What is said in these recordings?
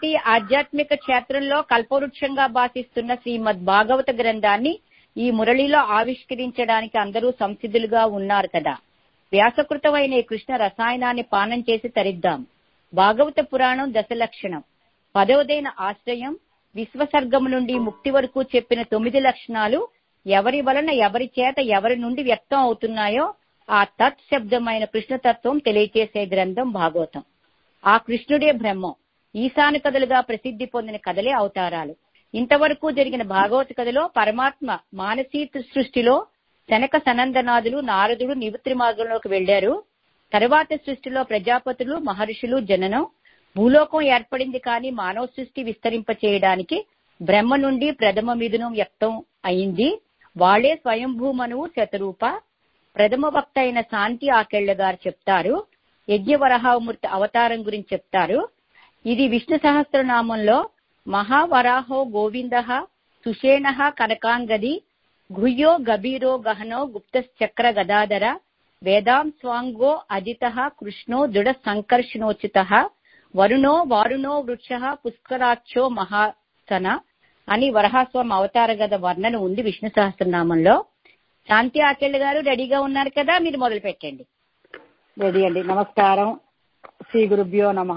ఈనాటి ఆధ్యాత్మిక క్షేత్రంలో కల్పవృక్షంగా భాషిస్తున్న శ్రీమద్ భాగవత గ్రంథాన్ని ఈ మురళిలో ఆవిష్కరించడానికి అందరూ సంసిద్ధులుగా ఉన్నారు కదా వ్యాసకృతమైన ఈ కృష్ణ రసాయనాన్ని పానం చేసి తరిద్దాం భాగవత పురాణం దశలక్షణం పదవదైన ఆశ్రయం విశ్వసర్గము నుండి ముక్తి వరకు చెప్పిన తొమ్మిది లక్షణాలు ఎవరి వలన ఎవరి చేత ఎవరి నుండి వ్యక్తం అవుతున్నాయో ఆ తత్ శబ్దమైన కృష్ణతత్వం తెలియచేసే గ్రంథం భాగవతం ఆ కృష్ణుడే బ్రహ్మం ఈశాన కథలుగా ప్రసిద్ధి పొందిన కథలే అవతారాలు ఇంతవరకు జరిగిన భాగవత కథలో పరమాత్మ మానసీ సృష్టిలో శనక సనందనాథులు నారదుడు నివృత్తి మార్గంలోకి వెళ్లారు తరువాత సృష్టిలో ప్రజాపతులు మహర్షులు జననం భూలోకం ఏర్పడింది కానీ మానవ సృష్టి విస్తరింప చేయడానికి బ్రహ్మ నుండి ప్రథమ మిథునం వ్యక్తం అయింది వాళ్లే స్వయంభూమనువు శతరూప ప్రథమ వక్త అయిన శాంతి ఆకెళ్ల గారు చెప్తారు యజ్ఞవరహామూర్తి అవతారం గురించి చెప్తారు ఇది విష్ణు సహస్రనామంలో మహావరాహో గోవింద సుషేణ కనకాంగది గుహ్యో గభీరో గహనో గుప్తచక్ర గదాధర వేదాం స్వాంగో అజిత కృష్ణో దృఢ సంకర్షణోచిత వరుణో వారుణో వృక్ష పుష్కరాక్షో మహాసన అని వరహాస్వామి అవతార గద వర్ణన ఉంది విష్ణు సహస్రనామంలో శాంతి ఆకెళ్ళ గారు రెడీగా ఉన్నారు కదా మీరు మొదలు పెట్టండి రెడీ అండి నమస్కారం శ్రీ గురుభ్యో నమ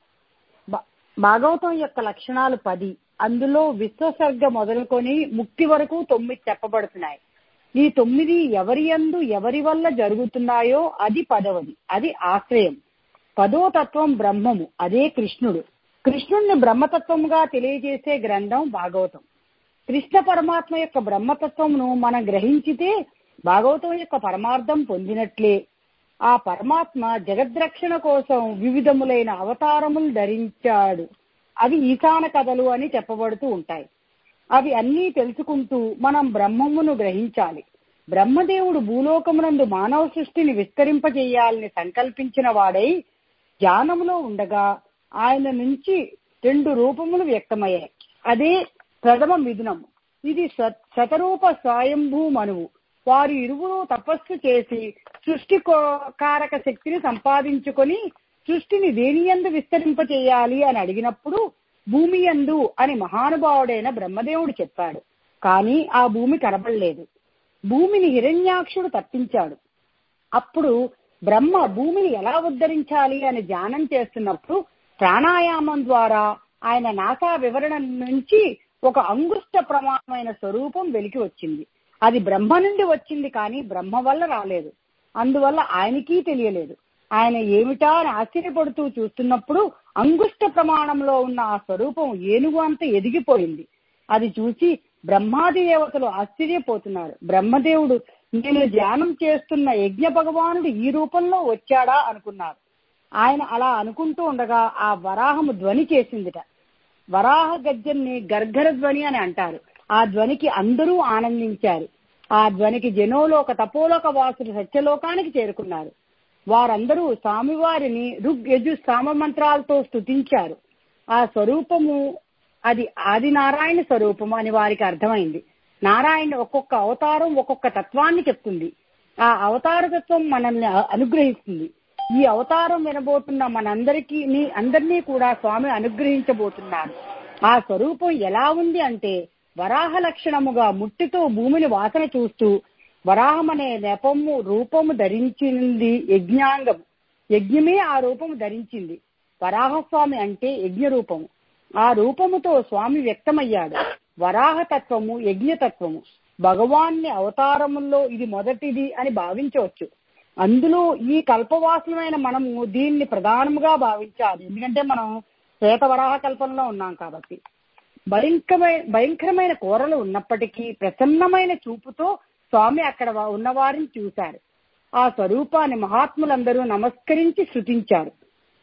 భాగవతం యొక్క లక్షణాలు పది అందులో విశ్వసర్గ మొదలుకొని ముక్తి వరకు తొమ్మిది చెప్పబడుతున్నాయి ఈ తొమ్మిది ఎవరి యందు ఎవరి వల్ల జరుగుతున్నాయో అది పదవది అది ఆశ్రయం పదో తత్వం బ్రహ్మము అదే కృష్ణుడు కృష్ణుణ్ణి బ్రహ్మతత్వంగా తెలియజేసే గ్రంథం భాగవతం కృష్ణ పరమాత్మ యొక్క బ్రహ్మతత్వమును మనం గ్రహించితే భాగవతం యొక్క పరమార్థం పొందినట్లే ఆ పరమాత్మ జగద్రక్షణ కోసం వివిధములైన అవతారములు ధరించాడు అవి ఈశాన కథలు అని చెప్పబడుతూ ఉంటాయి అవి అన్నీ తెలుసుకుంటూ మనం బ్రహ్మమును గ్రహించాలి బ్రహ్మదేవుడు భూలోకమునందు మానవ సృష్టిని విస్తరింపజేయాలని సంకల్పించిన వాడై ధ్యానములో ఉండగా ఆయన నుంచి రెండు రూపములు వ్యక్తమయ్యాయి అదే ప్రథమ మిథునం ఇది శతరూప స్వయంభూ మనువు వారు ఇరువురు తపస్సు చేసి సృష్టి కారక శక్తిని సంపాదించుకొని సృష్టిని దేనియందు విస్తరింపచేయాలి అని అడిగినప్పుడు భూమి యందు అని మహానుభావుడైన బ్రహ్మదేవుడు చెప్పాడు కానీ ఆ భూమి కనబడలేదు భూమిని హిరణ్యాక్షుడు తప్పించాడు అప్పుడు బ్రహ్మ భూమిని ఎలా ఉద్ధరించాలి అని ధ్యానం చేస్తున్నప్పుడు ప్రాణాయామం ద్వారా ఆయన నాసా వివరణ నుంచి ఒక అంగుష్ట ప్రమాణమైన స్వరూపం వెలికి వచ్చింది అది బ్రహ్మ నుండి వచ్చింది కానీ బ్రహ్మ వల్ల రాలేదు అందువల్ల ఆయనకి తెలియలేదు ఆయన ఏమిటా అని ఆశ్చర్యపడుతూ చూస్తున్నప్పుడు అంగుష్ట ప్రమాణంలో ఉన్న ఆ స్వరూపం ఏనుగు అంత ఎదిగిపోయింది అది చూసి బ్రహ్మాది దేవతలు ఆశ్చర్యపోతున్నారు బ్రహ్మదేవుడు నేను ధ్యానం చేస్తున్న యజ్ఞ భగవానుడు ఈ రూపంలో వచ్చాడా అనుకున్నారు ఆయన అలా అనుకుంటూ ఉండగా ఆ వరాహము ధ్వని చేసిందిట వరాహ గజ్జన్ని గర్గర ధ్వని అని అంటారు ఆ ధ్వనికి అందరూ ఆనందించారు ఆ ధ్వనికి జనోలోక తపోలోక వాసులు సత్యలోకానికి చేరుకున్నారు వారందరూ స్వామివారిని రుగ్ యజు సామ మంత్రాలతో స్తుతించారు ఆ స్వరూపము అది ఆది నారాయణ స్వరూపము అని వారికి అర్థమైంది నారాయణ ఒక్కొక్క అవతారం ఒక్కొక్క తత్వాన్ని చెప్తుంది ఆ అవతార తత్వం మనల్ని అనుగ్రహిస్తుంది ఈ అవతారం వినబోతున్న మనందరికీ అందరినీ కూడా స్వామి అనుగ్రహించబోతున్నారు ఆ స్వరూపం ఎలా ఉంది అంటే వరాహ లక్షణముగా ముట్టితో భూమిని వాసన చూస్తూ వరాహం అనే నెపము రూపము ధరించింది యజ్ఞాంగం యజ్ఞమే ఆ రూపము ధరించింది వరాహస్వామి అంటే యజ్ఞ రూపము ఆ రూపముతో స్వామి వ్యక్తమయ్యాడు వరాహతత్వము యజ్ఞతత్వము భగవాన్ని అవతారముల్లో ఇది మొదటిది అని భావించవచ్చు అందులో ఈ కల్పవాసులమైన మనము దీన్ని ప్రధానముగా భావించాలి ఎందుకంటే మనం శ్వేతవరాహ కల్పంలో ఉన్నాం కాబట్టి భయంకరమైన భయంకరమైన కూరలు ఉన్నప్పటికీ ప్రసన్నమైన చూపుతో స్వామి అక్కడ ఉన్నవారిని చూశారు ఆ స్వరూపాన్ని మహాత్ములందరూ నమస్కరించి శృతించారు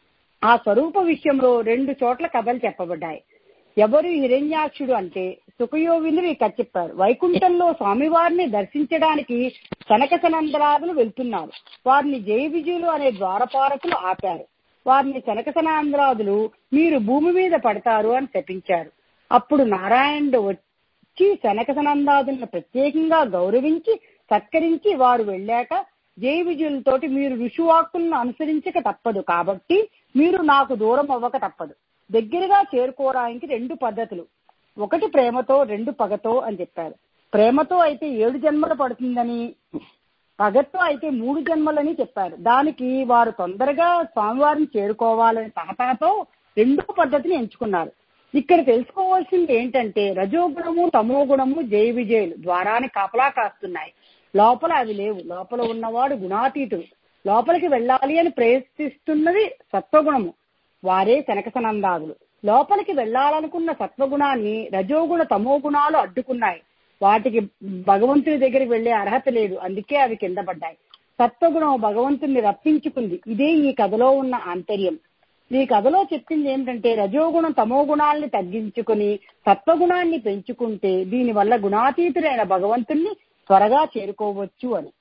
ఆ స్వరూప విషయంలో రెండు చోట్ల కథలు చెప్పబడ్డాయి ఎవరు హిరణ్యాక్షుడు అంటే సుఖయోగింద్రుడు ఇక్కడ చెప్పారు వైకుంఠంలో స్వామివారిని దర్శించడానికి కనక సనందరాదులు వెళ్తున్నారు వారిని జయ విజయులు అనే ద్వారపాలకులు ఆపారు వారిని కనక సనందరాదులు మీరు భూమి మీద పడతారు అని శపించారు అప్పుడు నారాయణుడు వచ్చి సనక సనందాదులను ప్రత్యేకంగా గౌరవించి సత్కరించి వారు వెళ్ళాక జయ విజయులతోటి మీరు ఋషివాక్కులను అనుసరించక తప్పదు కాబట్టి మీరు నాకు దూరం అవ్వక తప్పదు దగ్గరగా చేరుకోవడానికి రెండు పద్ధతులు ఒకటి ప్రేమతో రెండు పగతో అని చెప్పారు ప్రేమతో అయితే ఏడు జన్మలు పడుతుందని పగతో అయితే మూడు జన్మలని చెప్పారు దానికి వారు తొందరగా స్వామివారిని చేరుకోవాలని తహతహతో రెండో పద్ధతిని ఎంచుకున్నారు ఇక్కడ తెలుసుకోవాల్సింది ఏంటంటే రజోగుణము తమో గుణము జయ విజయులు ద్వారాన్ని కాపలా కాస్తున్నాయి లోపల అవి లేవు లోపల ఉన్నవాడు గుణాతీతుడు లోపలికి వెళ్ళాలి అని ప్రయత్నిస్తున్నది సత్వగుణము వారే కనకసనందాదులు లోపలికి వెళ్ళాలనుకున్న సత్వగుణాన్ని రజోగుణ తమో గుణాలు అడ్డుకున్నాయి వాటికి భగవంతుని దగ్గరికి వెళ్లే అర్హత లేదు అందుకే అవి కింద పడ్డాయి సత్వగుణం భగవంతుని రప్పించుకుంది ఇదే ఈ కథలో ఉన్న ఆంతర్యం ఈ కథలో చెప్పింది ఏంటంటే రజోగుణం తమో గుణాలని తగ్గించుకుని సత్వగుణాన్ని పెంచుకుంటే దీని వల్ల గుణాతీతుడైన భగవంతుణ్ణి త్వరగా చేరుకోవచ్చు అని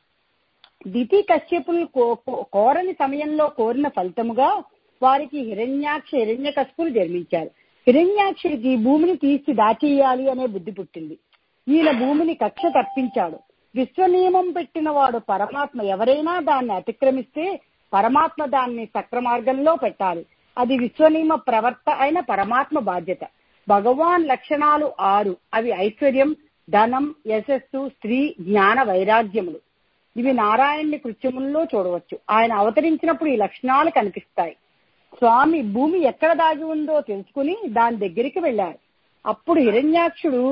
దితి కశ్యపులు కోరని సమయంలో కోరిన ఫలితముగా వారికి హిరణ్యాక్ష హిరణ్య కశపులు జన్మించారు హిరణ్యాక్షుడికి భూమిని తీసి దాచేయాలి అనే బుద్ధి పుట్టింది ఈయన భూమిని కక్ష తప్పించాడు విశ్వనియమం పెట్టిన వాడు పరమాత్మ ఎవరైనా దాన్ని అతిక్రమిస్తే పరమాత్మ దాన్ని సక్రమార్గంలో పెట్టాలి అది విశ్వనియమ ప్రవర్త అయిన పరమాత్మ బాధ్యత భగవాన్ లక్షణాలు ఆరు అవి ఐశ్వర్యం ధనం యశస్సు స్త్రీ జ్ఞాన వైరాగ్యములు ఇవి నారాయణుని కృత్యముల్లో చూడవచ్చు ఆయన అవతరించినప్పుడు ఈ లక్షణాలు కనిపిస్తాయి స్వామి భూమి ఎక్కడ దాగి ఉందో తెలుసుకుని దాని దగ్గరికి వెళ్లారు అప్పుడు హిరణ్యాక్షుడు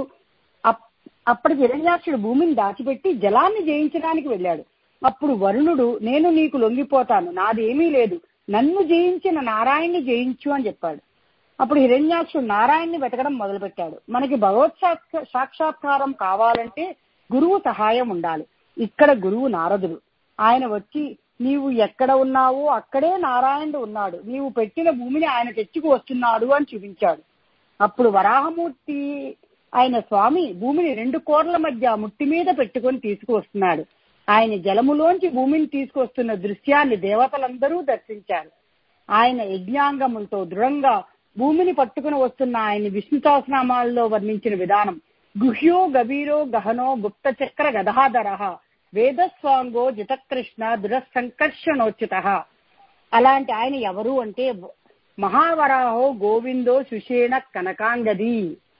అప్పటి హిరణ్యాక్షుడు భూమిని దాచిపెట్టి జలాన్ని జయించడానికి వెళ్ళాడు అప్పుడు వరుణుడు నేను నీకు లొంగిపోతాను నాదేమీ లేదు నన్ను జయించిన నారాయణ్ణి జయించు అని చెప్పాడు అప్పుడు హిరణ్యాక్షుడు నారాయణ్ణి వెతకడం మొదలుపెట్టాడు మనకి భగవత్ సాక్షాత్కారం కావాలంటే గురువు సహాయం ఉండాలి ఇక్కడ గురువు నారదుడు ఆయన వచ్చి నీవు ఎక్కడ ఉన్నావో అక్కడే నారాయణుడు ఉన్నాడు నీవు పెట్టిన భూమిని ఆయన తెచ్చుకు వస్తున్నాడు అని చూపించాడు అప్పుడు వరాహమూర్తి ఆయన స్వామి భూమిని రెండు కోర్ల మధ్య ముట్టి మీద పెట్టుకొని తీసుకువస్తున్నాడు ఆయన జలములోంచి భూమిని తీసుకొస్తున్న దృశ్యాన్ని దేవతలందరూ దర్శించారు ఆయన యజ్ఞాంగములతో దృఢంగా భూమిని పట్టుకుని వస్తున్న ఆయన విష్ణు సహస్రనామాల్లో వర్ణించిన విధానం గుహ్యో గభీరో గహనో గుప్త చక్ర గదాధర వేదస్వాంగో జితకృష్ణ దృఢ సంకర్షణోచిత అలాంటి ఆయన ఎవరు అంటే మహావరాహో గోవిందో సుషేణ కనకాంగది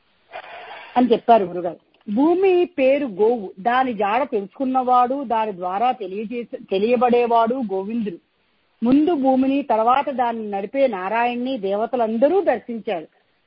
అని చెప్పారు గురుగారు భూమి పేరు గోవు దాని జాడ తెలుసుకున్నవాడు దాని ద్వారా తెలియజేసే తెలియబడేవాడు గోవిందుడు ముందు భూమిని తర్వాత దాన్ని నడిపే నారాయణ్ణి దేవతలందరూ దర్శించారు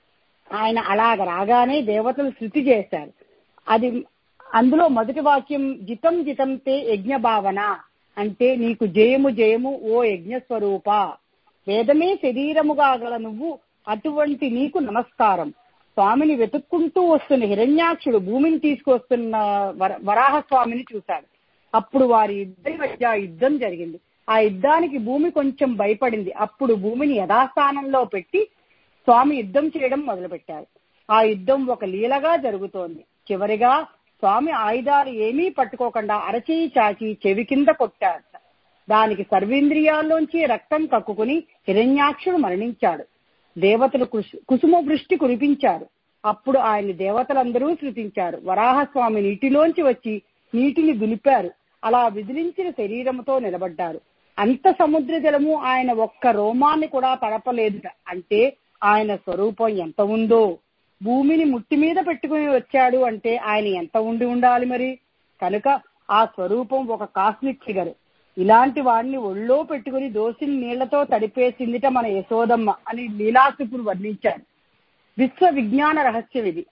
ఆయన అలాగ రాగానే దేవతలు శృతి చేశారు అది అందులో మొదటి వాక్యం జితం జితంతే యజ్ఞ భావన అంటే నీకు జయము జయము ఓ యజ్ఞ స్వరూప వేదమే శరీరముగా గల నువ్వు అటువంటి నీకు నమస్కారం స్వామిని వెతుక్కుంటూ వస్తున్న హిరణ్యాక్షుడు భూమిని తీసుకొస్తున్న వరాహ స్వామిని చూశాడు అప్పుడు వారి ఇద్దరి మధ్య యుద్ధం జరిగింది ఆ యుద్ధానికి భూమి కొంచెం భయపడింది అప్పుడు భూమిని యథాస్థానంలో పెట్టి స్వామి యుద్ధం చేయడం మొదలుపెట్టారు ఆ యుద్ధం ఒక లీలగా జరుగుతోంది చివరిగా స్వామి ఆయుధాలు ఏమీ పట్టుకోకుండా అరచేయి చాచి చెవి కింద కొట్టారు దానికి సర్వేంద్రియాల్లోంచి రక్తం కక్కుకుని హిరణ్యాక్షుడు మరణించాడు దేవతలు కుసుమ వృష్టి కురిపించారు అప్పుడు ఆయన దేవతలందరూ శృతించారు వరాహస్వామి నీటిలోంచి వచ్చి నీటిని దులిపారు అలా విదిలించిన శరీరంతో నిలబడ్డారు అంత సముద్ర జలము ఆయన ఒక్క రోమాన్ని కూడా తడపలేదుట అంటే ఆయన స్వరూపం ఎంత ఉందో భూమిని ముట్టి మీద పెట్టుకుని వచ్చాడు అంటే ఆయన ఎంత ఉండి ఉండాలి మరి కనుక ఆ స్వరూపం ఒక కాస్మిక్ ఫిగర్ ఇలాంటి వాడిని ఒళ్ళో పెట్టుకుని దోసిని నీళ్లతో తడిపేసిందిట మన యశోదమ్మ అని లీలాసుకుడు వర్ణించారు విశ్వ విజ్ఞాన రహస్యం ఇది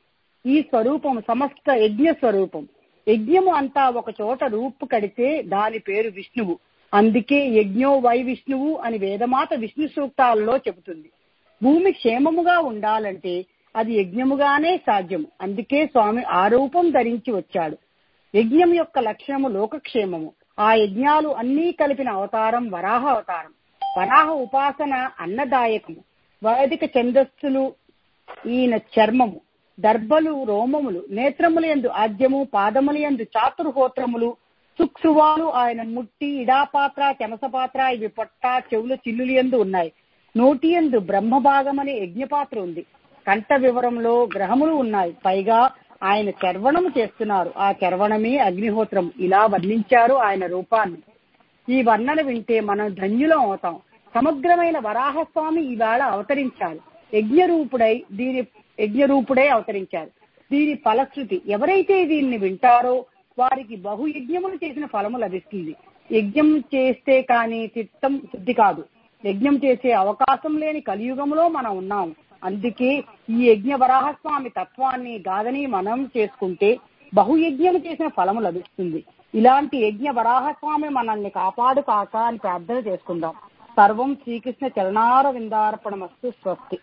ఈ స్వరూపం సమస్త యజ్ఞ స్వరూపం యజ్ఞము అంతా ఒక చోట రూపు కడితే దాని పేరు విష్ణువు అందుకే యజ్ఞో వై విష్ణువు అని వేదమాత విష్ణు సూక్తాలలో చెబుతుంది భూమి క్షేమముగా ఉండాలంటే అది యజ్ఞముగానే సాధ్యం అందుకే స్వామి ఆ రూపం ధరించి వచ్చాడు యజ్ఞం యొక్క లక్షణము లోకక్షేమము ఆ యజ్ఞాలు అన్నీ కలిపిన అవతారం వరాహ అవతారం వరాహ ఉపాసన అన్నదాయకము వైదిక ఛందస్సులు ఈయన చర్మము దర్భలు రోమములు నేత్రముల ఎందు ఆద్యము పాదముల ఎందు చాతుర్హోత్రములు సుక్సువాలు ఆయన ముట్టి ఇడాపాత్ర చెమసపాత్ర ఇవి పొట్ట చెవుల చిల్లులు ఎందు ఉన్నాయి నోటి ఎందు బ్రహ్మభాగమనే యజ్ఞపాత్ర ఉంది కంఠ వివరంలో గ్రహములు ఉన్నాయి పైగా ఆయన చర్వణము చేస్తున్నారు ఆ చర్వణమే అగ్నిహోత్రం ఇలా వర్ణించారు ఆయన రూపాన్ని ఈ వర్ణన వింటే మనం ధన్యులం అవుతాం సమగ్రమైన వరాహస్వామి ఈవేళ అవతరించారు యజ్ఞరూపుడై దీని యజ్ఞరూపుడై అవతరించారు దీని ఫలశ్రుతి ఎవరైతే దీన్ని వింటారో వారికి బహుయజ్ఞములు చేసిన ఫలము లభిస్తుంది యజ్ఞం చేస్తే కానీ చిత్తం శుద్ధి కాదు యజ్ఞం చేసే అవకాశం లేని కలియుగంలో మనం ఉన్నాం అందుకే ఈ యజ్ఞ వరాహస్వామి తత్వాన్ని గాదని మనం చేసుకుంటే బహుయజ్ఞం చేసిన ఫలము లభిస్తుంది ఇలాంటి యజ్ఞ వరాహస్వామి మనల్ని కాపాడు కాక అని ప్రార్థన చేసుకుందాం సర్వం శ్రీకృష్ణ చరణార విందార్పణమస్తు స్వస్తి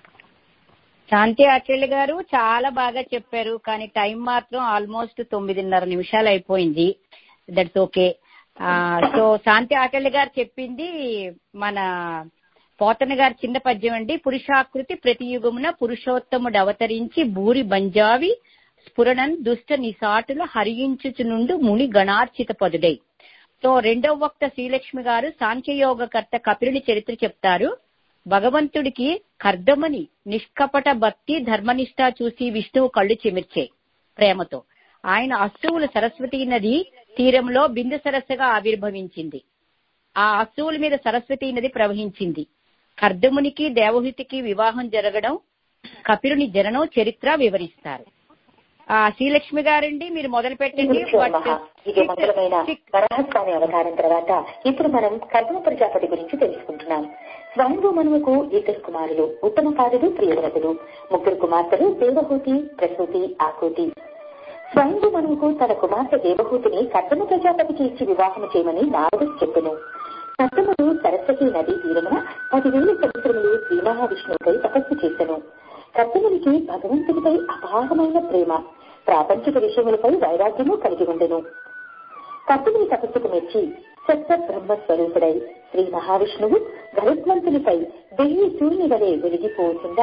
శాంతి ఆచార్య గారు చాలా బాగా చెప్పారు కానీ టైం మాత్రం ఆల్మోస్ట్ తొమ్మిదిన్నర నిమిషాలు అయిపోయింది that's okay so Shanti Acharya garu చెప్పింది మన పోతన గారి చిన్న పద్యం అండి పురుషాకృతి ప్రతి యుగమున పురుషోత్తముడు అవతరించి భూరి బంజావి స్ఫురణన్ దుష్ట నిసాటుల హరించుచు నుండు ముని గణార్చిత పదుడై సో రెండవ వక్త శ్రీలక్ష్మి గారు సాంఖ్యయోగకర్త కపిలుని చరిత్ర చెప్తారు భగవంతుడికి కర్దమని నిష్కపట భక్తి ధర్మనిష్ట చూసి విష్ణువు కళ్ళు చెమిర్చే ప్రేమతో ఆయన అశ్రువులు సరస్వతీ నది తీరంలో బిందు సరస్సుగా ఆవిర్భవించింది ఆ అశ్రువుల మీద సరస్వతీ నది ప్రవహించింది కర్దమునికి దేవహుతికి వివాహం జరగడం కపిలుని జననం చరిత్ర వివరిస్తారు ఆ శ్రీలక్ష్మి గారండి మీరు మొదలు పెట్టండి ఇది మంగళమైన వరాహస్వామి అవతారం తర్వాత ఇప్పుడు మనం కర్మ ప్రజాపతి గురించి తెలుసుకుంటున్నాం స్వయంభూ మనువుకు ఇద్దరు కుమారులు ఉత్తమ పాదుడు ప్రియవ్రతుడు ముగ్గురు కుమార్తెలు దేవహూతి ప్రసూతి ఆకూతి స్వయంభూ మనువుకు తన కుమార్తె దేవహూతిని కర్దమ ప్రజాపతికి ఇచ్చి వివాహం చేయమని నారదుడు చెప్పెను కర్దముడు సరస్వతి నదీ తీరమున పదివేల సంవత్సరములు శ్రీ మహావిష్ణువుపై తపస్సు చేశను కర్దమునికి భగవంతుడిపై అపారమైన ప్రేమ ప్రాపంచిక విషయములపై వైరాగ్యము కలిగి ఉండెను కర్దముని తపస్సుకు మెచ్చి సత్య బ్రహ్మ స్వరూపుడై శ్రీ మహావిష్ణువు గరుత్మంతునిపై వెయ్యి సూర్యుని వలె వెలిగిపోతుందా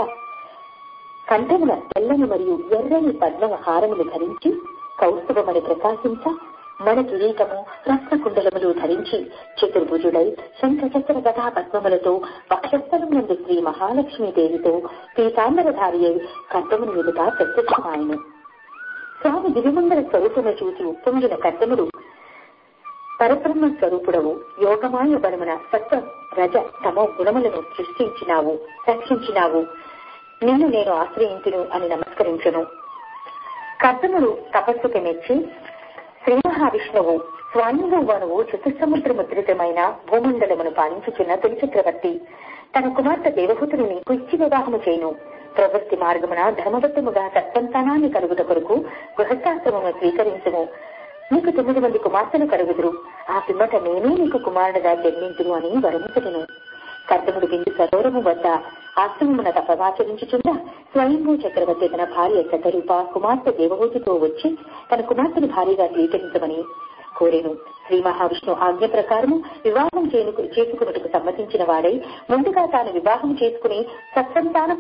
కంఠమున తెల్లని మరియు ఎర్రని పద్మ హారములు ధరించి కౌస్తుభమని ప్రకాశించ మన కిరీటము రత్నకుండలములు ధరించి చతుర్భుజుడై శంఖచక్ర గదా పద్మములతో వక్షస్థలం నుండి శ్రీ మహాలక్ష్మీదేవితో పీతాంబరధారి అయి కర్తముని ఎదుట ప్రత్యక్షమాయను స్వామి దివిమంగళ స్వరూపము చూసి ఉప్పొంగిన కర్తముడు పరబ్రహ్మ స్వరూపుడవు యోగమాయ బలమున సత్వ రజ తమో గుణములను సృష్టించినావు రక్షించినావు నిన్ను నేను ఆశ్రయించును అని నమస్కరించను కర్తముడు తపస్సుకి మెచ్చి శ్రీ మహావిష్ణువు స్వామిభూవనువు చతుసముద్ర ముద్రితమైన భూమండలమును పాలించుచున్న తొలి చక్రవర్తి తన కుమార్తె దేవహూతుని నీకు ఇచ్చి వివాహము చేయను ప్రవృత్తి మార్గమున ధర్మబద్ధముగా సత్సంతానాన్ని కలుగుట కొరకు గృహస్థాశ్రమము స్వీకరించము నీకు తొమ్మిది మంది కుమార్తెలు కలుగుదురు ఆ పిమ్మట నేనే నీకు కుమారుడుగా జన్మించును అని వరమించను కర్దముడు బిందు సరోవరము వద్ద ఆశ్రమమున తపవాచరించుచుండ స్వయంభూ చక్రవర్తి తన భార్య శతరూప కుమార్తె దేవహూతితో వచ్చి తన కుమార్తెను భార్యగా స్వీకరించమని కోరేను శ్రీ మహావిష్ణు ఆజ్ఞ ప్రకారము వివాహం చేసుకున్నట్టుకు సమ్మతించిన వాడై ముందుగా తాను వివాహం చేసుకుని సత్సంతానం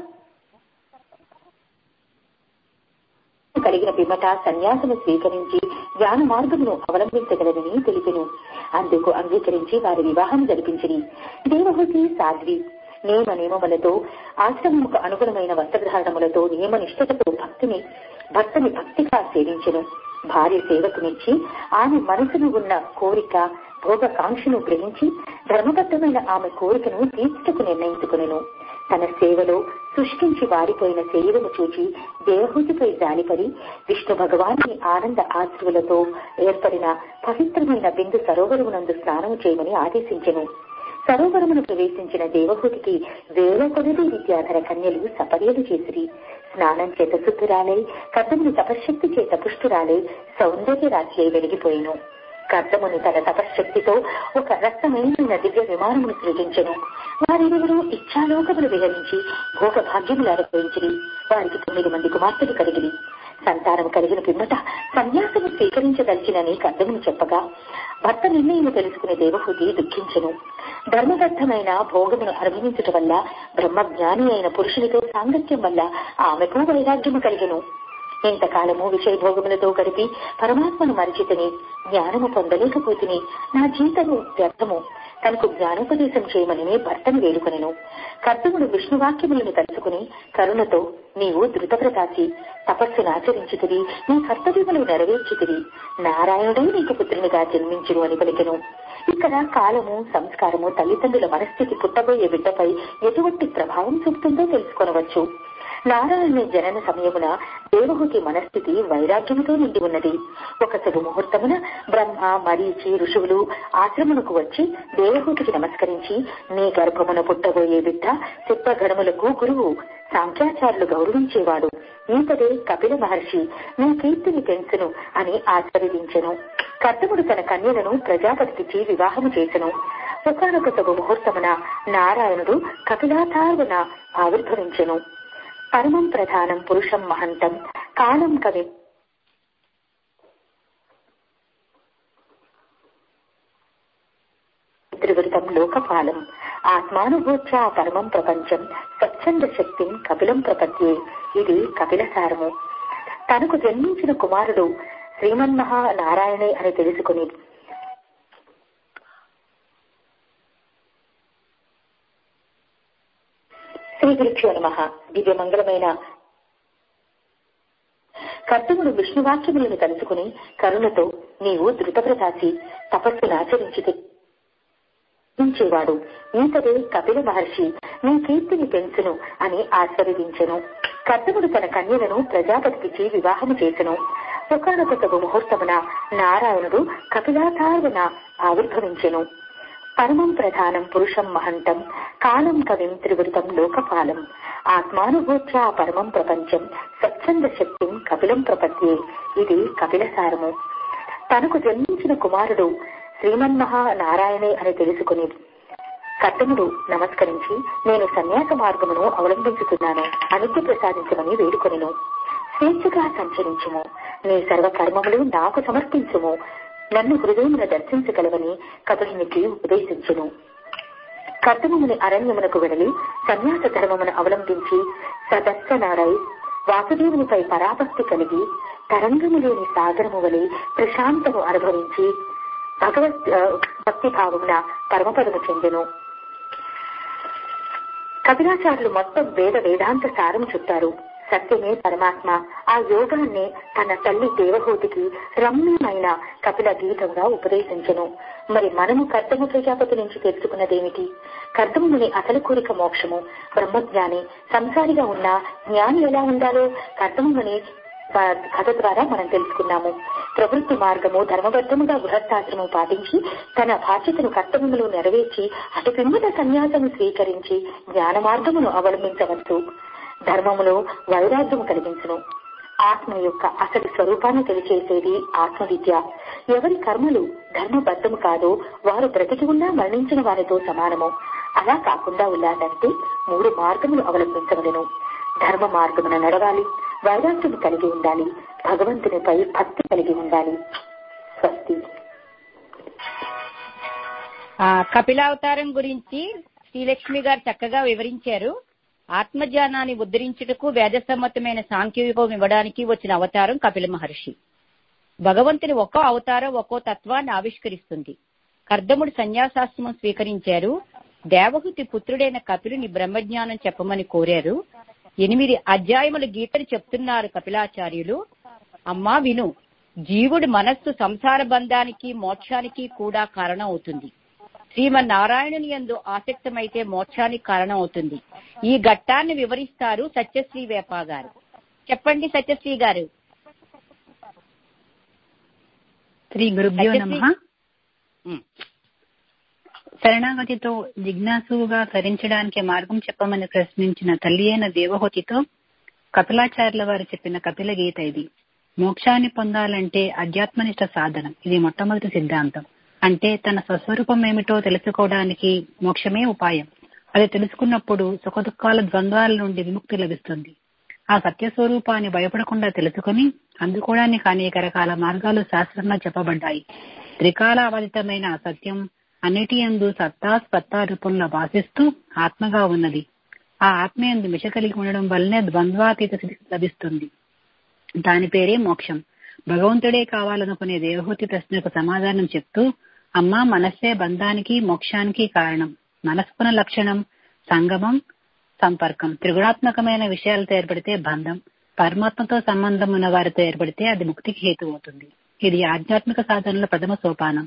కలిగిన పిమ్మట సన్యాసము స్వీకరించి జ్ఞాన మార్గమును అవలంబించగలదని తెలిపెను అందుకు అంగీకరించి వారి వివాహం జరిపించిరి దేవహూతి సాధ్వి నియమ నియమములతో ఆశ్రమముకు అనుగుణమైన వస్త్రధారణములతో నియమ నిష్ఠతతో భక్తిని భర్తని భక్తిగా సేవించెను భార్య సేవకునిచ్చి ఆమె మనసును ఉన్న కోరిక భోగకాంక్షను గ్రహించి ధర్మబద్ధమైన ఆమె కోరికను తీర్చుకు నిర్ణయించుకునేను తన సేవలో సృష్టించి వారిపోయిన శరీరము చూచి దేవహూతిపై జాలిపడి విష్ణు భగవాన్ని ఆనంద ఆశ్రువులతో ఏర్పడిన పవిత్రమైన బిందు సరోవరమునందు స్నానము చేయమని ఆదేశించెను సరోవరమును ప్రవేశించిన దేవహూతికి వేల కొలది విద్యాధర కన్యలు సపర్యలు చేసిరి స్నానం చేత శుద్ధురాలై కథముని తపశ్శక్తి చేత పుష్టురాలై సౌందర్య రాజ్యై వెలిగిపోయిను కర్దముని తన తపశ్శక్తితో ఒక రక్తమైన దివ్య విమానమును సృజించెను వారిరువురు ఇచ్చాలోకములు విహరించి భోగ భాగ్యములు అనుభవించిరి వారికి తొమ్మిది మంది కుమార్తెలు కలిగిరి సంతానం కలిగిన పిమ్మట సన్యాసము స్వీకరించదలిచినని కర్దముని చెప్పగా భర్త నిర్ణయం తెలుసుకునే దేవహూతి దుఃఖించెను ధర్మబద్ధమైన భోగమును అనుభవించటం వల్ల బ్రహ్మజ్ఞాని అయిన పురుషునితో సాంగత్యం వల్ల ఆమెకు వైరాగ్యము కలిగెను ఇంతకాలము విషయ భోగములతో గడిపి పరమాత్మను మరిచితని జ్ఞానము పొందలేకపోతుని నా జీవితము వ్యర్థము తనకు జ్ఞానోపదేశం చేయమని భర్తను వేడుకొనెను కర్తముడు విష్ణువాక్యములను తలుచుకుని కరుణతో నీవు ధృతప్రతాచి తపస్సును ఆచరించుతివి నీ కర్తవ్యములు నెరవేర్చుతివి నారాయణుడే నీకు పుత్రునిగా జన్మించును అని పలికెను ఇక్కడ కాలము సంస్కారము తల్లిదండ్రుల మనస్థితి పుట్టబోయే బిడ్డపై ఎటువంటి ప్రభావం చూపుతుందో తెలుసుకొనవచ్చు నారాయణ జనన సమయమున దేవహూతి మనస్థితి వైరాగ్యముతో నిండి ఉన్నది ఒక శుభముహూర్తమున బ్రహ్మ మరీచి ఋషువులు ఆశ్రమునకు వచ్చి దేవహూతికి నమస్కరించి నీ గర్భమున పుట్టబోయే బిడ్డ చిత్తగణములకు గురువు సాంఖ్యాచారులు గౌరవించేవాడు ఈతడే కపిల మహర్షి నీ కీర్తిని పెంచును అని ఆశీర్వదించెను కర్తముడు తన కన్యలను ప్రజాపతికి వివాహము చేసెను ఒకనొక శుభముహూర్తమున నారాయణుడు కపిలాతార్వన ఆవిర్భవించెను పరమం ప్రధానం పురుషం మహంతం కాలం కవి త్రివృతం లోకపాలం ఆత్మానుభూత్యా పరమం ప్రపంచం స్వచ్ఛంద శక్తిం కపిలం ప్రపద్యే ఇది కపిల సారము తనకు జన్మించిన కుమారుడు శ్రీమన్మహా నారాయణే అని తెలుసుకుని శ్రీ గురుభ్యో నమ దివ్యమంగళమైన కర్తముడు విష్ణువాక్యములను తలుచుకుని కరుణతో నీవు ధృతవ్రతాసి తపస్సును ఆచరించి ఉంచేవాడు ఈతడే కపిల మహర్షి నీ కీర్తిని పెంచును అని ఆశీర్వదించెను కర్తముడు తన కన్యలను ప్రజాపతికి వివాహము చేసెను ఒకనొక ముహూర్తమున నారాయణుడు కపిలాతార్వన ఆవిర్భవించెను పరమం ప్రధానం పురుషం మహంతం కాలం కవిం త్రివృతం లోకపాలం ఆత్మానుభూత్యా పరమం ప్రపంచం స్వచ్ఛంద శక్తిం కపిలం ప్రపద్యే ఇది కపిల సారము తనకు జన్మించిన కుమారుడు శ్రీమన్మహా నారాయణే అని తెలుసుకుని కర్తముడు నమస్కరించి నేను సన్యాస మార్గమును అవలంబించుతున్నాను అనుజ్ఞ ప్రసాదించమని వేడుకొనిను స్వేచ్ఛగా సంచరించుము నీ సర్వ కర్మములు నాకు సమర్పించుము నన్ను హృదయమున దర్శించగలవని కపిలునికి ఉపదేశించును కర్తముని అరణ్యమునకు వెడలి సన్యాస ధర్మమును అవలంబించి సదస్సనారై వాసుదేవునిపై పరాభక్తి కలిగి తరంగము లేని సాగరము వలె ప్రశాంతము అనుభవించి భగవత్ భక్తి భావమున పరమపదము చెందెను కపిలాచార్యులు మొత్తం వేద వేదాంత సారం చుట్టారు సత్యమే పరమాత్మ ఆ యోగాన్ని తన తల్లి దేవహూతికి రమ్యమైన కపిల గీతంగా ఉపదేశించను మరి మనము కర్తము ప్రజాపతి నుంచి తెలుసుకున్నదేమిటి కర్తముని అసలు కోరిక మోక్షము బ్రహ్మజ్ఞాని సంసారిగా ఉన్న జ్ఞాని ఎలా ఉండాలో కర్తముని కథ ద్వారా మనం తెలుసుకున్నాము ప్రవృత్తి మార్గము ధర్మబద్ధముగా గృహస్థాశ్రమం పాటించి తన బాధ్యతను కర్తవ్యములు నెరవేర్చి అటు పిమ్మట సన్యాసము స్వీకరించి జ్ఞాన మార్గమును అవలంబించవచ్చు ధర్మములో వైరాగ్యము కలిగించును ఆత్మ యొక్క అసలు స్వరూపాన్ని తెలిచేసేది ఆత్మ విద్య ఎవరి కర్మలు ధర్మబద్ధము కాదో వారు బ్రతికి ఉన్నా మరణించిన వారితో సమానము అలా కాకుండా ఉండాలంటే మూడు మార్గములు అవలంబించవలను ధర్మ మార్గమున నడవాలి వైరాగ్యము కలిగి ఉండాలి భగవంతునిపై భక్తి కలిగి ఉండాలి స్వస్తి ఆ కపిలావతారం గురించి శ్రీలక్ష్మి గారు చక్కగా వివరించారు ఆత్మజ్ఞానాన్ని ఉద్ధరించుటకు వేదసమ్మతమైన సాంఖ్యయుగం ఇవ్వడానికి వచ్చిన అవతారం కపిల మహర్షి భగవంతుని ఒక్కో అవతారం ఒక్కో తత్వాన్ని ఆవిష్కరిస్తుంది కర్దముడు సన్యాసాశ్రమం స్వీకరించారు దేవహుతి పుత్రుడైన కపిలుని బ్రహ్మజ్ఞానం చెప్పమని కోరారు ఎనిమిది అధ్యాయముల గీతను చెప్తున్నారు కపిలాచార్యులు అమ్మా విను జీవుడి మనస్సు సంసార బంధానికి మోక్షానికి కూడా కారణం అవుతుంది శ్రీమన్నారాయణుని యందు ఆసక్తమైతే మోక్షానికి కారణం అవుతుంది ఈ ఘట్టాన్ని వివరిస్తారు సత్యశ్రీ వేపా గారు చెప్పండి సత్యశ్రీ గారు శ్రీ గురుభ్యో సత్యశ్రీ- నమ ఉమ్. శరణాగతితో జిజ్ఞాసుగా తరించడానికి మార్గం చెప్పమని ప్రశ్నించిన తల్లి అయిన దేవహూతితో కపిలాచార్యుల వారు చెప్పిన కపిల గీత ఇది మోక్షాన్ని పొందాలంటే అధ్యాత్మనిష్ట సాధనం ఇది మొట్టమొదటి సిద్ధాంతం అంటే తన స్వస్వరూపం ఏమిటో తెలుసుకోవడానికి మోక్షమే ఉపాయం అది తెలుసుకున్నప్పుడు సుఖదుఖాల ద్వంద్వాల నుండి విముక్తి లభిస్తుంది ఆ సత్య స్వరూపాన్ని భయపడకుండా తెలుసుకుని అందుకోవడానికి అనేక రకాల మార్గాలు శాస్త్రంలో చెప్పబడ్డాయి త్రికాలావధితమైన ఆ సత్యం అన్నిటి యందు సత్తా స్పత్తా రూపంలో భాషిస్తూ ఆత్మగా ఉన్నది ఆ ఆత్మ యందు మిష కలిగి ఉండడం వల్లనే ద్వంద్వాతీత స్థితి లభిస్తుంది దాని పేరే మోక్షం భగవంతుడే కావాలనుకునే దేవహూతి ప్రశ్నకు సమాధానం చెప్తూ అమ్మా మనస్సే బంధానికి మోక్షానికి కారణం మనస్కున లక్షణం సంగమం సంపర్కం త్రిగుణాత్మకమైన విషయాలతో ఏర్పడితే బంధం పరమాత్మతో సంబంధం ఉన్న వారితో ఏర్పడితే అది ముక్తికి హేతు అవుతుంది ఇది ఆధ్యాత్మిక సాధనలో ప్రథమ సోపానం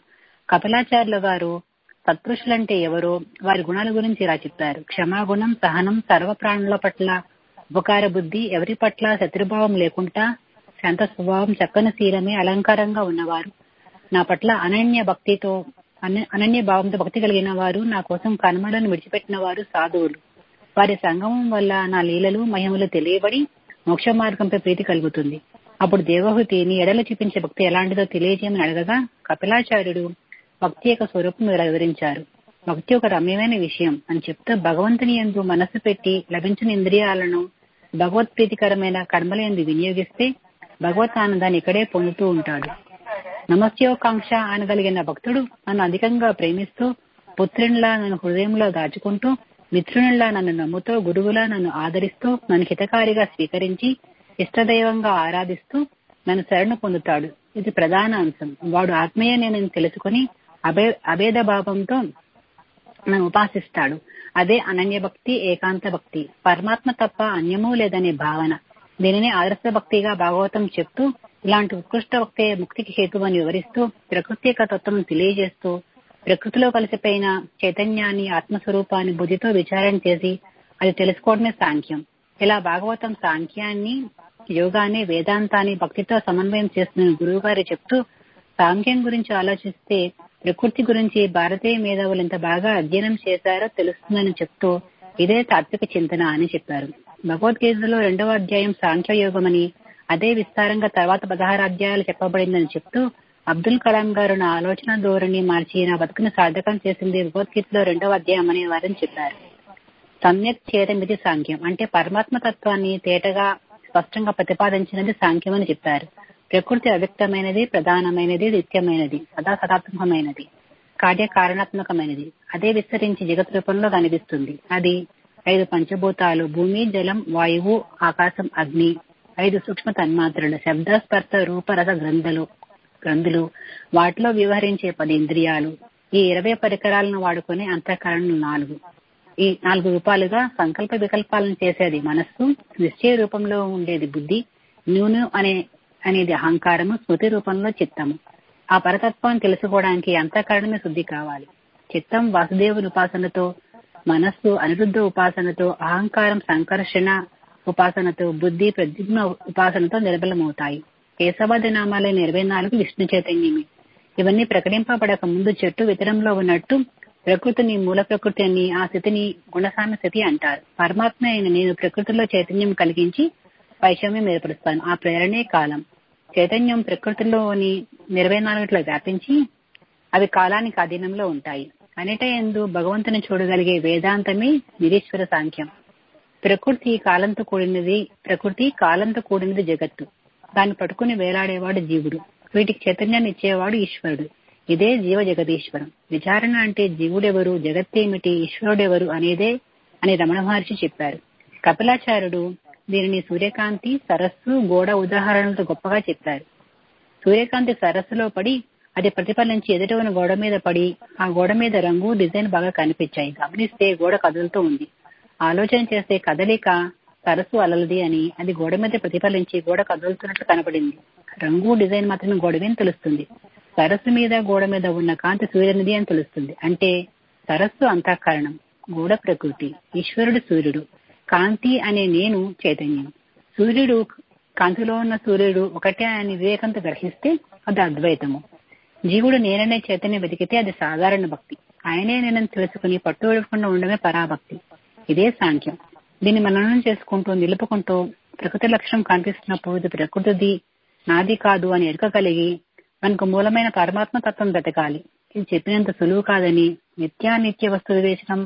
కపిలాచార్యుల వారు సత్పురుషులంటే ఎవరో వారి గుణాల గురించి ఇలా చెప్పారు క్షమాగుణం సహనం సర్వ ప్రాణుల పట్ల ఉపకార బుద్ధి ఎవరి పట్ల శత్రుభావం లేకుండా శాంత స్వభావం చక్కని శీలమే అలంకారంగా ఉన్నవారు నా పట్ల అనన్య భక్తితో అన- అనన్య భావంతో భక్తి కలిగిన వారు నా కోసం కనుమలను విడిచిపెట్టిన వారు సాధువులు వారి సంగమం వల్ల నా లీలలు మహిమలు తెలియబడి మోక్ష మార్గంపై ప్రీతి కలుగుతుంది అప్పుడు దేవహూతి నీ ఎడలు చూపించే భక్తి ఎలాంటిదో తెలియజేయమని అడగగా కపిలాచార్యుడు భక్తి యొక్క స్వరూపం ఇలా వివరించారు భక్తి ఒక రమ్యమైన విషయం అని చెప్తూ భగవంతుని ఎందు మనస్సు పెట్టి లభించిన ఇంద్రియాలను భగవత్ప్రీతికరమైన కర్మల ఎందు వినియోగిస్తే భగవత్ ఆనందాన్ని ఇక్కడే పొందుతూ ఉంటాడు నమస్యోకాంక్ష అనగలిగిన భక్తుడు నన్ను అధికంగా ప్రేమిస్తూ పుత్రునిలా నన్ను హృదయంలో దాచుకుంటూ మిత్రునిలా నన్ను నమ్ముతూ గురువులా నన్ను ఆదరిస్తూ నన్ను హితకారిగా స్వీకరించి ఇష్టదైవంగా ఆరాధిస్తూ నన్ను శరణు పొందుతాడు ఇది ప్రధాన అంశం వాడు ఆత్మీయ నేను తెలుసుకుని అభే అభేద భావంతో నన్ను ఉపాసిస్తాడు అదే అనన్య భక్తి ఏకాంత భక్తి పరమాత్మ తప్ప అన్యమూ లేదనే భావన దీనిని ఆదర్శ భక్తిగా భాగవతం చెప్తూ ఇలాంటి ఉత్కృష్ట భక్తే ముక్తికి హేతువని వివరిస్తూ ప్రకృతి యొక్క తత్వం తెలియజేస్తూ ప్రకృతిలో కలిసిపోయిన చైతన్యాన్ని ఆత్మస్వరూపాన్ని బుద్ధితో విచారణ చేసి అది తెలుసుకోవడమే సాంఖ్యం ఇలా భాగవతం సాంఖ్యాన్ని యోగాన్ని వేదాంతాన్ని భక్తితో సమన్వయం చేస్తున్న గురువు గారు చెప్తూ సాంఖ్యం గురించి ఆలోచిస్తే ప్రకృతి గురించి భారతీయ మేధావులు ఎంత బాగా అధ్యయనం చేశారో తెలుస్తుందని చెప్తూ ఇదే తాత్విక చింతన అని చెప్పారు భగవద్గీతలో రెండవ అధ్యాయం సాంఖ్య యోగమని అదే విస్తారంగా తర్వాత పదహారు అధ్యాయాలు చెప్పబడిందని చెప్తూ అబ్దుల్ కలాం గారు నా ఆలోచన ధోరణి మార్చి నా బతుకును సార్థకం చేసింది భగవద్గీతలో రెండవ అధ్యాయం అనే వారని చెప్పారు సమ్యక్ చేతమిది సాంఖ్యం అంటే పరమాత్మ తత్వాన్ని తేటగా స్పష్టంగా ప్రతిపాదించినది సాంఖ్యం అని చెప్పారు ప్రకృతి అవ్యక్తమైనది ప్రధానమైనది నిత్యమైనది సదా సదాత్మకమైనది కార్యకారణాత్మకమైనది అదే విస్తరించి జగత్ రూపంలో కనిపిస్తుంది అది ఐదు పంచభూతాలు భూమి జలం వాయువు ఆకాశం అగ్ని ఐదు సూక్ష్మ తన్మాత్రలు శబ్ద స్పర్శ రూపరస గ్రంథులు గ్రంథులు వాటిలో వ్యవహరించే పది ఇంద్రియాలు ఈ ఇరవై పరికరాలను వాడుకునే అంతఃకరణలు నాలుగు ఈ నాలుగు రూపాలుగా సంకల్ప వికల్పాలను చేసేది మనస్సు నిశ్చయ రూపంలో ఉండేది బుద్ధి నూనె అనే అనేది అహంకారము స్మృతి రూపంలో చిత్తము ఆ పరతత్వాన్ని తెలుసుకోవడానికి అంతఃకరణమే శుద్ధి కావాలి చిత్తం వాసుదేవుని ఉపాసనతో మనస్సు అనిరుద్ధ ఉపాసనతో అహంకారం సంకర్షణ ఉపాసనతో బుద్ధి ప్రద్యుమ్న ఉపాసనతో నిర్బలమవుతాయి కేశవాది నామాలైన ఇరవై నాలుగు విష్ణు చైతన్యమే ఇవన్నీ ప్రకటింపబడక ముందు చెట్టు వితరంలో ఉన్నట్టు ప్రకృతిని మూల ప్రకృతి అని ఆ స్థితిని గుణసామ స్థితి అంటారు పరమాత్మ అయిన నేను ప్రకృతిలో చైతన్యం కలిగించి వైషమ్యం ఏర్పరుస్తాను ఆ ప్రేరణే కాలం చైతన్యం ప్రకృతిలోని ఇరవై నాలుగులో వ్యాపించి అవి కాలానికి అధీనంలో ఉంటాయి అన్నిట ఎందు భగవంతుని చూడగలిగే వేదాంతమే నిరీశ్వర సాంఖ్యం ప్రకృతి కాలంతో కూడినది ప్రకృతి కాలంతో కూడినది జగత్తు దాన్ని పట్టుకుని వేలాడేవాడు జీవుడు వీటికి చైతన్యాన్ని ఇచ్చేవాడు ఈశ్వరుడు ఇదే జీవ జగదీశ్వరం విచారణ అంటే జీవుడెవరు జగత్తేమిటి ఈశ్వరుడెవరు అనేదే అని రమణ మహర్షి చెప్పారు కపిలాచార్యుడు దీనిని సూర్యకాంతి సరస్సు గోడ ఉదాహరణలతో గొప్పగా చెప్పారు సూర్యకాంతి సరస్సులో పడి అది ప్రతిఫలించి ఎదుట ఉన్న గోడ మీద పడి ఆ గోడ మీద రంగు డిజైన్ బాగా కనిపించాయి గమనిస్తే గోడ కదులుతూ ఉంది ఆలోచన చేస్తే కదలిక సరస్సు అలలది అని అది గోడ మీద ప్రతిఫలించి గోడ కదులుతున్నట్లు కనపడింది రంగు డిజైన్ మాత్రమే గోడ మీద తెలుస్తుంది సరస్సు మీద గోడ మీద ఉన్న కాంతి సూర్యునిది అని తెలుస్తుంది అంటే సరస్సు అంతఃకరణం గోడ ప్రకృతి ఈశ్వరుడు సూర్యుడు కాంతి అనే నేను చైతన్యం సూర్యుడు కాంతిలో ఉన్న సూర్యుడు ఒకటే అని వివేకంతో గ్రహిస్తే అది అద్వైతము జీవుడు నేననే చైతన్యం వెతికితే అది సాధారణ భక్తి ఆయనే నేనని తెలుసుకుని పట్టు విడకుండా ఉండడమే పరాభక్తి ఇదే సాంఖ్యం దీన్ని మననం చేసుకుంటూ నిలుపుకుంటూ ప్రకృతి లక్ష్యం కనిపిస్తున్నప్పుడు ఇది ప్రకృతిది నాది కాదు అని ఎరుక కలిగి మనకు మూలమైన పరమాత్మ తత్వం బ్రతకాలి ఇది చెప్పినంత సులువు కాదని నిత్యానిత్య వస్తు వివేచనం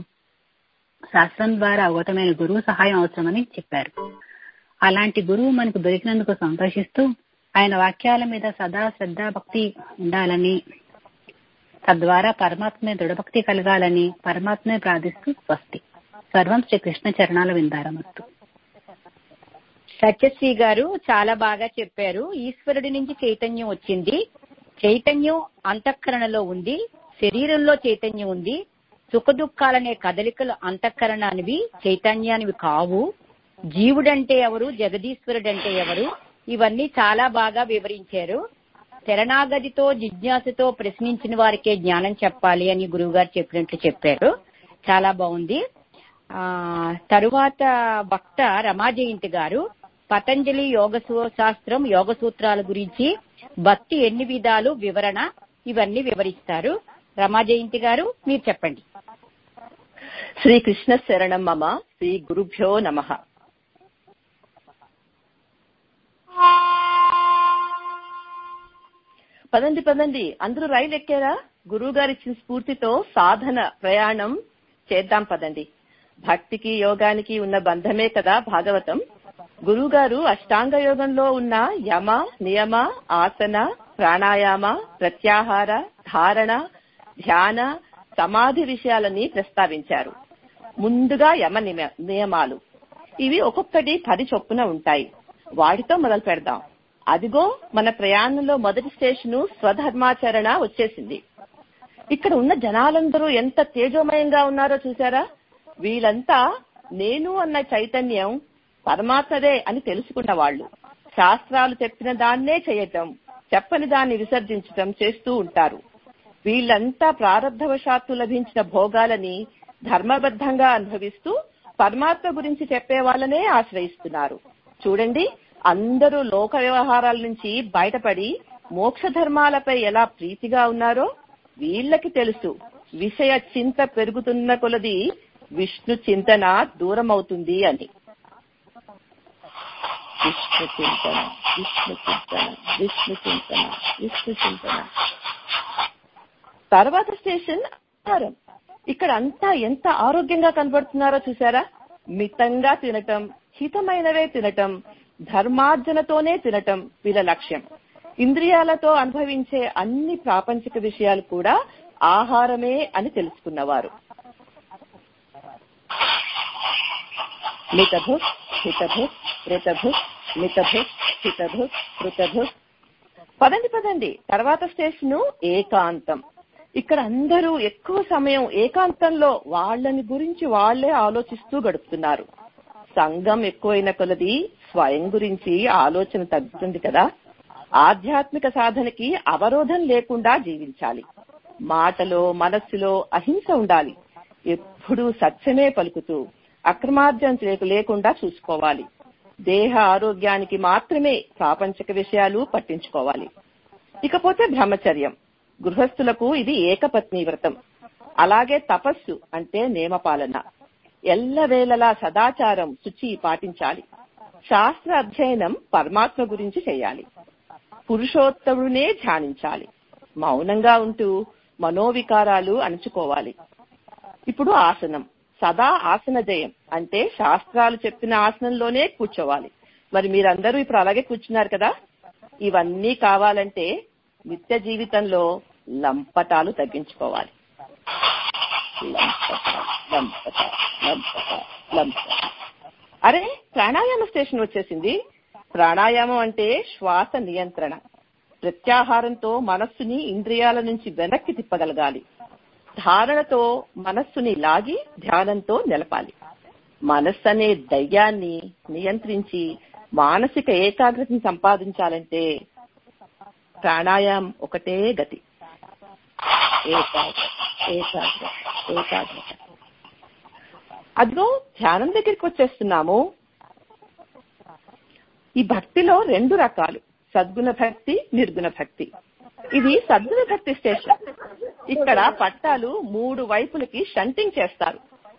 శాస్త్రం ద్వారా అవగతమైన గురువు సహాయం అవసరమని చెప్పారు అలాంటి గురువు మనకు దొరికినందుకు సంతోషిస్తూ ఆయన వాక్యాల మీద సదా శ్రద్ధ భక్తి ఉండాలని తద్వారా పరమాత్మే దృఢభక్తి కలగాలని పరమాత్మే ప్రార్థిస్తూ స్వస్తి సర్వం శ్రీ కృష్ణ చరణాల విందారమస్తు సత్యశ్రీ గారు చాలా బాగా చెప్పారు ఈశ్వరుడి నుంచి చైతన్యం వచ్చింది చైతన్యం అంతఃకరణలో ఉంది శరీరంలో చైతన్యం ఉంది సుఖ దుఃఖాలనే కదలికలు అంతఃకరణానివి చైతన్యానివి కావు జీవుడంటే ఎవరు జగదీశ్వరుడంటే ఎవరు ఇవన్నీ చాలా బాగా వివరించారు శరణాగతితో జిజ్ఞాసతో ప్రశ్నించిన వారికే జ్ఞానం చెప్పాలి అని గురువు గారు చెప్పినట్లు చెప్పారు చాలా బాగుంది ఆ తరువాత వక్త రమాజయంతి గారు పతంజలి యోగ సు- శాస్త్రం యోగ సూత్రాల గురించి భక్తి ఎన్ని విధాలు వివరణ ఇవన్నీ వివరిస్తారు రమాజయంతి గారు మీరు చెప్పండి శ్రీకృష్ణ శరణం మమ శ్రీ గురుభ్యో నమ పదండి పదండి అందరూ రైలు ఎక్కారా గురువు గారు ఇచ్చిన స్ఫూర్తితో సాధన ప్రయాణం చేద్దాం పదండి భక్తికి యోగానికి ఉన్న బంధమే కదా భాగవతం గురువు గారు అష్టాంగ యోగంలో ఉన్న యమ నియమ ఆసన ప్రాణాయామ ప్రత్యాహార ధారణ ధ్యాన సమాధి విషయాలని ప్రస్తావించారు ముందుగా యమ నిమ- నియమాలు ఇవి ఒక్కొక్కటి పది చొప్పున ఉంటాయి వాటితో మొదలు పెడదాం అదిగో మన ప్రయాణంలో మొదటి స్టేషన్ స్వధర్మాచరణ వచ్చేసింది ఇక్కడ ఉన్న జనాలందరూ ఎంత తేజోమయంగా ఉన్నారో చూసారా వీళ్ళంతా నేను అన్న చైతన్యం పరమాత్మదే అని తెలుసుకున్న వాళ్ళు శాస్త్రాలు చెప్పిన దాన్నే చేయటం చెప్పని దాన్ని విసర్జించటం చేస్తూ ఉంటారు వీళ్ళంతా ప్రారంధవశాత్తు లభించిన భోగాలని ధర్మబద్ధంగా అనుభవిస్తూ పరమాత్మ గురించి చెప్పే వాళ్ళనే ఆశ్రయిస్తున్నారు చూడండి అందరూ లోక వ్యవహారాల నుంచి బయటపడి మోక్ష ధర్మాలపై ఎలా ప్రీతిగా ఉన్నారో వీళ్ళకి తెలుసు విషయ చింత పెరుగుతున్న కొలది విష్ణు చింతన దూరం అవుతుంది అని విష్ణు చింతన విష్ణు చింతన విష్ణు చింతన విష్ణు చింతన తర్వాత స్టేషన్ ఆహారం ఇక్కడ అంతా ఎంత ఆరోగ్యంగా కనబడుతున్నారో చూసారా మితంగా తినటం హితమైనవే తినటం ధర్మార్జనతోనే తినటం వీళ్ళ లక్ష్యం ఇంద్రియాలతో అనుభవించే అన్ని ప్రాపంచిక విషయాలు కూడా ఆహారమే అని తెలుసుకున్నవారు మితభు హితభు రితభు మితభు హితభు కృతభు పదండి పదండి తర్వాత స్టేషన్ ఏకాంతం ఇక్కడ అందరూ ఎక్కువ సమయం ఏకాంతంలో వాళ్ళని గురించి వాళ్లే ఆలోచిస్తూ గడుపుతున్నారు సంఘం ఎక్కువైన కొలది స్వయం గురించి ఆలోచన తగ్గుతుంది కదా ఆధ్యాత్మిక సాధనకి అవరోధం లేకుండా జీవించాలి మాటలో మనస్సులో అహింస ఉండాలి ఎప్పుడూ సత్యమే పలుకుతూ అక్రమార్జన లేక- లేకుండా చూసుకోవాలి దేహ ఆరోగ్యానికి మాత్రమే ప్రాపంచిక విషయాలు పట్టించుకోవాలి ఇకపోతే బ్రహ్మచర్యం గృహస్థులకు ఇది ఏకపత్ని వ్రతం అలాగే తపస్సు అంటే నియమపాలన ఎల్లవేళలా సదాచారం శుచి పాటించాలి శాస్త్ర అధ్యయనం పరమాత్మ గురించి చేయాలి పురుషోత్తముడినే ధ్యానించాలి మౌనంగా ఉంటూ మనోవికారాలు అణుచుకోవాలి ఇప్పుడు ఆసనం సదా ఆసన జయం అంటే శాస్త్రాలు చెప్పిన ఆసనంలోనే కూర్చోవాలి మరి మీరందరూ ఇప్పుడు అలాగే కూర్చున్నారు కదా ఇవన్నీ కావాలంటే నిత్య జీవితంలో లంపటాలు తగ్గించుకోవాలి లంపటాలు, లంపటాలు, లంపటాలు, లంపటాలు. అరే ప్రాణాయామ స్టేషన్ వచ్చేసింది ప్రాణాయామం అంటే శ్వాస నియంత్రణ ప్రత్యాహారంతో మనస్సుని ఇంద్రియాల నుంచి వెనక్కి తిప్పగలగాలి ధారణతో మనస్సుని లాగి ధ్యానంతో నిలపాలి మనస్సు అనే దయ్యాన్ని నియంత్రించి మానసిక ఏకాగ్రతని సంపాదించాలంటే ప్రాణాయామం ఒకటే గతి ఏకాగ్రత ఏకాగ్రత ఏకాగ్రత అదిగో ధ్యానం దగ్గరికి వచ్చేస్తున్నాము ఈ భక్తిలో రెండు రకాలు సద్గుణ భక్తి నిర్గుణ భక్తి ఇది సద్గుణ భక్తి స్టేషన్ ఇక్కడ పట్టాలు మూడు వైపులకి షంటింగ్ చేస్తారు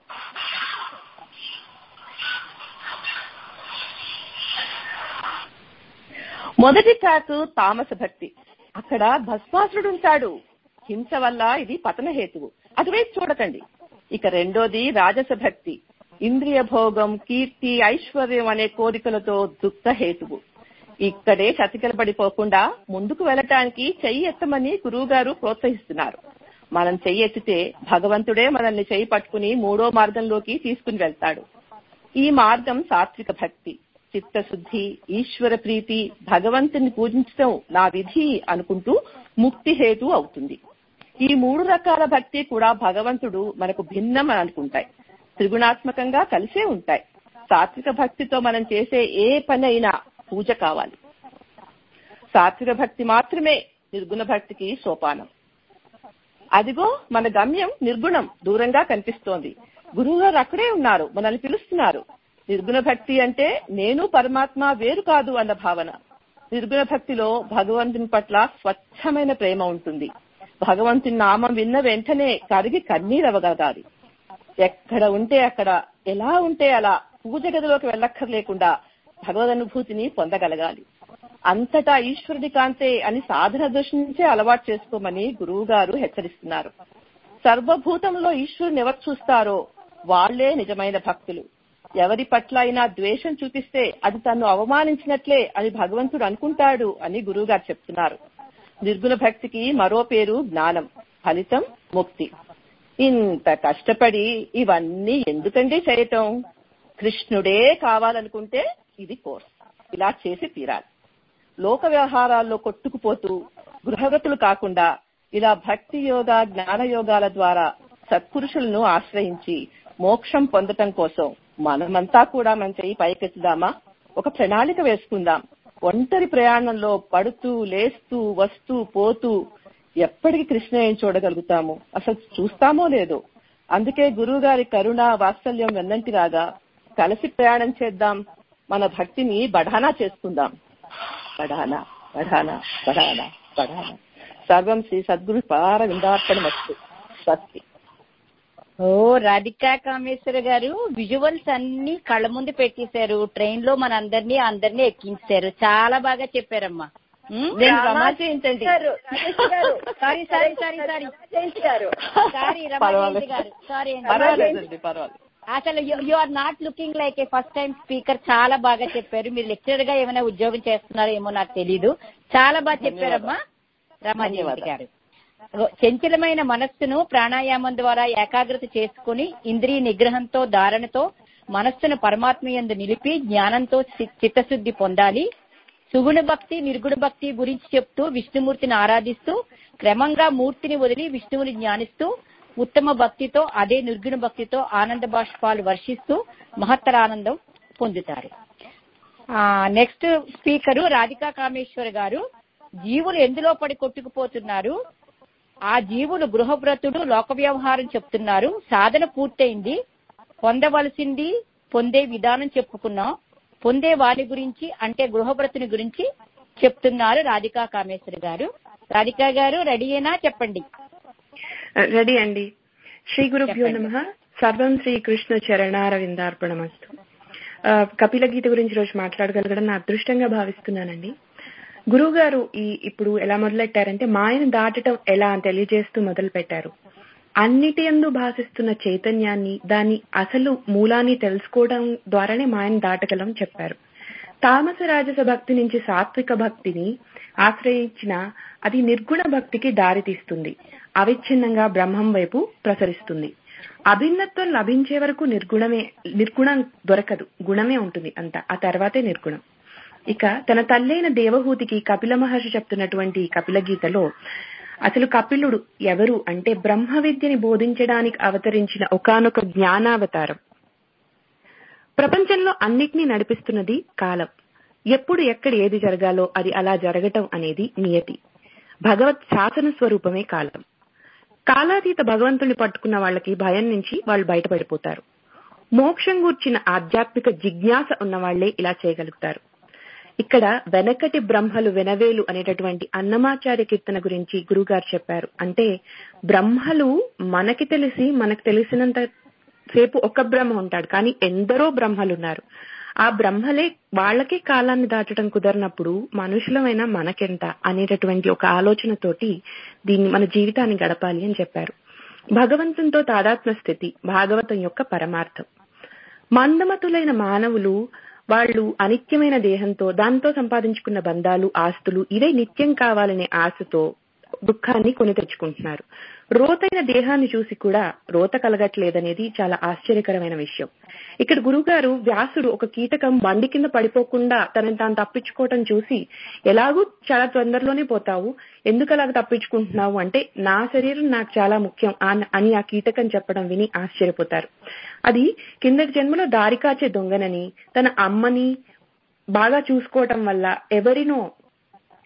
మొదటి ట్రాక్ తామస భక్తి అక్కడ భస్మాసురుడు ఉంటాడు హింస వల్ల ఇది పతన హేతువు అటువైపు చూడకండి ఇక రెండోది రాజస భక్తి ఇంద్రియ భోగం కీర్తి ఐశ్వర్యం అనే కోరికలతో దుఃఖ హేతువు ఇక్కడే చతికిల పడిపోకుండా ముందుకు వెళ్ళటానికి చెయ్యి ఎత్తమని గురువు గారు ప్రోత్సహిస్తున్నారు మనం చెయ్యి ఎత్తితే భగవంతుడే మనల్ని చెయ్యి పట్టుకుని మూడో మార్గంలోకి తీసుకుని వెళ్తాడు ఈ మార్గం సాత్విక భక్తి చిత్తశుద్ధి ఈశ్వర ప్రీతి భగవంతుని పూజించడం నా విధి అనుకుంటూ ముక్తి హేతు అవుతుంది ఈ మూడు రకాల భక్తి కూడా భగవంతుడు మనకు భిన్నం అని అనుకుంటాయి త్రిగుణాత్మకంగా కలిసే ఉంటాయి సాత్విక భక్తితో మనం చేసే ఏ పని అయినా పూజ కావాలి సాత్విక భక్తి మాత్రమే నిర్గుణ భక్తికి సోపానం అదిగో మన గమ్యం నిర్గుణం దూరంగా కనిపిస్తోంది గురువు గారు అక్కడే ఉన్నారు మనల్ని పిలుస్తున్నారు నిర్గుణ భక్తి అంటే నేను పరమాత్మ వేరు కాదు అన్న భావన నిర్గుణ భక్తిలో భగవంతుని పట్ల స్వచ్ఛమైన ప్రేమ ఉంటుంది భగవంతుని నామం విన్న వెంటనే కరిగి కన్నీరవగలగాలి ఎక్కడ ఉంటే అక్కడ ఎలా ఉంటే అలా పూజ గదిలోకి వెళ్ళక్కర్లేకుండా భగవద్ అనుభూతిని పొందగలగాలి అంతటా ఈశ్వరుడి కాంతే అని సాధన దృష్టించే అలవాటు చేసుకోమని గురువు గారు హెచ్చరిస్తున్నారు సర్వభూతంలో ఈశ్వరుని ఎవరు చూస్తారో వాళ్లే నిజమైన భక్తులు ఎవరి పట్ల అయినా ద్వేషం చూపిస్తే అది తను అవమానించినట్లే అని భగవంతుడు అనుకుంటాడు అని గురువు గారు చెప్తున్నారు నిర్గుణ భక్తికి మరో పేరు జ్ఞానం ఫలితం ముక్తి ఇంత కష్టపడి ఇవన్నీ ఎందుకండి చేయటం కృష్ణుడే కావాలనుకుంటే ఇది కోర్స్ ఇలా చేసి తీరాలి లోక వ్యవహారాల్లో కొట్టుకుపోతూ గృహగతులు కాకుండా ఇలా భక్తి యోగా జ్ఞాన యోగాల ద్వారా సత్పురుషులను ఆశ్రయించి మోక్షం పొందటం కోసం మనమంతా కూడా మన చెయ్యి పైకెత్తుదామా ఒక ప్రణాళిక వేసుకుందాం ఒంటరి ప్రయాణంలో పడుతూ లేస్తూ వస్తూ పోతూ ఎప్పటికి కృష్ణయ్యని చూడగలుగుతాము అసలు చూస్తామో లేదో అందుకే గురువు గారి కరుణ వాత్సల్యం వెన్నంటిరాగా కలిసి ప్రయాణం చేద్దాం మన భక్తిని బఢానా చేసుకుందాం బఢానా బఢానా బఢానా బఢానా సర్వం శ్రీ సద్గురు పార విందార్పణమస్తు స్వస్తి ఓ రాధికా కామేశ్వర గారు విజువల్స్ అన్ని కళ్ళ ముందు పెట్టేశారు ట్రైన్ లో మన అందరినీ అందరినీ ఎక్కించారు చాలా బాగా చెప్పారమ్మా ఉమ్, నేను రమా- రమాజీ ఏంటండి sorry sorry sorry sorry sorry Rama పర్వాలేదు. గారు సారీ అండి పర్వాలేదండి పర్వాలేదు అసలు you are not looking like a first time speaker చాలా బాగా చెప్పారు మీరు లెక్చరర్ గా ఏమైనా ఉద్యోగం చేస్తున్నారో ఏమో నాకు తెలీదు చాలా బాగా చెప్పారమ్మా రమాజీ ధన్యవాదాలు. గారు చంచలమైన మనస్సును ప్రాణాయామం ద్వారా ఏకాగ్రత చేసుకుని ఇంద్రియ నిగ్రహంతో ధారణతో మనస్సును పరమాత్మ యందు నిలిపి జ్ఞానంతో చి- చిత్తశుద్ధి పొందాలి సుగుణ భక్తి నిర్గుణ భక్తి గురించి చెప్తూ విష్ణుమూర్తిని ఆరాధిస్తూ క్రమంగా మూర్తిని వదిలి విష్ణువుని జ్ఞానిస్తూ ఉత్తమ భక్తితో అదే నిర్గుణ భక్తితో ఆనంద బాష్పాలు వర్షిస్తూ మహత్తర ఆనందం పొందుతారు నెక్స్ట్ స్పీకరు రాధికా కామేశ్వర్ గారు జీవులు ఎందులో పడి కొట్టుకుపోతున్నారు ఆ జీవులు గృహవ్రతుడు లోక వ్యవహారం చెప్తున్నారు సాధన పూర్తయింది పొందవలసింది పొందే విధానం చెప్పుకున్నాం పొందే వారి గురించి అంటే గృహవ్రతుని గురించి చెప్తున్నారు రాధికా కామేశ్వరి గారు రాధికా గారు రెడీయేనా చెప్పండి రెడీ అండి శ్రీ గురుభ్యో చెప్పండి. నమ సర్వం శ్రీ కృష్ణ చరణారవిందార్పణమస్తు ఆ, కపిల గీత గురించి రోజు మాట్లాడగలగడం నా అదృష్టంగా భావిస్తున్నానండి గురువు గారు ఈ ఇప్పుడు ఎలా మొదలెట్టారంటే మాయను దాటటం ఎలా అని తెలియజేస్తూ మొదలు పెట్టారు అన్నిటి ఎందు భాషిస్తున్న చైతన్యాన్ని దాని అసలు మూలాన్ని తెలుసుకోవడం ద్వారానే మాయను దాటగలం చెప్పారు తామస రాజస భక్తి నుంచి సాత్విక భక్తిని ఆశ్రయించిన అది నిర్గుణ భక్తికి దారితీస్తుంది అవిచ్ఛిన్నంగా బ్రహ్మం వైపు ప్రసరిస్తుంది అభిన్నత్వం లభించే వరకు నిర్గుణమే నిర్గుణం దొరకదు గుణమే ఉంటుంది అంత ఆ తర్వాతే నిర్గుణం ఇక తన తల్లైన దేవహూతికి కపిల మహర్షి చెప్తున్నటువంటి ఈ కపిల గీతలో అసలు కపిలుడు ఎవరు అంటే బ్రహ్మ విద్యని బోధించడానికి అవతరించిన ఒకానొక జ్ఞానావతారం ప్రపంచంలో అన్నిటినీ నడిపిస్తున్నది కాలం ఎప్పుడు ఎక్కడ ఏది జరగాలో అది అలా జరగటం అనేది నియతి భగవత్ శాసన స్వరూపమే కాలం కాలాతీత భగవంతుని పట్టుకున్న వాళ్ళకి భయం నుంచి వాళ్ళు బయటపడిపోతారు మోక్షం గూర్చిన ఆధ్యాత్మిక జిజ్ఞాస ఉన్న వాళ్లే ఇలా చేయగలుగుతారు ఇక్కడ వెనకటి బ్రహ్మలు వెనవేలు అనేటటువంటి అన్నమాచార్య కీర్తన గురించి గురుగారు చెప్పారు అంటే బ్రహ్మలు మనకి తెలిసి మనకు తెలిసినంత సేపు ఒక బ్రహ్మ ఉంటాడు కానీ ఎందరో బ్రహ్మలు ఉన్నారు ఆ బ్రహ్మలే వాళ్ళకే కాలాన్ని దాటడం కుదరినప్పుడు మనుషులమైన మనకెంత అనేటటువంటి ఒక ఆలోచనతోటి దీన్ని మన జీవితాన్ని గడపాలి అని చెప్పారు భగవంతునితో తాదాత్మ స్థితి భాగవతం యొక్క పరమార్థం మందమతులైన మానవులు వాళ్ళు అనిత్యమైన దేహంతో దాంతో సంపాదించుకున్న బంధాలు ఆస్తులు ఇవే నిత్యం కావాలనే ఆశతో దుఃఖాన్ని కొని తెచ్చుకుంటున్నారు రోతైన దేహాన్ని చూసి కూడా రోత కలగట్లేదనేది చాలా ఆశ్చర్యకరమైన విషయం ఇక్కడ గురుగారు వ్యాసుడు ఒక కీటకం బండి కింద పడిపోకుండా తనని తాను తప్పించుకోవటం చూసి ఎలాగూ చాలా తొందరలోనే పోతావు ఎందుకు అలాగ తప్పించుకుంటున్నావు అంటే నా శరీరం నాకు చాలా ముఖ్యం అన్- అని ఆ కీటకం చెప్పడం విని ఆశ్చర్యపోతారు అది కిందటి జన్మలో దారి కాచే దొంగనని తన అమ్మని బాగా చూసుకోవటం వల్ల ఎవరినో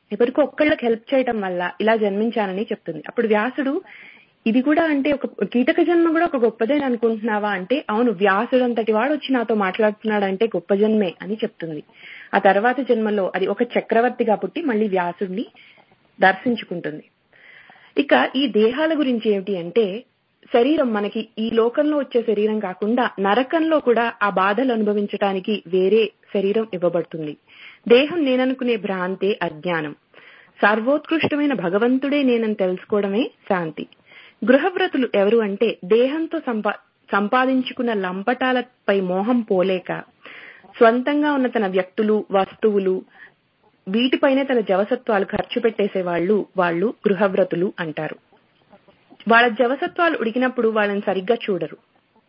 ఎవరికో ఒక్కళ్ళకి హెల్ప్ చేయటం వల్ల ఇలా జన్మించానని చెప్తుంది అప్పుడు వ్యాసుడు ఇది కూడా అంటే ఒక కీటక జన్మ కూడా ఒక గొప్పదే అనుకుంటున్నావా అంటే అవును వ్యాసుడు అంతటి వాడు వచ్చి నాతో మాట్లాడుతున్నాడంటే గొప్ప జన్మే అని చెప్తుంది ఆ తర్వాత జన్మలో అది ఒక చక్రవర్తిగా పుట్టి మళ్ళీ వ్యాసుడిని దర్శించుకుంటుంది ఇక ఈ దేహాల గురించి ఏమిటి అంటే శరీరం మనకి ఈ లోకంలో వచ్చే శరీరం కాకుండా నరకంలో కూడా ఆ బాధలు అనుభవించడానికి వేరే శరీరం ఇవ్వబడుతుంది దేహం నేననుకునే భ్రాంతే అజ్ఞానం సర్వోత్కృష్టమైన భగవంతుడే నేనని తెలుసుకోవడమే శాంతి గృహవ్రతులు ఎవరు అంటే దేహంతో సంపా సంపాదించుకున్న లంపటాలపై మోహం పోలేక స్వంతంగా ఉన్న తన వ్యక్తులు వస్తువులు వీటిపైనే తన జవసత్వాలు ఖర్చు పెట్టేసే వాళ్ళు వాళ్ళు గృహవ్రతులు అంటారు వాళ్ళ జవసత్వాలు ఉడికినప్పుడు వాళ్ళని సరిగ్గా చూడరు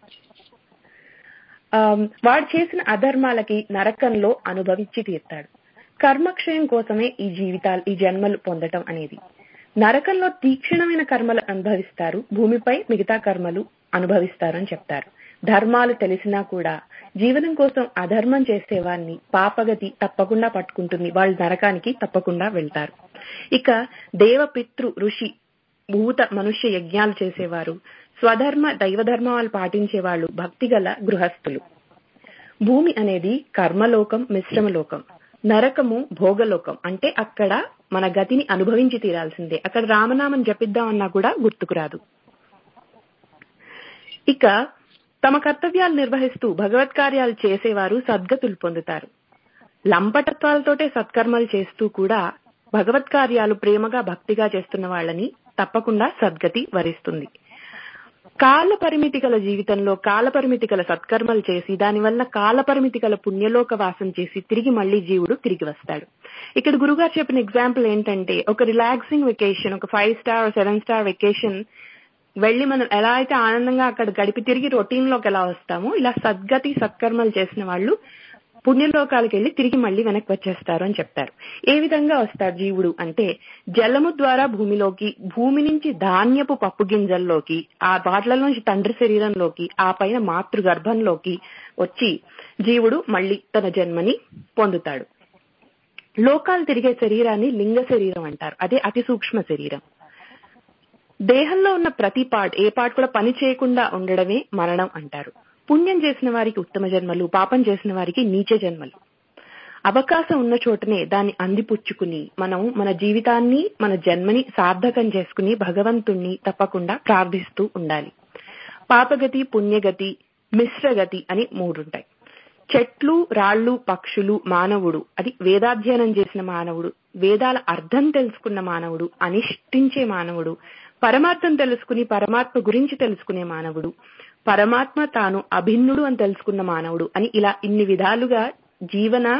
వాడు చేసిన అధర్మాలకి నరకంలో అనుభవించి తీరుతాడు కర్మక్షయం కోసమే ఈ జీవితాలు ఈ జన్మలు పొందటం అనేది నరకంలో తీక్షణమైన కర్మలు అనుభవిస్తారు భూమిపై మిగతా కర్మలు అనుభవిస్తారు అని చెప్తారు ధర్మాలు తెలిసినా కూడా జీవనం కోసం అధర్మం చేసేవారిని పాపగతి తప్పకుండా పట్టుకుంటుంది వాళ్ళు నరకానికి తప్పకుండా వెళ్తారు ఇక దేవపితృ ఋషి భూత మనుష్య యజ్ఞాలు చేసేవారు స్వధర్మ దైవధర్మాలు పాటించే వాళ్ళు భక్తిగల గృహస్థులు భూమి అనేది కర్మలోకం మిశ్రమలోకం నరకము భోగలోకం అంటే అక్కడ మన గతిని అనుభవించి తీరాల్సిందే అక్కడ రామనామం జపిద్దామన్నా కూడా గుర్తుకురాదు ఇక తమ కర్తవ్యాలు నిర్వహిస్తూ భగవత్ కార్యాలు చేసేవారు సద్గతులు పొందుతారు లంపటత్వాలతోటే సత్కర్మలు చేస్తూ కూడా భగవత్ కార్యాలు ప్రేమగా భక్తిగా చేస్తున్న వాళ్ళని తప్పకుండా సద్గతి వరిస్తుంది కాల పరిమితి గల జీవితంలో కాల పరిమితి గల సత్కర్మలు చేసి దానివల్ల కాల పరిమితి గల పుణ్యలోక వాసం చేసి తిరిగి మళ్లీ జీవుడు తిరిగి వస్తాడు ఇక్కడ గురుగారు చెప్పిన ఎగ్జాంపుల్ ఏంటంటే ఒక రిలాక్సింగ్ వెకేషన్ ఒక five star seven star vacation వెళ్లి మనం ఎలా అయితే ఆనందంగా అక్కడ గడిపి తిరిగి రొటీన్ లోకి ఎలా వస్తామో ఇలా సద్గతి సత్కర్మలు చేసిన వాళ్ళు పుణ్యలోకాలకు వెళ్లి తిరిగి మళ్లీ వెనక్కి వచ్చేస్తారు అని చెప్తారు ఏ విధంగా వస్తాడు జీవుడు అంటే జలము ద్వారా భూమిలోకి భూమి నుంచి ధాన్యపు పప్పు గింజల్లోకి ఆ వాటిలోంచి తండ్రి శరీరంలోకి ఆ పైన మాతృ గర్భంలోకి వచ్చి జీవుడు మళ్లీ తన జన్మని పొందుతాడు లోకాలు తిరిగే శరీరాన్ని లింగ శరీరం అంటారు అదే అతి సూక్ష్మ శరీరం దేహంలో ఉన్న ప్రతి పార్ట్ ఏ పార్ట్ కూడా పని చేయకుండా ఉండడమే మరణం అంటారు పుణ్యం చేసిన వారికి ఉత్తమ జన్మలు పాపం చేసిన వారికి నీచ జన్మలు అవకాశం ఉన్న చోటనే దాన్ని అందిపుచ్చుకుని మనం మన జీవితాన్ని మన జన్మని సార్థకం చేసుకుని భగవంతుణ్ణి తప్పకుండా ప్రార్థిస్తూ ఉండాలి పాపగతి పుణ్యగతి మిశ్రగతి అని మూడుంటాయి చెట్లు రాళ్లు పక్షులు మానవుడు అది వేదాధ్యయనం చేసిన మానవుడు వేదాల అర్థం తెలుసుకున్న మానవుడు అనిష్టించే మానవుడు పరమార్థం తెలుసుకుని పరమాత్మ గురించి తెలుసుకునే మానవుడు పరమాత్మ తాను అభిన్నుడు అని తెలుసుకున్న మానవుడు అని ఇలా ఇన్ని విధాలుగా జీవన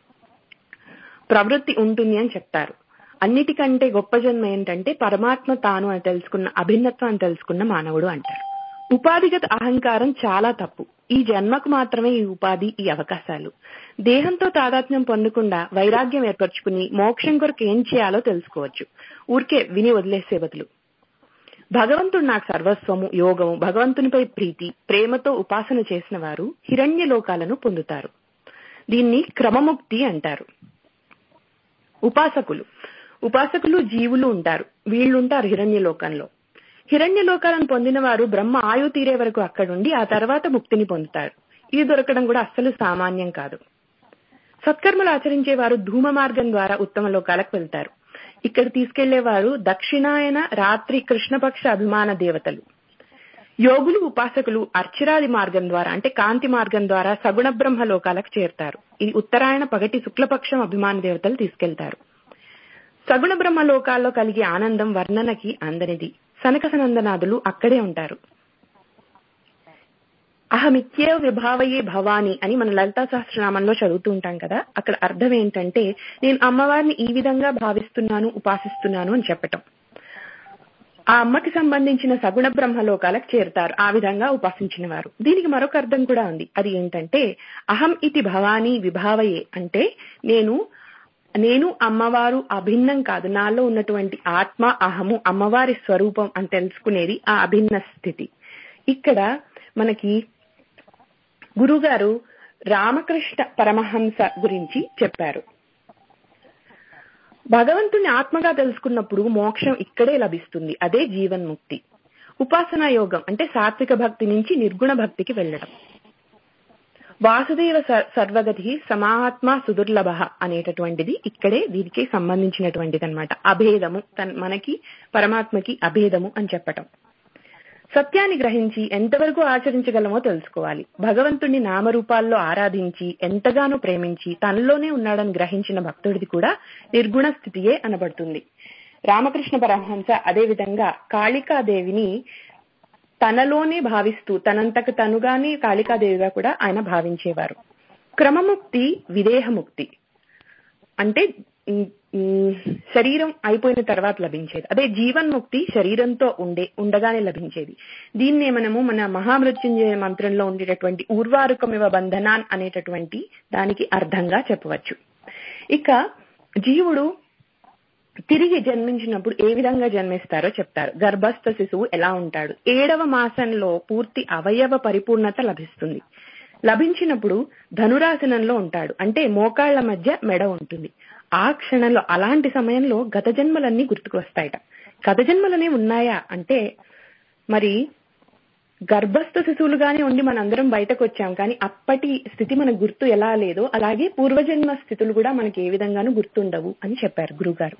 ప్రవృత్తి ఉంటుంది అని చెప్తారు అన్నిటికంటే గొప్ప జన్మ ఏంటంటే పరమాత్మ తాను అని తెలుసుకున్న అభిన్నత్వం అని తెలుసుకున్న మానవుడు అంటారు ఉపాధిగత అహంకారం చాలా తప్పు ఈ జన్మకు మాత్రమే ఈ ఉపాధి ఈ అవకాశాలు దేహంతో తాదాత్మ్యం పొందకుండా వైరాగ్యం ఏర్పరచుకుని మోక్షం కొరకు ఏం చేయాలో తెలుసుకోవచ్చు ఊరికే విని వదిలేసే బదులు భగవంతుడు నాకు సర్వస్వము యోగము భగవంతునిపై ప్రీతి ప్రేమతో ఉపాసన చేసిన వారు హిరణ్య లోకాలను పొందుతారు దీన్ని క్రమముక్తి అంటారు ఉపాసకులు ఉపాసకులు జీవులు ఉంటారు వీళ్ళుంటారు హిరణ్య లోకంలో హిరణ్య లోకాలను పొందిన వారు బ్రహ్మ ఆయు తీరే వరకు అక్కడుండి ఆ తర్వాత ముక్తిని పొందుతారు ఇది దొరకడం కూడా అస్సలు సామాన్యం కాదు సత్కర్మలు ఆచరించే వారు ధూమ మార్గం ద్వారా ఉత్తమ లోకాలకు వెళ్తారు ఇక్కడ తీసుకెళ్లేవారు దక్షిణాయన రాత్రి కృష్ణపక్ష అభిమాన దేవతలు యోగులు ఉపాసకులు అర్చరాది మార్గం ద్వారా అంటే కాంతి మార్గం ద్వారా సగుణ బ్రహ్మ లోకాలకు చేరుతారు ఇది ఉత్తరాయణ పగటి శుక్లపక్షం అభిమాన దేవతలు తీసుకెళ్తారు సగుణ బ్రహ్మ లోకాల్లో కలిగే ఆనందం వర్ణనకి అందనిది సనక సనందనాథులు అక్కడే ఉంటారు అహమిత్యేవ విభావయే భవాని అని మన లలితా సహస్రనామంలో చదువుతూ ఉంటాం కదా అక్కడ అర్థం ఏంటంటే నేను అమ్మవారిని ఈ విధంగా భావిస్తున్నాను ఉపాసిస్తున్నాను అని చెప్పటం ఆ అమ్మకి సంబంధించిన సగుణ బ్రహ్మలోకాలకు చేరుతారు ఆ విధంగా ఉపాసించిన వారు దీనికి మరొక అర్థం కూడా ఉంది అది ఏంటంటే అహం ఇతి భవానీ విభావయే అంటే నేను నేను అమ్మవారు అభిన్నం కాదు నాలో ఉన్నటువంటి ఆత్మ అహము అమ్మవారి స్వరూపం అని తెలుసుకునేది ఆ అభిన్న స్థితి ఇక్కడ మనకి గురుగారు రామకృష్ణ పరమహంస గురించి చెప్పారు భగవంతుని ఆత్మగా తెలుసుకున్నప్పుడు మోక్షం ఇక్కడే లభిస్తుంది అదే జీవన్ముక్తి ఉపాసనా యోగం అంటే సాత్విక భక్తి నుంచి నిర్గుణ భక్తికి వెళ్ళడం వాసుదేవ స- సర్వగతి సమాత్మ సుదుర్లభ అనేటటువంటిది ఇక్కడే దీనికి సంబంధించినటువంటిది అనమాట అభేదము తన్ మనకి పరమాత్మకి అభేదము అని చెప్పటం సత్యాన్ని గ్రహించి ఎంతవరకు ఆచరించగలమో తెలుసుకోవాలి భగవంతుణ్ణి నామరూపాల్లో ఆరాధించి ఎంతగానో ప్రేమించి తనలోనే ఉన్నాడని గ్రహించిన భక్తుడిది కూడా నిర్గుణ స్థితియే అనబడుతుంది రామకృష్ణ పరమహంస అదే విధంగా కాళికాదేవిని తనలోనే భావిస్తూ తనంతకు తనుగానే కాళికాదేవిగా కూడా ఆయన భావించేవారు క్రమముక్తి విదేహముక్తి అంటే ఉమ్, ఉమ్, శరీరం అయిపోయిన తర్వాత లభించేది అదే జీవన్ముక్తి శరీరంతో ఉండే ఉండగానే లభించేది దీన్నే మనము మన మహామృత్యుంజయ మంత్రంలో ఉండేటటువంటి ఊర్వారుకమివ బంధనాన్ అనేటటువంటి దానికి అర్థంగా చెప్పవచ్చు ఇక జీవుడు తిరిగి జన్మించినప్పుడు ఏ విధంగా జన్మిస్తారో చెప్తారు గర్భస్థ శిశువు ఎలా ఉంటాడు ఏడవ మాసంలో పూర్తి అవయవ పరిపూర్ణత లభిస్తుంది లభించినప్పుడు ధనురాసనంలో ఉంటాడు అంటే మోకాళ్ల మధ్య మెడ ఉంటుంది ఆ క్షణంలో అలాంటి సమయంలో గత జన్మలన్నీ గుర్తుకు వస్తాయట గత జన్మలనే ఉన్నాయా అంటే మరి గర్భస్థ శిశువులుగానే ఉండి మనందరం బయటకు వచ్చాం కానీ అప్పటి స్థితి మనకు గుర్తు ఎలా లేదో అలాగే పూర్వజన్మ స్థితులు కూడా మనకి ఏ విధంగానూ గుర్తుండవు అని చెప్పారు గురుగారు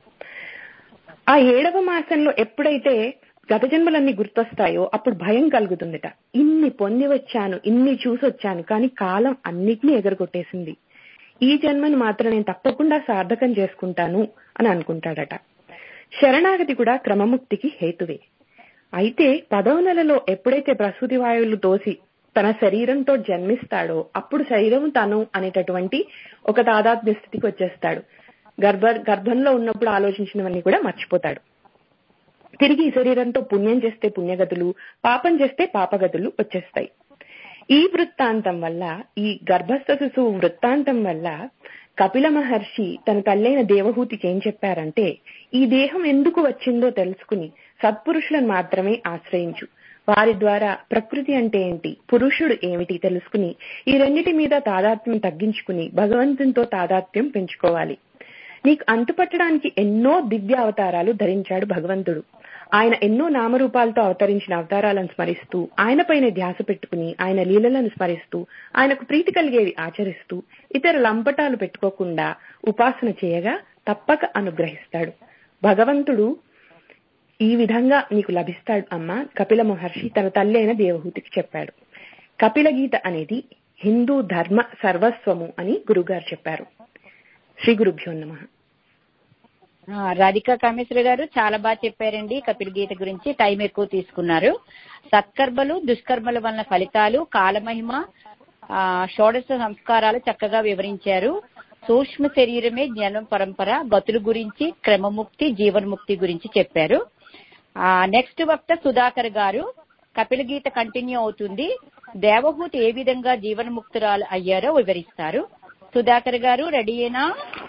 ఆ ఏడవ మాసంలో ఎప్పుడైతే గత జన్మలన్నీ గుర్తొస్తాయో అప్పుడు భయం కలుగుతుందట ఇన్ని పొంది వచ్చాను ఇన్ని చూసి వచ్చాను కానీ కాలం అన్నిటినీ ఎగరగొట్టేసింది ఈ జన్మను మాత్రం నేను తప్పకుండా సార్థకం చేసుకుంటాను అని అనుకుంటాడట శరణాగతి కూడా క్రమముక్తికి హేతువే అయితే పదవ నెలలో ఎప్పుడైతే ప్రసూతి వాయువులు తోసి తన శరీరంతో జన్మిస్తాడో అప్పుడు శరీరం తను అనేటటువంటి ఒక తాదాత్మ్య స్థితికి వచ్చేస్తాడు గర్భ గర్భంలో ఉన్నప్పుడు ఆలోచించినవన్నీ కూడా మర్చిపోతాడు తిరిగి ఈ శరీరంతో పుణ్యం చేస్తే పుణ్యగతులు పాపం చేస్తే పాపగతులు వచ్చేస్తాయి ఈ వృత్తాంతం వల్ల ఈ గర్భస్థ శిశువు వృత్తాంతం వల్ల కపిల మహర్షి తన తల్లైన దేవహూతికి ఏం చెప్పారంటే ఈ దేహం ఎందుకు వచ్చిందో తెలుసుకుని సత్పురుషులను మాత్రమే ఆశ్రయించు వారి ద్వారా ప్రకృతి అంటే ఏంటి పురుషుడు ఏమిటి తెలుసుకుని ఈ రెండిటి మీద తాదాత్మ్యం తగ్గించుకుని భగవంతునితో తాదాత్మ్యం పెంచుకోవాలి నీకు అంతుపట్టడానికి ఎన్నో దివ్య అవతారాలు ధరించాడు భగవంతుడు ఆయన ఎన్నో నామరూపాలతో అవతరించిన అవతారాలను స్మరిస్తూ ఆయనపైన ధ్యాస పెట్టుకుని ఆయన లీలలను స్మరిస్తూ ఆయనకు ప్రీతి కలిగేవి ఆచరిస్తూ ఇతర లంపటాలు పెట్టుకోకుండా ఉపాసన చేయగా తప్పక అనుగ్రహిస్తాడు భగవంతుడు ఈ విధంగా నీకు లభిస్తాడు అమ్మ కపిల మహర్షి తన తల్లి అయిన దేవహూతికి చెప్పాడు కపిల గీత అనేది హిందూ ధర్మ సర్వస్వము అని గురుగారు చెప్పారు శ్రీ గురుభ్యో నమ ఆ, రాధికా కామేశ్వర గారు చాలా బాగా చెప్పారండి కపిల గీత గురించి టైం ఎక్కువ తీసుకున్నారు సత్కర్మలు దుష్కర్మల వలన ఫలితాలు కాలమహిమ ఆ, షోడశ సంస్కారాలు చక్కగా వివరించారు సూక్ష్మ శరీరమే జ్ఞానం పరంపర గతుల గురించి క్రమముక్తి జీవన్ముక్తి గురించి చెప్పారు ఆ నెక్స్ట్ వక్త సుధాకర్ గారు కపిల గీత కంటిన్యూ అవుతుంది దేవహూతి ఏ విధంగా జీవన్ముక్తురాలు అయ్యారో వివరిస్తారు సుధాకర్ గారు రెడీయేనా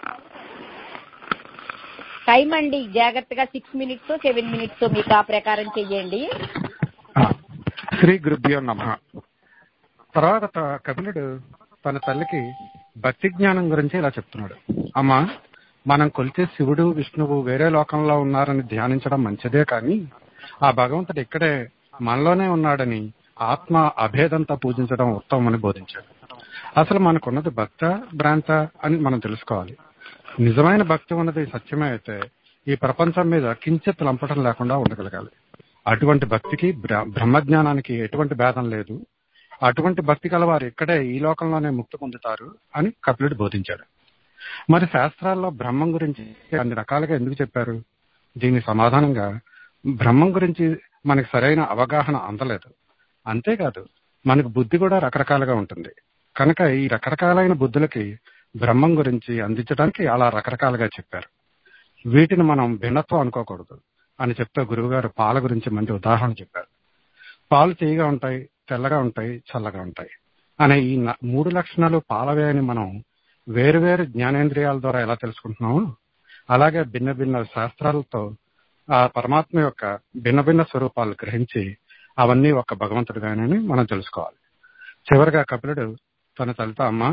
టైం అండి జాగ్రత్తగా సిక్స్ మినిట్స్ సెవెన్ మినిట్స్ మీకు ఆ ప్రకారం చెయ్యండి ఆ, శ్రీ గురుభ్యో నమ తర్వాత త- కపిలుడు తన తల్లికి భక్తి జ్ఞానం గురించి ఇలా చెప్తున్నాడు అమ్మా మనం కొలిచే శివుడు విష్ణువు వేరే లోకంలో ఉన్నారని ధ్యానించడం మంచిదే కానీ ఆ భగవంతుడు ఇక్కడే మనలోనే ఉన్నాడని ఆత్మ అభేదంతో పూజించడం ఉత్తమమని బోధించాడు అసలు మనకున్నది భక్త భ్రాంత అని మనం తెలుసుకోవాలి నిజమైన భక్తి ఉన్నది సత్యమే అయితే ఈ ప్రపంచం మీద కించిత్ లంపటం లేకుండా ఉండగలగాలి అటువంటి భక్తికి బ్ర- బ్రహ్మజ్ఞానానికి ఎటువంటి భేదం లేదు అటువంటి భక్తి కలవారు ఇక్కడే ఈ లోకంలోనే ముక్తి పొందుతారు అని కపిలుడు బోధించాడు మరి శాస్త్రాల్లో బ్రహ్మం గురించి అన్ని రకాలుగా ఎందుకు చెప్పారు దీని సమాధానంగా బ్రహ్మం గురించి మనకి సరైన అవగాహన అందలేదు అంతేకాదు మనకు బుద్ధి కూడా రకరకాలుగా ఉంటుంది కనుక ఈ రకరకాలైన బుద్ధులకి బ్రహ్మం గురించి అందించడానికి అలా రకరకాలుగా చెప్పారు వీటిని మనం భిన్నత్వం అనుకోకూడదు అని చెప్తే గురువుగారు పాల గురించి మంచి ఉదాహరణ చెప్పారు పాలు తీయగా ఉంటాయి తెల్లగా ఉంటాయి చల్లగా ఉంటాయి అనే ఈ న- మూడు లక్షణాలు పాలవే అని మనం వేరువేరు జ్ఞానేంద్రియాల ద్వారా ఎలా తెలుసుకుంటున్నామో అలాగే భిన్న భిన్న శాస్త్రాలతో ఆ పరమాత్మ యొక్క భిన్న భిన్న స్వరూపాలు గ్రహించి అవన్నీ ఒక భగవంతుడిగానని మనం తెలుసుకోవాలి చివరిగా కపిలుడు తన తల్లితో అమ్మ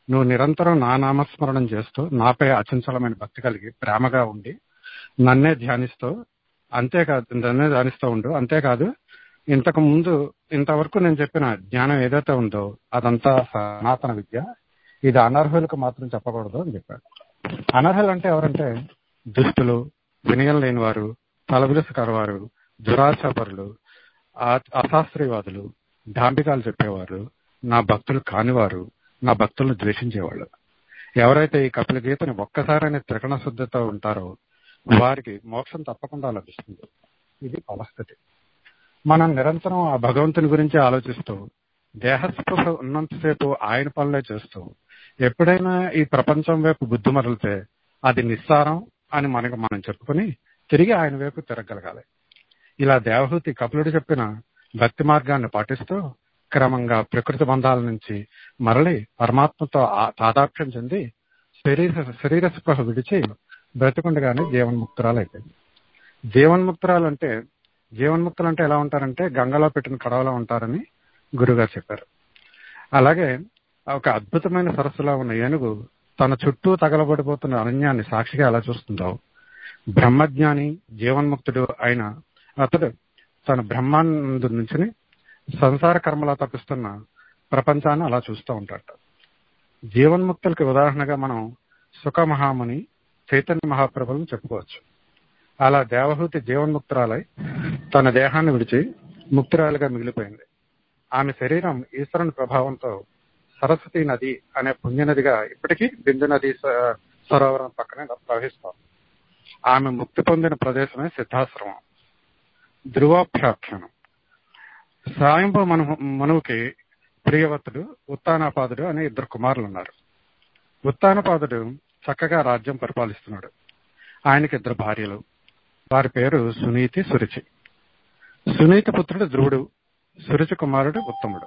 నువ్వు నిరంతరం నా నామస్మరణం చేస్తూ నాపై అచంచలమైన భక్తి కలిగి ప్రేమగా ఉండి నన్నే ధ్యానిస్తూ అంతేకాదు నన్నే ధ్యానిస్తూ ఉండు అంతేకాదు ఇంతకు ముందు ఇంతవరకు నేను చెప్పిన జ్ఞానం ఏదైతే ఉందో అదంతా సనాతన విద్య ఇది అనర్హులకు మాత్రం చెప్పకూడదు అని చెప్పాడు అనర్హులు అంటే ఎవరంటే దుష్టులు వినయం లేని వారు తలబిలుసుకరవారు దురాచాపరులు ఆ- అశాస్త్రీయవాదులు డాంబికాలు చెప్పేవారు నా భక్తులు కానివారు నా భక్తులను ద్వేషించేవాళ్ళు ఎవరైతే ఈ కపిల గీతని ఒక్కసారైనా త్రికణ శుద్ధితో ఉంటారో వారికి మోక్షం తప్పకుండా లభిస్తుంది ఇది పరిస్థితి మనం నిరంతరం ఆ భగవంతుని గురించి ఆలోచిస్తూ దేహస్పృహ ఉన్నంతసేపు ఆయన పనులే చేస్తూ ఎప్పుడైనా ఈ ప్రపంచం వైపు బుద్ధి మరలితే అది నిస్సారం అని మనకు మనం చెప్పుకుని తిరిగి ఆయన వైపు తిరగలగాలి ఇలా దేవహూతి కపిలుడు చెప్పిన భక్తి మార్గాన్ని పాటిస్తూ క్రమంగా ప్రకృతి బంధాల నుంచి మరలి పరమాత్మతో ఆ- తాదాత్మ్యం చెంది శరీర శరీర స్పృహ విడిచి బ్రతికుండగానే జీవన్ముక్తురాలు అయిపోయింది జీవన్ముక్తురాలు అంటే జీవన్ముక్తులు అంటే ఎలా ఉంటారంటే గంగలో పెట్టిన కడవలో ఉంటారని గురుగారు చెప్పారు అలాగే ఒక అద్భుతమైన సరస్సులో ఉన్న ఏనుగు తన చుట్టూ తగలబడిపోతున్న అరణ్యాన్ని సాక్షిగా ఎలా చూస్తుందో బ్రహ్మజ్ఞాని జీవన్ముక్తుడు అయిన అతడు తన బ్రహ్మానందు నుంచి సంసార కర్మలా తప్పిస్తున్న ప్రపంచాన్ని అలా చూస్తూ ఉంటాడు జీవన్ముక్తులకి ఉదాహరణగా మనం సుఖ మహాముని చైతన్య మహాప్రభులను చెప్పుకోవచ్చు అలా దేవహూతి జీవన్ముక్తురాలై తన దేహాన్ని విడిచి ముక్తురాలుగా మిగిలిపోయింది ఆమె శరీరం ఈశ్వరుని ప్రభావంతో సరస్వతి నది అనే పుణ్యనదిగా ఇప్పటికీ బిందు నది స- సరోవరం పక్కనే ప్రవహిస్తోంది ఆమె ముక్తి పొందిన ప్రదేశమే సిద్ధాశ్రమం ధ్రువాభ్యాఖ్యానం సాయంపు మను మనువుకి ప్రియవతుడు ఉత్తానపాదుడు అనే ఇద్దరు కుమారులు ఉన్నారు ఉత్తానపాదుడు చక్కగా రాజ్యం పరిపాలిస్తున్నాడు ఆయనకి ఇద్దరు భార్యలు వారి పేరు సునీతి సురుచి సునీతి పుత్రుడు ధ్రువుడు సురుచి కుమారుడు ఉత్తముడు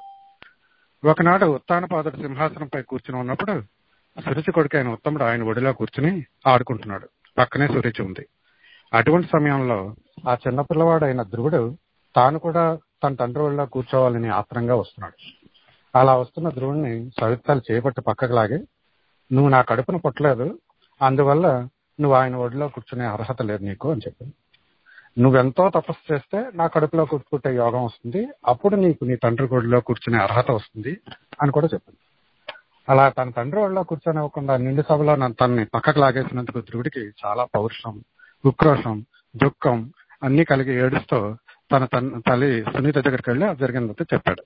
ఒకనాడు ఉత్తానపాదుడు సింహాసనంపై కూర్చుని ఉన్నప్పుడు సురుచి కొడుకైన ఉత్తముడు ఆయన ఒడిలో కూర్చుని ఆడుకుంటున్నాడు పక్కనే సురుచి ఉంది అటువంటి సమయంలో ఆ చిన్న పిల్లవాడు అయిన ధ్రువుడు తాను కూడా తన తండ్రి ఒడిలో కూర్చోవాలని ఆత్రంగా వస్తున్నాడు అలా వస్తున్న ధ్రువుడిని సవిత్తాలు చేపట్టి పక్కకు లాగి నువ్వు నా కడుపును పుట్టలేదు అందువల్ల నువ్వు ఆయన ఒడిలో కూర్చునే అర్హత లేదు నీకు అని చెప్పింది నువ్వెంతో తపస్సు చేస్తే నా కడుపులో కూర్చుకుంటే యోగం వస్తుంది అప్పుడు నీకు నీ తండ్రి ఒడిలో కూర్చునే అర్హత వస్తుంది అని కూడా చెప్పింది అలా తన తండ్రి ఒడిలో కూర్చొనివ్వకుండా నిండు సభలో నన్ను తనని పక్కకు లాగేసినందుకు ధ్రువుడికి చాలా పౌరుషం ఉక్రోషం దుఃఖం అన్ని కలిగి ఏడుస్తూ తన తన్ తల్లి సునీత దగ్గరికి వెళ్ళి అది జరిగిందంతా చెప్పాడు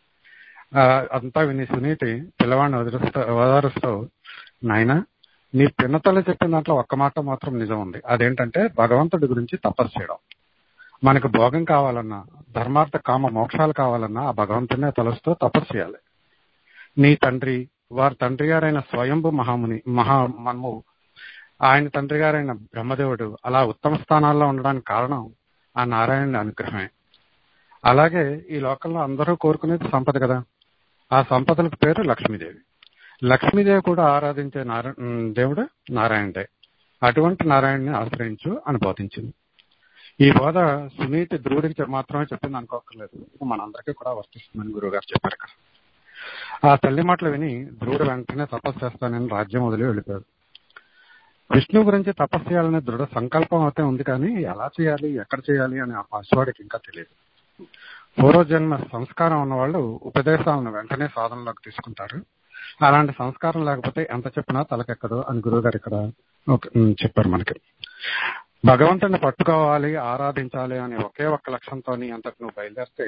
ఆ, అంతా విని సునీతి పిల్లవాడిని వదిలిస్తూ ఓదారుస్తూ నాయన నీ పిన్నతల్లి చెప్పిన దాంట్లో ఒక్క మాట మాత్రం నిజం ఉంది అదేంటంటే భగవంతుడి గురించి తపస్సు చేయడం మనకు భోగం కావాలన్నా ధర్మార్థ కామ మోక్షాలు కావాలన్నా ఆ భగవంతునే తలుస్తూ తపస్సు చేయాలి నీ తండ్రి వారి తండ్రి గారైన స్వయంభు మహాముని మహా మన్మువు ఆయన తండ్రి గారైన బ్రహ్మదేవుడు అలా ఉత్తమ స్థానాల్లో ఉండడానికి కారణం ఆ నారాయణుడి అనుగ్రహమే అలాగే ఈ లోకంలో అందరూ కోరుకునేది సంపద కదా ఆ సంపదలకు పేరు లక్ష్మీదేవి లక్ష్మీదేవి కూడా ఆరాధించే నారా ఉమ్, దేవుడు నారాయణుడే అటువంటి నారాయణని ఆశ్రయించు అని బోధించింది ఈ బోధ సునీతి ధ్రువుడికి చె- మాత్రమే చెప్పింది అనుకోకర్లేదు ఇది మనందరికీ కూడా వర్తిస్తుందని గురువు గారు చెప్పారు ఇక్కడ ఆ తల్లి మాటలు విని ధ్రువుడు వెంటనే తపస్సు చేస్తానని రాజ్యం వదిలి వెళ్ళిపోయాడు విష్ణు గురించి తపస్సు చేయాలనే దృఢ సంకల్పం అయితే ఉంది కానీ ఎలా చేయాలి ఎక్కడ చేయాలి అని ఆ పసివాడికి ఇంకా తెలియదు పూర్వజన్మ సంస్కారం ఉన్న వాళ్ళు ఉపదేశాలను వెంటనే సాధనలోకి తీసుకుంటారు అలాంటి సంస్కారం లేకపోతే ఎంత చెప్పినా తలకెక్కదు అని గురువు గారు ఇక్కడ ఒక- ఉమ్, చెప్పారు మనకి భగవంతుని పట్టుకోవాలి ఆరాధించాలి అనే ఒకే ఒక్క లక్ష్యంతో అంతకు నువ్వు బయలుదేరితే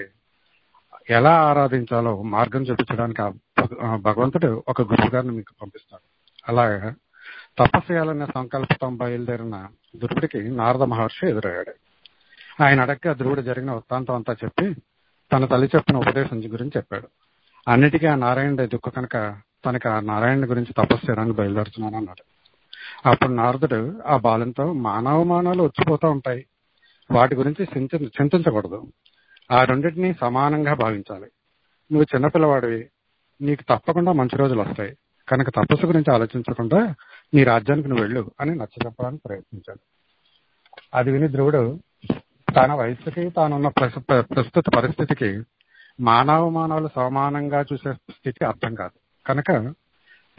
ఎలా ఆరాధించాలో మార్గం చూపించడానికి ఆ భగ- ఆ భగవంతుడు ఒక గురువు గారిని మీకు పంపిస్తాడు అలాగా తపస్సు చేయాలనే సంకల్పంతో బయలుదేరిన ధ్రువుడికి నారద మహర్షి ఎదురయ్యాడు ఆయన అడగ్గా ధ్రువుడు జరిగిన వృత్తాంతం అంతా చెప్పి తన తల్లి చెప్పిన ఉపదేశం గురించి చెప్పాడు అన్నిటికీ ఆ నారాయణుడి దుఃఖ కనుక తనకి ఆ నారాయణుడి గురించి తపస్సు చేయడానికి బయలుదేరుతున్నాను అన్నాడు అప్పుడు నారదుడు ఆ బాలంతో మానవ మానవాలు వచ్చిపోతూ ఉంటాయి వాటి గురించి చింత చింతించకూడదు ఆ రెండింటినీ సమానంగా భావించాలి నువ్వు చిన్నపిల్లవాడివి నీకు తప్పకుండా మంచి రోజులు వస్తాయి కనుక తపస్సు గురించి ఆలోచించకుండా నీ రాజ్యానికి నువ్వు వెళ్ళు అని నచ్చ చెప్పడానికి ప్రయత్నించాడు అది విని ధ్రువుడు తన వయసుకి తానున్న ప్రస్తు- ప్రస్తుత పరిస్థితికి మానవ మానవులు సమానంగా చూసే స్థితి అర్థం కాదు కనుక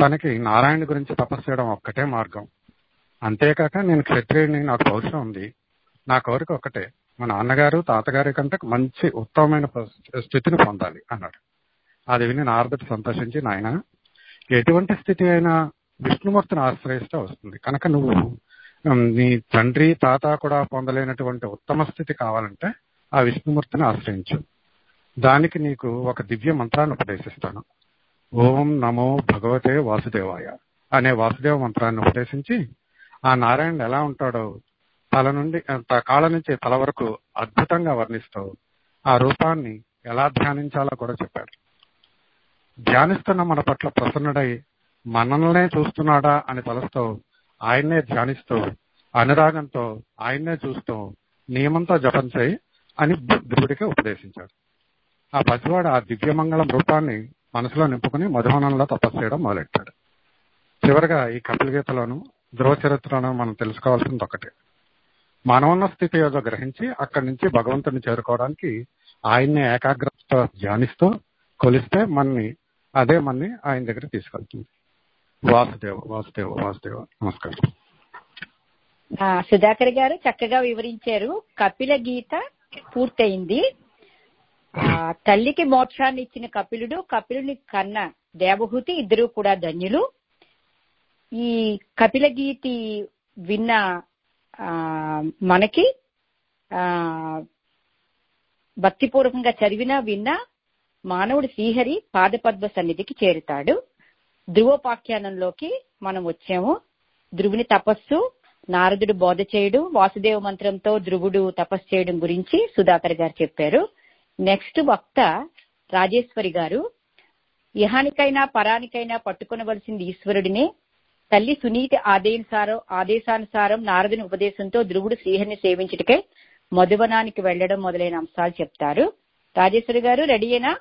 తనకి నారాయణ గురించి తపస్సు చేయడం ఒక్కటే మార్గం అంతేకాక నేను క్షత్రియుడిని నాకు అవసరం ఉంది నా కోరిక ఒక్కటే మా నాన్నగారు తాతగారి కంటే మంచి ఉత్తమమైన ప- స్థితిని పొందాలి అన్నాడు అది విని నారదుడు సంతోషించి నాయన ఎటువంటి స్థితి అయినా విష్ణుమూర్తిని ఆశ్రయిస్తే వస్తుంది కనుక నువ్వు ఉమ్, నీ తండ్రి తాత కూడా పొందలేనటువంటి ఉత్తమ స్థితి కావాలంటే ఆ విష్ణుమూర్తిని ఆశ్రయించు దానికి నీకు ఒక దివ్య మంత్రాన్ని ఉపదేశిస్తాను ఓం నమో భగవతే వాసుదేవాయ అనే వాసుదేవ మంత్రాన్ని ఉపదేశించి ఆ నారాయణ ఎలా ఉంటాడో తల నుండి త- కాళ్ళ నుంచి తల వరకు అద్భుతంగా వర్ణిస్తూ ఆ రూపాన్ని ఎలా ధ్యానించాలో కూడా చెప్పాడు ధ్యానిస్తున్న మన పట్ల ప్రసన్నుడై మనల్నే చూస్తున్నాడా అని తలస్తూ ఆయన్నే ధ్యానిస్తూ అనురాగంతో ఆయన్నే చూస్తూ నియమంతో జపం చేయి అని ధ్రువుడికి ఉపదేశించాడు ఆ పసివాడు ఆ దివ్యమంగళం రూపాన్ని మనసులో నింపుకుని మధువనంలో తపస్సు చేయడం మొదలెట్టాడు చివరిగా ఈ కపిల గీతలోను ధ్రువ చరిత్రను మనం తెలుసుకోవాల్సింది ఒకటే మనమున్న స్థితి ఏదో గ్రహించి అక్కడి నుంచి భగవంతుని చేరుకోవడానికి ఆయన్ని ఏకాగ్రతతో ధ్యానిస్తూ కొలిస్తే మనని అదే మనని ఆయన దగ్గర తీసుకెళ్తుంది వాసుదేవ వాసుదేవ వాసుదేవ నమస్కారం ఆ, సుధాకర్ గారు చక్కగా వివరించారు కపిల గీత పూర్తయింది ఆ, తల్లికి మోక్షాన్ని ఇచ్చిన కపిలుడు కపిలుని కన్న దేవహూతి ఇద్దరు కూడా ధన్యులు ఈ కపిల గీతి విన్న ఆ, మనకి ఆ భక్తిపూర్వకంగా చదివినా విన్నా మానవుడు శ్రీహరి పాదపద్మ సన్నిధికి చేరుతాడు ధ్రువోపాఖ్యానంలోకి మనం వచ్చాము ధ్రువుని తపస్సు నారదుడు బోధ చేయడం వాసుదేవ మంత్రంతో ధ్రువుడు తపస్సు చేయడం గురించి సుధాకర్ గారు చెప్పారు నెక్స్ట్ వక్త రాజేశ్వరి గారు ఇహానికైనా పరానికైనా పట్టుకొనవలసింది ఈశ్వరుడినే తల్లి సునీతి ఆదేశారం ఆదేశానుసారం నారదుని ఉపదేశంతో ధ్రువుడు శ్రీహరిని సేవించుటకై మధువనానికి వెళ్లడం మొదలైన అంశాలు చెప్తారు రాజేశ్వరి గారు రెడీయేనా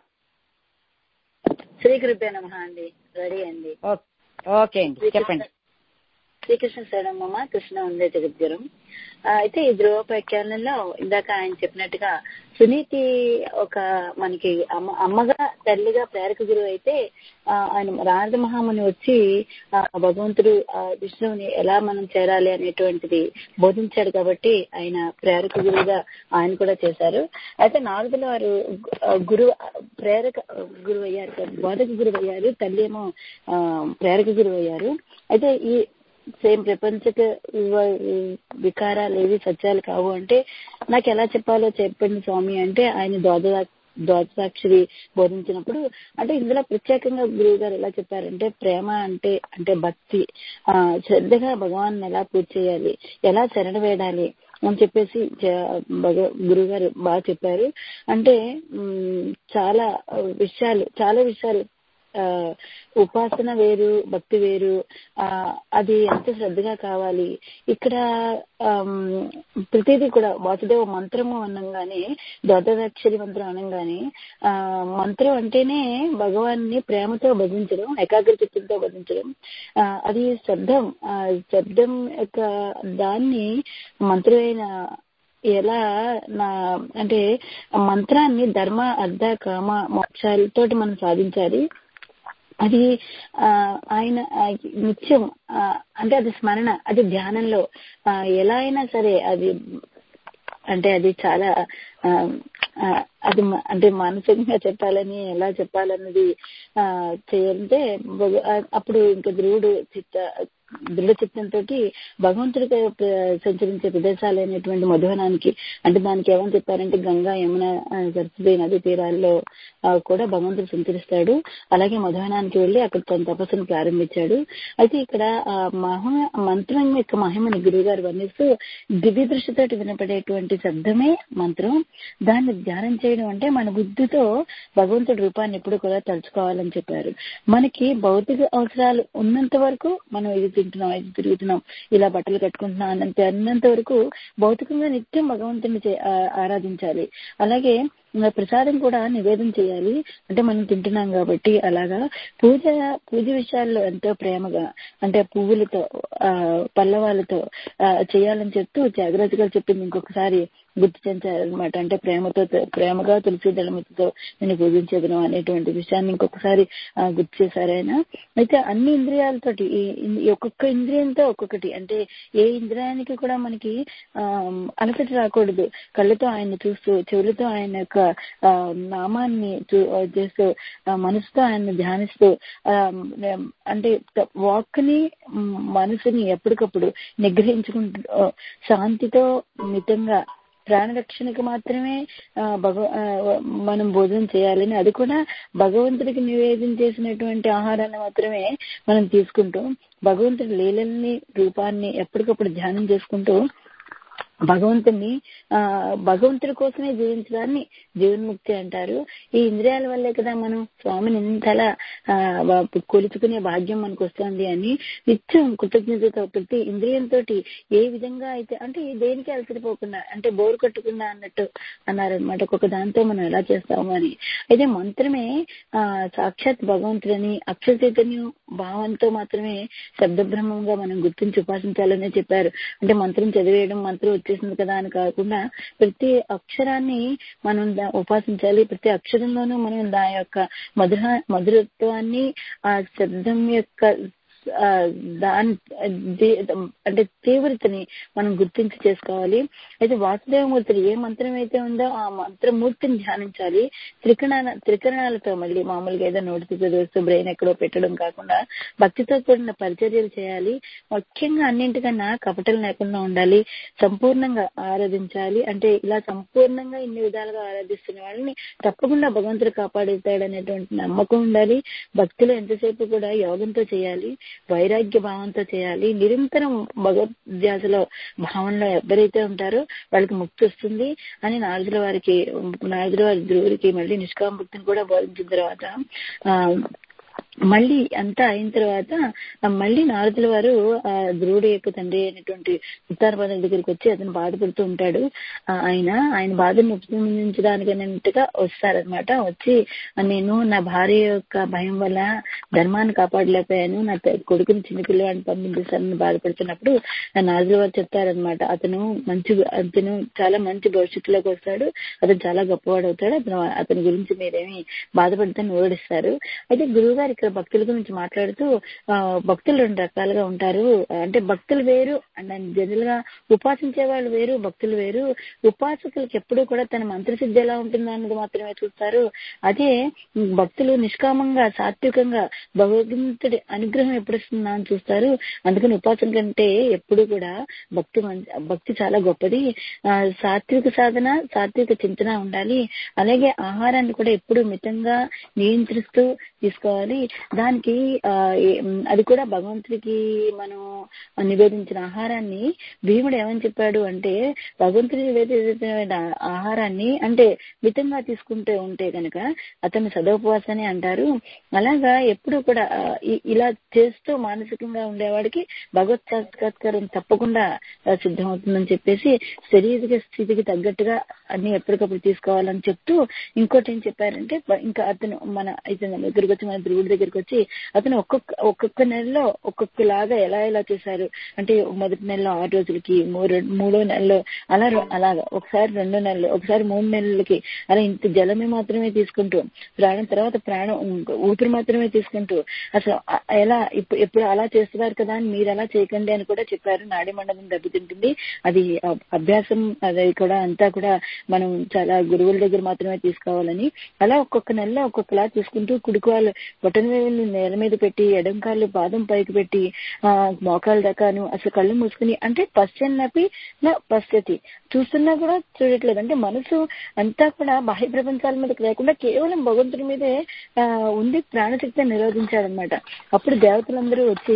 శ్రీ కృపే నమ అండి రెడీ అండి ఓ- ఓకే అండి చెప్పండి శ్రీకృష్ణ శరణమ్మ కృష్ణ ఉందే జగద్గురం ఆ, అయితే ఈ ధ్రువోపాఖ్యానంలో ఇందాక ఆయన చెప్పినట్టుగా సునీతి ఒక మనకి అమ్మ అమ్మగా తల్లిగా ప్రేరక గురువు అయితే ఆ, ఆయన నారద మహాముని వచ్చి ఆ, భగవంతుడు ఆ, విష్ణువుని ఎలా మనం చేరాలి అనేటువంటిది బోధించాడు కాబట్టి ఆయన ప్రేరక గురువుగా ఆయన కూడా చేశారు అయితే నారదుల వారు ఆ, గురువు ప్రేరక గురువు అయ్యారు కదా, బోధక గురువు అయ్యారు తల్లి ఏమో ఆ, ప్రేరక గురువు అయ్యారు అయితే ఈ సేమ్ ప్రపంచక వి- వికారాలు ఏవి సత్యాలు కావు అంటే నాకు ఎలా చెప్పాలో చెప్పండి స్వామి అంటే ఆయన దోద దోదసాక్షరి బోధించినప్పుడు అంటే ఇందులో ప్రత్యేకంగా గురువు గారు ఎలా చెప్పారంటే ప్రేమ అంటే అంటే భక్తి ఆ శ్రద్ధగా భగవాన్ ఎలా పూజ చేయాలి ఎలా శరణ వేడాలి అని చెప్పేసి గురువు గారు బాగా చెప్పారు అంటే ఉమ్, చాలా విషయాలు చాలా విషయాలు ఆ, ఉపాసన వేరు భక్తి వేరు ఆ అది ఎంత శ్రద్ధగా కావాలి ఇక్కడ ఆమ్, ప్రతిదీ కూడా వాసుదేవ మంత్రము అనగానే దొడ్డదక్షరి మంత్రం అనగానే ఆ మంత్రం అంటేనే భగవాన్ని ప్రేమతో భజించడం ఏకాగ్ర చిత్తంతో భజించడం ఆ, అది శబ్దం ఆ శబ్దం యొక్క దాన్ని మంత్రమైన ఎలా నా అంటే ఆ మంత్రాన్ని ధర్మ అర్ధ కామ మోక్షాలతోటి మనం సాధించాలి అది ఆ, ఆయన ఆ, నిత్యం ఆ, అంటే అది స్మరణ అది ధ్యానంలో ఆ, ఎలా అయినా సరే అది అంటే అది చాలా ఆ, ఆ, అది మ- అంటే మానసికంగా చెప్పాలని ఎలా చెప్పాలన్నది ఆ చేయాలంటే భగ- ఆ, అప్పుడు ఇంకా ధ్రువుడు చిత్త దృఢ చిత్తంతో భగవంతుడికి ప్ర- సంచరించే ప్రదేశాలైనటువంటి మధువనానికి అంటే దానికి ఏమని చెప్పారంటే గంగా యమున ఆ, సరస్వతి నది తీరాల్లో ఆ, కూడా భగవంతుడు సంచరిస్తాడు అలాగే మధువనానికి వెళ్లి అక్కడ తన తపస్సును ప్రారంభించాడు అయితే ఇక్కడ ఆ మహిమ మంత్రం యొక్క మహిమని గురువు గారు వర్ణిస్తూ దివ్య దృష్టితోటి వినపడేటువంటి శబ్దమే మంత్రం దాన్ని ధ్యానం చేయడం అంటే మన బుద్ధితో భగవంతుడి రూపాన్ని ఎప్పుడు కూడా తలుచుకోవాలని చెప్పారు మనకి భౌతిక అవసరాలు ఉన్నంత వరకు మనం ఇది తింటున్నాం ఇది తిరుగుతున్నాం ఇలా బట్టలు కట్టుకుంటున్నాం అన్నంత అన్నంత వరకు భౌతికంగా నిత్యం భగవంతుని చే- ఆ- ఆరాధించాలి అలాగే ఇంకా ప్రసాదం కూడా నివేదన చేయాలి అంటే మనం తింటున్నాం కాబట్టి అలాగా పూజ పూజ విషయాల్లో ఎంతో ప్రేమగా అంటే పువ్వులతో ఆ పల్లవాలతో ఆ, చేయాలని చెప్తూ జాగ్రత్తగా చెప్పింది ఇంకొకసారి గుర్తు చెంచారనమాట అంటే ప్రేమతో ప్రేమగా తులసి దళమితో నేను పూజించేదను అనేటువంటి విషయాన్ని ఇంకొకసారి ఆ, గుర్తు చేశారు ఆయన అయితే అన్ని ఇంద్రియాలతోటి ఈ- ఈ ఒక్కొక్క ఇంద్రియంతో ఒక్కొక్కటి అంటే ఏ ఇంద్రియానికి కూడా మనకి ఆ అలసట రాకూడదు కళ్ళతో ఆయన చూస్తూ చెవులతో ఆయన యొక్క ఆ, నామాన్ని చూ- చేస్తూ ఆ, మనసుతో ఆయన ధ్యానిస్తూ ఆ, అంటే వాక్ ని మ్, మనసుని ఎప్పటికప్పుడు నిగ్రహించుకుంటూ ఆ, శాంతితో మితంగా ప్రాణరక్షణకు మాత్రమే ఆ, భగ ఆ, మనం భోజనం చేయాలని అది కూడా భగవంతుడికి నివేదన చేసినటువంటి ఆహారాన్ని మాత్రమే మనం తీసుకుంటూ భగవంతుడి లీలల్ని రూపాన్ని ఎప్పటికప్పుడు ధ్యానం చేసుకుంటూ భగవంతుని ఆ భగవంతుడి కోసమే జీవించడాన్ని జీవన్ముక్తి అంటారు ఈ ఇంద్రియాల వల్లే కదా మనం స్వామిని ఇంతలా ఆ, వా- కొలుచుకునే భాగ్యం మనకు వస్తుంది అని నిత్యం కృతజ్ఞతతో ప్రతి ఇంద్రియంతో ఏ విధంగా అయితే అంటే దేనికి అలసిపోకుండా అంటే బోరు కట్టకుండా అన్నట్టు అన్నారనమాట ఒక్కొక్క దాంతో మనం ఎలా చేస్తాము అని అయితే మంత్రమే ఆ సాక్షాత్ భగవంతుడని అక్షర చైతన్యం భావంతో మాత్రమే శబ్దబ్రహ్మంగా మనం గుర్తించి ఉపాసించాలని చెప్పారు అంటే మంత్రం చదివేయడం మంత్రం వచ్చేసింది కదా అని కాకుండా ప్రతి అక్షరాన్ని మనం దా- ఉపాసించాలి ప్రతి అక్షరంలోనూ మనం దాని యొక్క మధుర మధురత్వాన్ని ఆ శబ్దం యొక్క ఆ, దాని దే- అంటే తీవ్రతని మనం గుర్తించి చేసుకోవాలి అయితే వాసుదేవమూర్తి ఏ మంత్రం అయితే ఉందో ఆ మంత్రమూర్తిని ధ్యానించాలి త్రికరణ త్రికరణాలతో మళ్ళీ మామూలుగా ఏదో నోటికి చదివేస్తూ బ్రెయిన్ ఎక్కడో పెట్టడం కాకుండా భక్తితో కూడిన పరిచర్యలు చేయాలి ముఖ్యంగా అన్నింటికన్నా కపటలు లేకుండా ఉండాలి సంపూర్ణంగా ఆరాధించాలి అంటే ఇలా సంపూర్ణంగా ఇన్ని విధాలుగా ఆరాధిస్తున్న వాళ్ళని తప్పకుండా భగవంతుడు కాపాడుతాడనేటువంటి నమ్మకం ఉండాలి భక్తిలో ఎంతసేపు కూడా యోగంతో చేయాలి వైరాగ్య భావంతో చేయాలి నిరంతరం భగవద్ధ్యాసలో భావనలో ఎవరైతే ఉంటారో వాళ్ళకి ముక్తి వస్తుంది అని నారదుల వారికి నారదుల వారి ధ్రువుడికి మళ్ళీ నిష్కామ భక్తిని కూడా బోధించిన తర్వాత ఆ మళ్ళీ అంతా అయిన తర్వాత ఆ మళ్ళీ నారదుల వారు ఆ ధ్రువుడు యొక్క తండ్రి అయినటువంటి ఉత్తానపాద దగ్గరికి వచ్చి అతను బాధపడుతూ ఉంటాడు ఆ, ఆయన ఆయన బాధను ఉపశమించడానికి అన్నట్టుగా వస్తారనమాట వచ్చి "ఆ, నేను నా భార్య యొక్క భయం వల్ల ధర్మాన్ని కాపాడలేకపోయాను నా త- కొడుకుని చిన్నపిల్లవాడిని పంపించేశానని బాధపడుతున్నప్పుడు ఆ నారదుల వారు చెప్తారనమాట అతను మంచి అతను చాలా మంచి భవిష్యత్తులోకి వస్తాడు అతను చాలా గొప్పవాడు అవుతాడు అతను అతని గురించి మీరేమి బాధపడతాను ఓడిస్తారు అయితే గురువు గారు ఇక్కడ భక్తుల గురించి మాట్లాడుతూ ఆ, భక్తులు రెండు రకాలుగా ఉంటారు అంటే భక్తులు వేరు అండ్ జనరల్ గా ఉపాసించే వాళ్ళు వేరు భక్తులు వేరు ఉపాసకులకి ఎప్పుడూ కూడా తన మంత్రసిద్ధి ఎలా ఉంటుందో అన్నది మాత్రమే చూస్తారు అదే భక్తులు నిష్కామంగా సాత్వికంగా భగవంతుడి అనుగ్రహం ఎప్పుడు వస్తుందా అని చూస్తారు అందుకని ఉపాసన కంటే ఎప్పుడు కూడా భక్తి మం- భక్తి చాలా గొప్పది ఆ, సాత్విక సాధన సాత్విక చింతన ఉండాలి అలాగే ఆహారాన్ని కూడా ఎప్పుడు మితంగా నియంత్రిస్తూ తీసుకోవాలి దానికి ఆ, ఏ- అది కూడా భగవంతుడికి మనం నివేదించిన ఆహారాన్ని భీముడు ఏమని చెప్పాడు అంటే భగవంతుడి నివేదించిన ఆహారాన్ని అంటే మితంగా తీసుకుంటే ఉంటే గనక అతన్ని సదోపవాసని అంటారు అలాగా ఎప్పుడు కూడా ఆ, ఇ- ఇలా చేస్తూ మానసికంగా ఉండేవాడికి భగవత్ సాక్షాత్కారం తప్పకుండా ఆ, సిద్ధమవుతుందని చెప్పేసి శరీర స్థితికి తగ్గట్టుగా అన్ని ఎప్పటికప్పుడు తీసుకోవాలని చెప్తూ ఇంకోటి ఏం చెప్పారంటే బ- ఇంకా అతను మన ఇతను దగ్గరికి వచ్చి మన ధ్రువుడి దగ్గరికి వచ్చి అతను ఒక్కొక్క ఒక్కొక్క నెలలో ఒక్కొక్కలాగా ఎలా ఎలా చేశారు అంటే మొదటి నెలలో ఆరు రోజులకి మూ- మూడో నెలలో అలా రొ- అలాగా ఒకసారి రెండో నెలలు ఒకసారి మూడు నెలలకి అలా ఇంత జలమే మాత్రమే తీసుకుంటూ ప్రాణం తర్వాత ప్రాణం ఇంక ఊపిరి మాత్రమే తీసుకుంటూ అసలు అ- ఎలా ఇప్పుడు ఎప్పుడు అలా చేస్తున్నారు కదా అని మీరు అలా చేయకండి అని కూడా చెప్పారు నాడి మండలం దెబ్బతింటుంది అది అ- అభ్యాసం అది కూడా అంతా కూడా మనం చాలా గురువుల దగ్గర మాత్రమే తీసుకోవాలని అలా ఒక్కొక్క నెలలో ఒక్కొక్కలా తీసుకుంటూ కుడుకోవాలి బొటన వేలు నేల మీద పెట్టి ఎడం కాళ్ళు పాదం పైకి పెట్టి ఆ మోకాల దాకాను అసలు కళ్ళు మూసుకుని అంటే పశ్చన్నపి నా పశ్చతి చూస్తున్నా కూడా చూడట్లేదు అంటే మనసు అంతా కూడా బాహ్య ప్రపంచాల మీదకి లేకుండా కేవలం భగవంతుడి మీదే ఆ ఉండి ప్రాణశక్తిని నిరోధించాడనమాట అప్పుడు దేవతలందరూ వచ్చి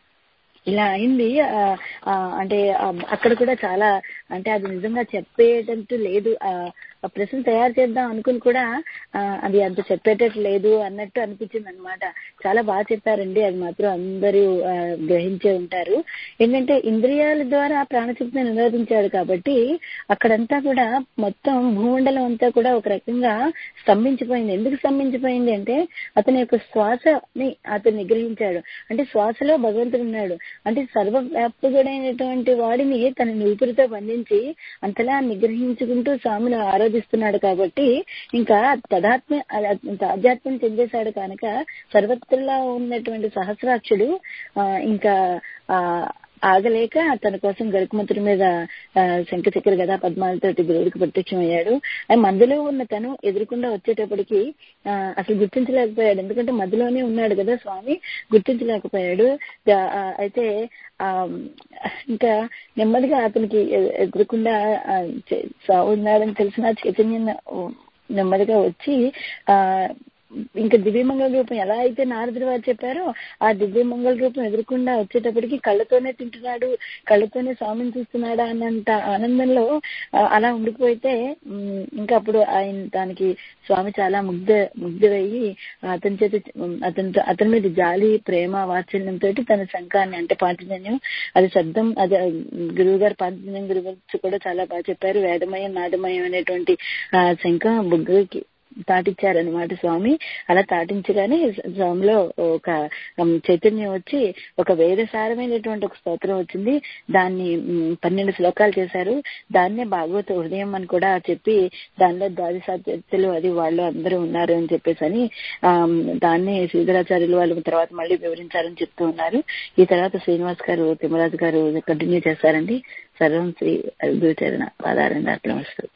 ఇలా అయింది ఆ, ఆ, అంటే ఆ, అక్కడ కూడా చాలా అంటే అది నిజంగా చెప్పేటట్టు లేదు ఆ, ఆ ప్రశ్న తయారు చేద్దాం అనుకుని కూడా ఆ, అది అంత చెప్పేటట్టు లేదు అన్నట్టు అనిపించింది అనమాట చాలా బాగా చెప్పారండి అది మాత్రం అందరూ ఆ, గ్రహించే ఉంటారు ఏంటంటే ఇంద్రియాల ద్వారా ప్రాణశక్తిని నిరోధించాడు కాబట్టి అక్కడంతా కూడా మొత్తం భూమండలం అంతా కూడా ఒక రకంగా స్తంభించిపోయింది ఎందుకు స్తంభించిపోయింది అంటే అతని యొక్క శ్వాసని అతను నిగ్రహించాడు అంటే శ్వాసలో భగవంతుడు ఉన్నాడు అంటే సర్వవ్యాప్తుడైనటువంటి వాడిని తన ఊపిరితో బంధించి అంతలా నిగ్రహించుకుంటూ స్వామిని ఆరాధిస్తున్నాడు కాబట్టి ఇంకా తదాత్మ ఆధ్యాత్మం చెందేశాడు కనుక సర్వత్రలా ఉన్నటువంటి సహస్రాక్షుడు ఆ, ఇంకా ఆ ఆగలేక తన కోసం గరుకుమంతుడి మీద ఆ, శంఖ చక్ర గదా పద్మాలతోటి గురువుడికి ప్రత్యక్షం అయ్యాడు ఆ మధ్యలో ఉన్న తను ఎదురుకుండా వచ్చేటప్పటికి ఆ, అసలు గుర్తించలేకపోయాడు ఎందుకంటే మధ్యలోనే ఉన్నాడు కదా స్వామి గుర్తించలేకపోయాడు దా- ఆ, అయితే ఆ ఇంకా నెమ్మదిగా అతనికి ఎ- ఎదురకుండా ఆ, చే- స్వామి ఉన్నాడని తెలిసిన చైతన్యం నెమ్మదిగా వచ్చి ఆ ఇంకా దివ్యమంగళ రూపం ఎలా అయితే నారదుడు వారు చెప్పారో ఆ దివ్యమంగళ రూపం ఎదురకుండా వచ్చేటప్పటికి కళ్ళతోనే తింటున్నాడు కళ్ళతోనే స్వామిని చూస్తున్నాడా అన్నంత ఆనందంలో ఆ, అలా ఉండిపోతే ఉమ్, ఇంకా అప్పుడు ఆయన దానికి స్వామి చాలా ముగ్ధ ముగ్ధుడయ్యి అతని చేత అతని అతని మీద జాలి ప్రేమ వాత్సల్యంతో తన శంఖాన్ని అంటే పాంచజన్యం అది శబ్దం అది గురువు గారు పాంచజన్యం గురువు గురించి కూడా చాలా బాగా చెప్పారు వేదమయం నాదమయం అనేటువంటి ఆ శంఖం బుగ్గకి తాటిచ్చారనమాట స్వామి అలా తాటించగానే స్వామిలో ఒక ఉమ్, చైతన్యం వచ్చి ఒక వేదసారమైనటువంటి ఒక స్తోత్రం వచ్చింది దాన్ని ఉమ్, పన్నెండు శ్లోకాలు చేశారు దాన్నే భాగవత హృదయం అని కూడా చెప్పి దానిలో ద్వాదశాధ్యతలు అది వాళ్ళు అందరూ ఉన్నారు అని చెప్పేసి అని ఆ, దాన్ని శ్రీధరాచార్యులు వాళ్ళు తర్వాత మళ్ళీ వివరించారని చెప్తూ ఉన్నారు ఈ తర్వాత శ్రీనివాస్ గారు తిమ్మరాజు గారు కంటిన్యూ చేస్తారండి సర్వం శ్రీ గురుచరణ పాదారండి అట్లా వస్తారు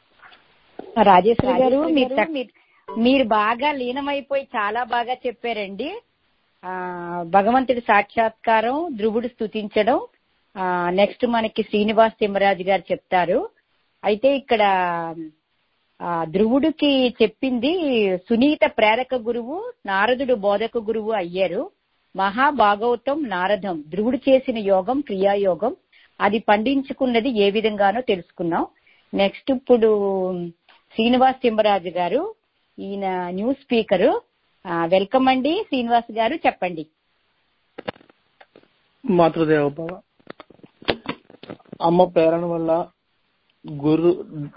రాజేశ్వరి గారు మీరు చక్- మీరు బాగా లీనమైపోయి చాలా బాగా చెప్పారండి ఆ భగవంతుడి సాక్షాత్కారం ధ్రువుడు స్తుతించడం ఆ నెక్స్ట్ మనకి శ్రీనివాస్ తిమ్మరాజు గారు చెప్తారు అయితే ఇక్కడ ఆ ధ్రువుడికి చెప్పింది సునీత ప్రేరక గురువు నారదుడు బోధక గురువు అయ్యారు మహాభాగవతం నారదం ధ్రువుడు చేసిన యోగం క్రియాయోగం అది పండించుకున్నది ఏ విధంగానో తెలుసుకున్నాం నెక్స్ట్ ఇప్పుడు శ్రీనివాస్ తిమ్మరాజు గారు ఈయన న్యూస్ స్పీకరు వెల్కమ్ అండి శ్రీనివాస్ గారు చెప్పండి మాతృదేవ భవ అమ్మ ప్రేరణ వల్ల గురు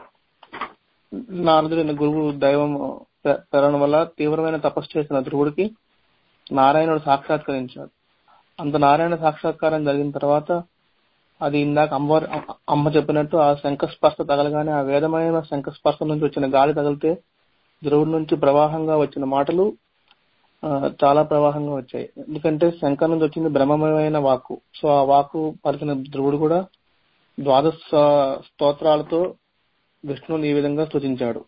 నారదుడైన గురువు దైవం ప్రే- ప్రేరణ వల్ల తీవ్రమైన తపస్సు చేసిన ధ్రువుడికి నారాయణుడు సాక్షాత్కరించాడు అంత నారాయణ సాక్షాత్కారం జరిగిన తర్వాత అది ఇందాక అమ్మవారి అమ్మ- అమ్మ చెప్పినట్టు ఆ శంఖస్పర్శ తగలగానే ఆ వేదమైన శంఖస్పర్శ నుంచి వచ్చిన గాలి తగిలితే ధ్రువుడి నుంచి ప్రవాహంగా వచ్చిన మాటలు ఆ, చాలా ప్రవాహంగా వచ్చాయి ఎందుకంటే శంఖం నుంచి వచ్చింది బ్రహ్మమయమైన వాక్కు సో ఆ వాక్కు పలికిన ధ్రువుడు కూడా ద్వాదశ స్తోత్రాలతో విష్ణువుని ఈ విధంగా స్తుతించాడు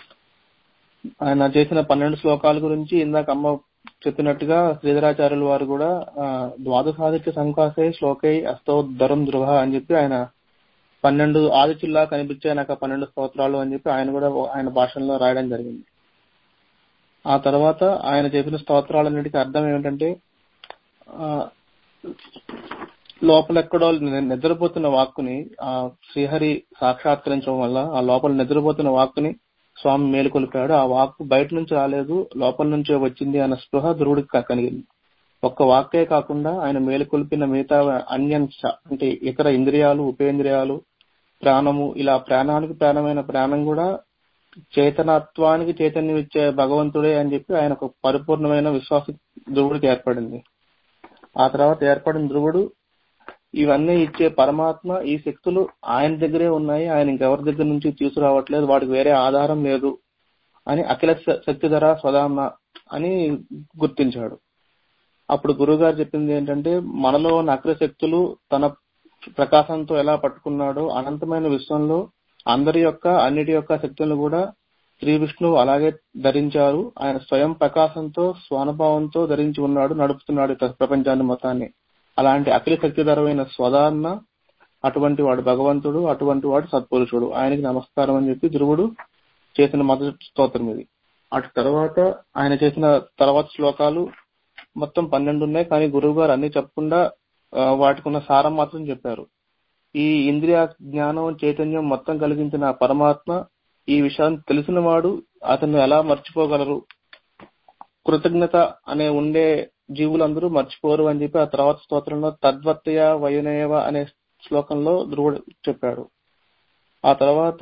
ఆయన చేసిన పన్నెండు శ్లోకాల గురించి ఇందాక అమ్మ చెప్పినట్టుగా శ్రీధరాచార్యుల వారు కూడా ఆ, ద్వాదశాదిత్య సంకాసే శ్లోకై అస్తోద్ధరం ధ్రువ అని చెప్పి ఆయన పన్నెండు ఆదిత్యుల్లా కనిపించే నాకు ఆ పన్నెండు స్తోత్రాలు అని చెప్పి ఆయన కూడా ఆయన భాషల్లో రాయడం జరిగింది ఆ తర్వాత ఆయన చెప్పిన స్తోత్రాలన్నిటికీ అర్థం ఏమిటంటే ఆ, లోపలెక్కడో ని- నిద్రపోతున్న వాక్కుని ఆ శ్రీహరి సాక్షాత్కరించడం వల్ల ఆ లోపల నిద్రపోతున్న వాక్కుని స్వామి మేలుకొలిపాడు ఆ వాక్కు బయట నుంచి రాలేదు లోపల నుంచే వచ్చింది అన్న స్పృహ ధ్రువుడికి క- కలిగింది ఒక్క వాక్కే కాకుండా ఆయన మేలుకొల్పిన మిగతా అన్యంశ అంటే ఇతర ఇంద్రియాలు ఉపేంద్రియాలు ప్రాణము ఇలా ప్రాణానికి ప్రాణమైన ప్రాణం కూడా చేతనత్వానికి చైతన్యం ఇచ్చే భగవంతుడే అని చెప్పి ఆయన ఒక పరిపూర్ణమైన విశ్వాస ధ్రువుడికి ఏర్పడింది ఆ తర్వాత ఏర్పడిన ధ్రువుడు ఇవన్నీ ఇచ్చే పరమాత్మ ఈ శక్తులు ఆయన దగ్గరే ఉన్నాయి ఆయన ఇంకెవరి దగ్గర నుంచి తీసుకురావట్లేదు వాటికి వేరే ఆధారం లేదు అని అఖిల శ- శక్తిధర స్వధామ అని గుర్తించాడు అప్పుడు గురుగారు చెప్పింది ఏంటంటే మనలో ఉన్న అఖిల శక్తులు తన ప్రకాశంతో ఎలా పట్టుకున్నాడో అనంతమైన విశ్వంలో అందరి యొక్క అన్నిటి యొక్క శక్తులను కూడా శ్రీ విష్ణువు అలాగే ధరించారు ఆయన స్వయం ప్రకాశంతో స్వానుభావంతో ధరించి ఉన్నాడు నడుపుతున్నాడు ఈ ప్రపంచాన్ని మొత్తాన్ని అలాంటి అఖిల శక్తిధరమైన స్వదాన్న అటువంటి వాడు భగవంతుడు అటువంటి వాడు సత్పురుషుడు ఆయనకి నమస్కారం అని చెప్పి ధ్రువుడు చేసిన మొదటి స్తోత్రం ఇది అటు తర్వాత ఆయన చేసిన తర్వాత శ్లోకాలు మొత్తం పన్నెండు ఉన్నాయి కానీ గురువు గారు అన్ని చెప్పకుండా ఆ, వాటికి ఉన్న సారం మాత్రం చెప్పారు ఈ ఇంద్రియ జ్ఞానం చైతన్యం మొత్తం కలిగించిన ఆ పరమాత్మ ఈ విషయాన్ని తెలిసిన వాడు అతన్ని ఎలా మర్చిపోగలరు కృతజ్ఞత అనే ఉండే జీవులందరూ మర్చిపోరు అని చెప్పి ఆ తర్వాత స్తోత్రంలో తద్వత్తయ వయునేవ అనే శ్లోకంలో ధ్రువుడు చెప్పాడు ఆ తర్వాత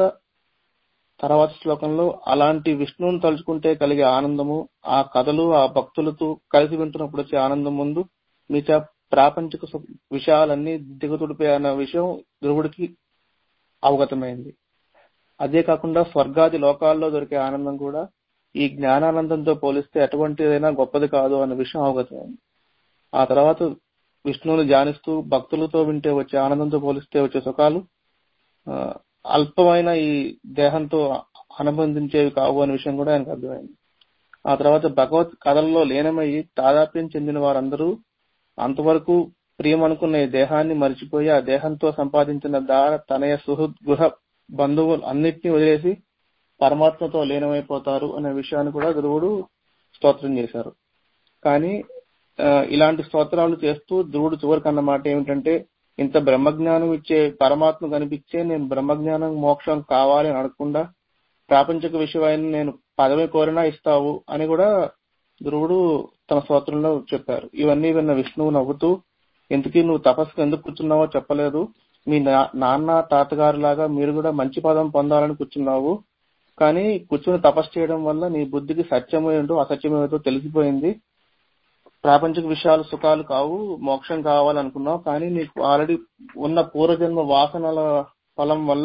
తర్వాత శ్లోకంలో అలాంటి విష్ణువుని తలుచుకుంటే కలిగే ఆనందము ఆ కథలు ఆ భక్తులతో కలిసి వింటున్నప్పుడు వచ్చే ఆనందం ముందు మిగతా ప్రాపంచిక సు- విషయాలన్నీ దిగతుడిపే అన్న విషయం ధ్రువుడికి అవగతమైంది అదే కాకుండా స్వర్గాది లోకాల్లో దొరికే ఆనందం కూడా ఈ జ్ఞానానందంతో పోలిస్తే ఎటువంటిదైనా గొప్పది కాదు అన్న విషయం అవగతమైంది ఆ తర్వాత విష్ణువుని ధ్యానిస్తూ భక్తులతో వింటే వచ్చే ఆనందంతో పోలిస్తే వచ్చే సుఖాలు ఆ, అల్పమైన ఈ దేహంతో అనుబంధించేవి కావు అనే విషయం కూడా ఆయనకు అర్థమైంది ఆ తర్వాత భగవత్ కథల్లో లీనమయ్యి తాదాప్యం చెందిన వారందరూ అంతవరకు ప్రియం అనుకున్న ఈ దేహాన్ని మరిచిపోయి ఆ దేహంతో సంపాదించిన దార తనయ సుహృద్ గృహ బంధువులు అన్నిటినీ వదిలేసి పరమాత్మతో లీనమైపోతారు అనే విషయాన్ని కూడా ధ్రువుడు స్తోత్రం చేశారు కానీ ఆ, ఇలాంటి స్తోత్రాలు చేస్తూ ధ్రువుడు చివరికి అన్న మాట ఏమిటంటే ఇంత బ్రహ్మజ్ఞానం ఇచ్చే పరమాత్మ కనిపించే నేను బ్రహ్మజ్ఞానం మోక్షం కావాలి అని అడగకుండా ప్రాపంచిక విషయాన్ని నేను పదవి కోరినా ఇస్తావు అని కూడా ధ్రువుడు తన స్తోత్రంలో చెప్పారు ఇవన్నీ విన్న విష్ణువు నవ్వుతూ ఎందుకు నువ్వు తపస్సుకు ఎందుకు కూర్చున్నావో చెప్పలేదు మీ నా- నాన్న తాతగారు లాగా మీరు కూడా మంచి పదం పొందాలని కూర్చున్నావు కానీ కూర్చుని తపస్సు చేయడం వల్ల నీ బుద్ధికి సత్యము ఏంటో అసత్యం ఏంటో తెలిసిపోయింది ప్రాపంచిక విషయాలు సుఖాలు కావు మోక్షం కావాలనుకున్నావు కానీ నీకు ఆల్రెడీ ఉన్న పూర్వజన్మ వాసనల ఫలం వల్ల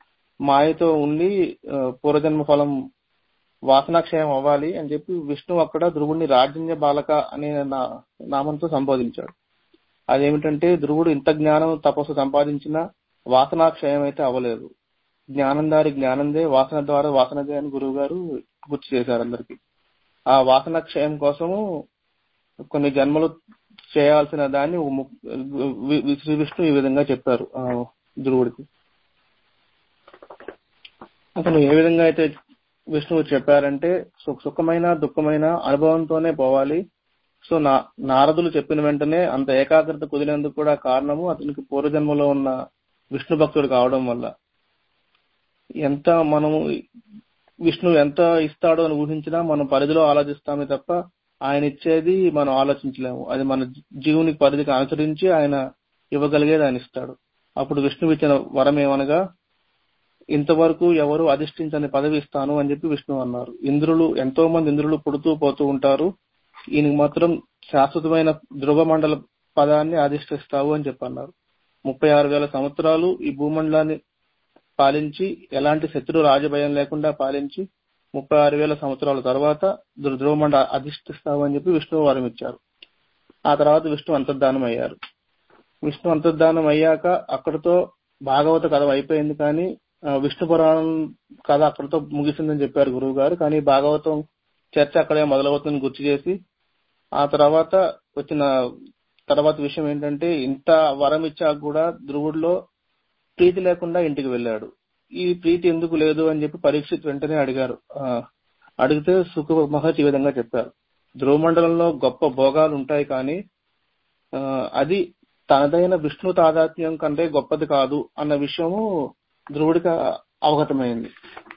మాయతో ఉండి ఆ, పూర్వజన్మ ఫలం వాసనాక్షయం అవ్వాలి అని చెప్పి విష్ణు అక్కడ ధ్రువుడిని రాజన్య బాలక అనే నా- నామంతో సంబోధించాడు అదేమిటంటే ధ్రువుడు ఇంత జ్ఞానం తపస్సు సంపాదించినా వాసనాక్షయం అయితే అవ్వలేదు జ్ఞానందారి జ్ఞానందే వాసన ద్వారా వాసనదే అని గురువు గారు గుర్తు చేశారు అందరికి ఆ వాసన క్షయం కోసము కొన్ని జన్మలు చేయాల్సిన దాన్ని ఓ ము- వి- వి- శ్రీ విష్ణు ఈ విధంగా చెప్పారు ఆ ధ్రువుడికి అతను ఏ విధంగా అయితే విష్ణువు చెప్పారంటే సు- సుఖమైన దుఃఖమైన అనుభవంతోనే పోవాలి సో నా నారదులు చెప్పిన వెంటనే అంత ఏకాగ్రత కుదిరేందుకు కూడా కారణము అతనికి పూర్వజన్మలో ఉన్న విష్ణు భక్తుడు కావడం వల్ల ఎంత మనము విష్ణువు ఎంత ఇస్తాడో అని ఊహించినా మనం పరిధిలో ఆలోచిస్తామే తప్ప ఆయన ఇచ్చేది మనం ఆలోచించలేము అది మన జీవుని పరిధికి అనుసరించి ఆయన ఇవ్వగలిగేది ఆయన ఇస్తాడు అప్పుడు విష్ణువు ఇచ్చిన వరం ఏమనగా ఇంతవరకు ఎవరు అధిష్ఠించని పదవి ఇస్తాను అని చెప్పి విష్ణువు అన్నారు ఇంద్రులు ఎంతో మంది ఇంద్రులు పుడుతూ పోతూ ఉంటారు ఈయనకి మాత్రం శాశ్వతమైన ధ్రువ మండల పదాన్ని అధిష్ఠిస్తావు అని చెప్పి అన్నారు ముప్పై ఆరు వేల సంవత్సరాలు ఈ భూమండలాన్ని పాలించి ఎలాంటి శత్రు రాజభయం లేకుండా పాలించి ముప్పై ఆరు వేల సంవత్సరాల తర్వాత ధ్రు- ధ్రువమండ అధిష్ఠిస్తావు అని చెప్పి విష్ణువు వరం ఇచ్చారు ఆ తర్వాత విష్ణు అంతర్ధానం అయ్యారు విష్ణు అంతర్ధానం అయ్యాక అక్కడతో భాగవత కథ అయిపోయింది కానీ ఆ, విష్ణు పురాణం కథ అక్కడతో ముగిసిందని చెప్పారు గురువు గారు కానీ భాగవతం చర్చ అక్కడే మొదలవుతుందని గుర్తు చేసి ఆ తర్వాత వచ్చిన తర్వాత విషయం ఏంటంటే ఇంత వరం ఇచ్చాక కూడా ధ్రువుడిలో ప్రీతి లేకుండా ఇంటికి వెళ్ళాడు ఈ ప్రీతి ఎందుకు లేదు అని చెప్పి పరీక్షిత్ వెంటనే అడిగారు ఆ, అడిగితే సుఖ మహర్షి ఈ విధంగా చెప్పారు ధ్రువమండలంలో గొప్ప భోగాలు ఉంటాయి కానీ ఆ, అది తనదైన విష్ణు తాదాత్మ్యం కంటే గొప్పది కాదు అన్న విషయము ధ్రువుడికి అవగతమైంది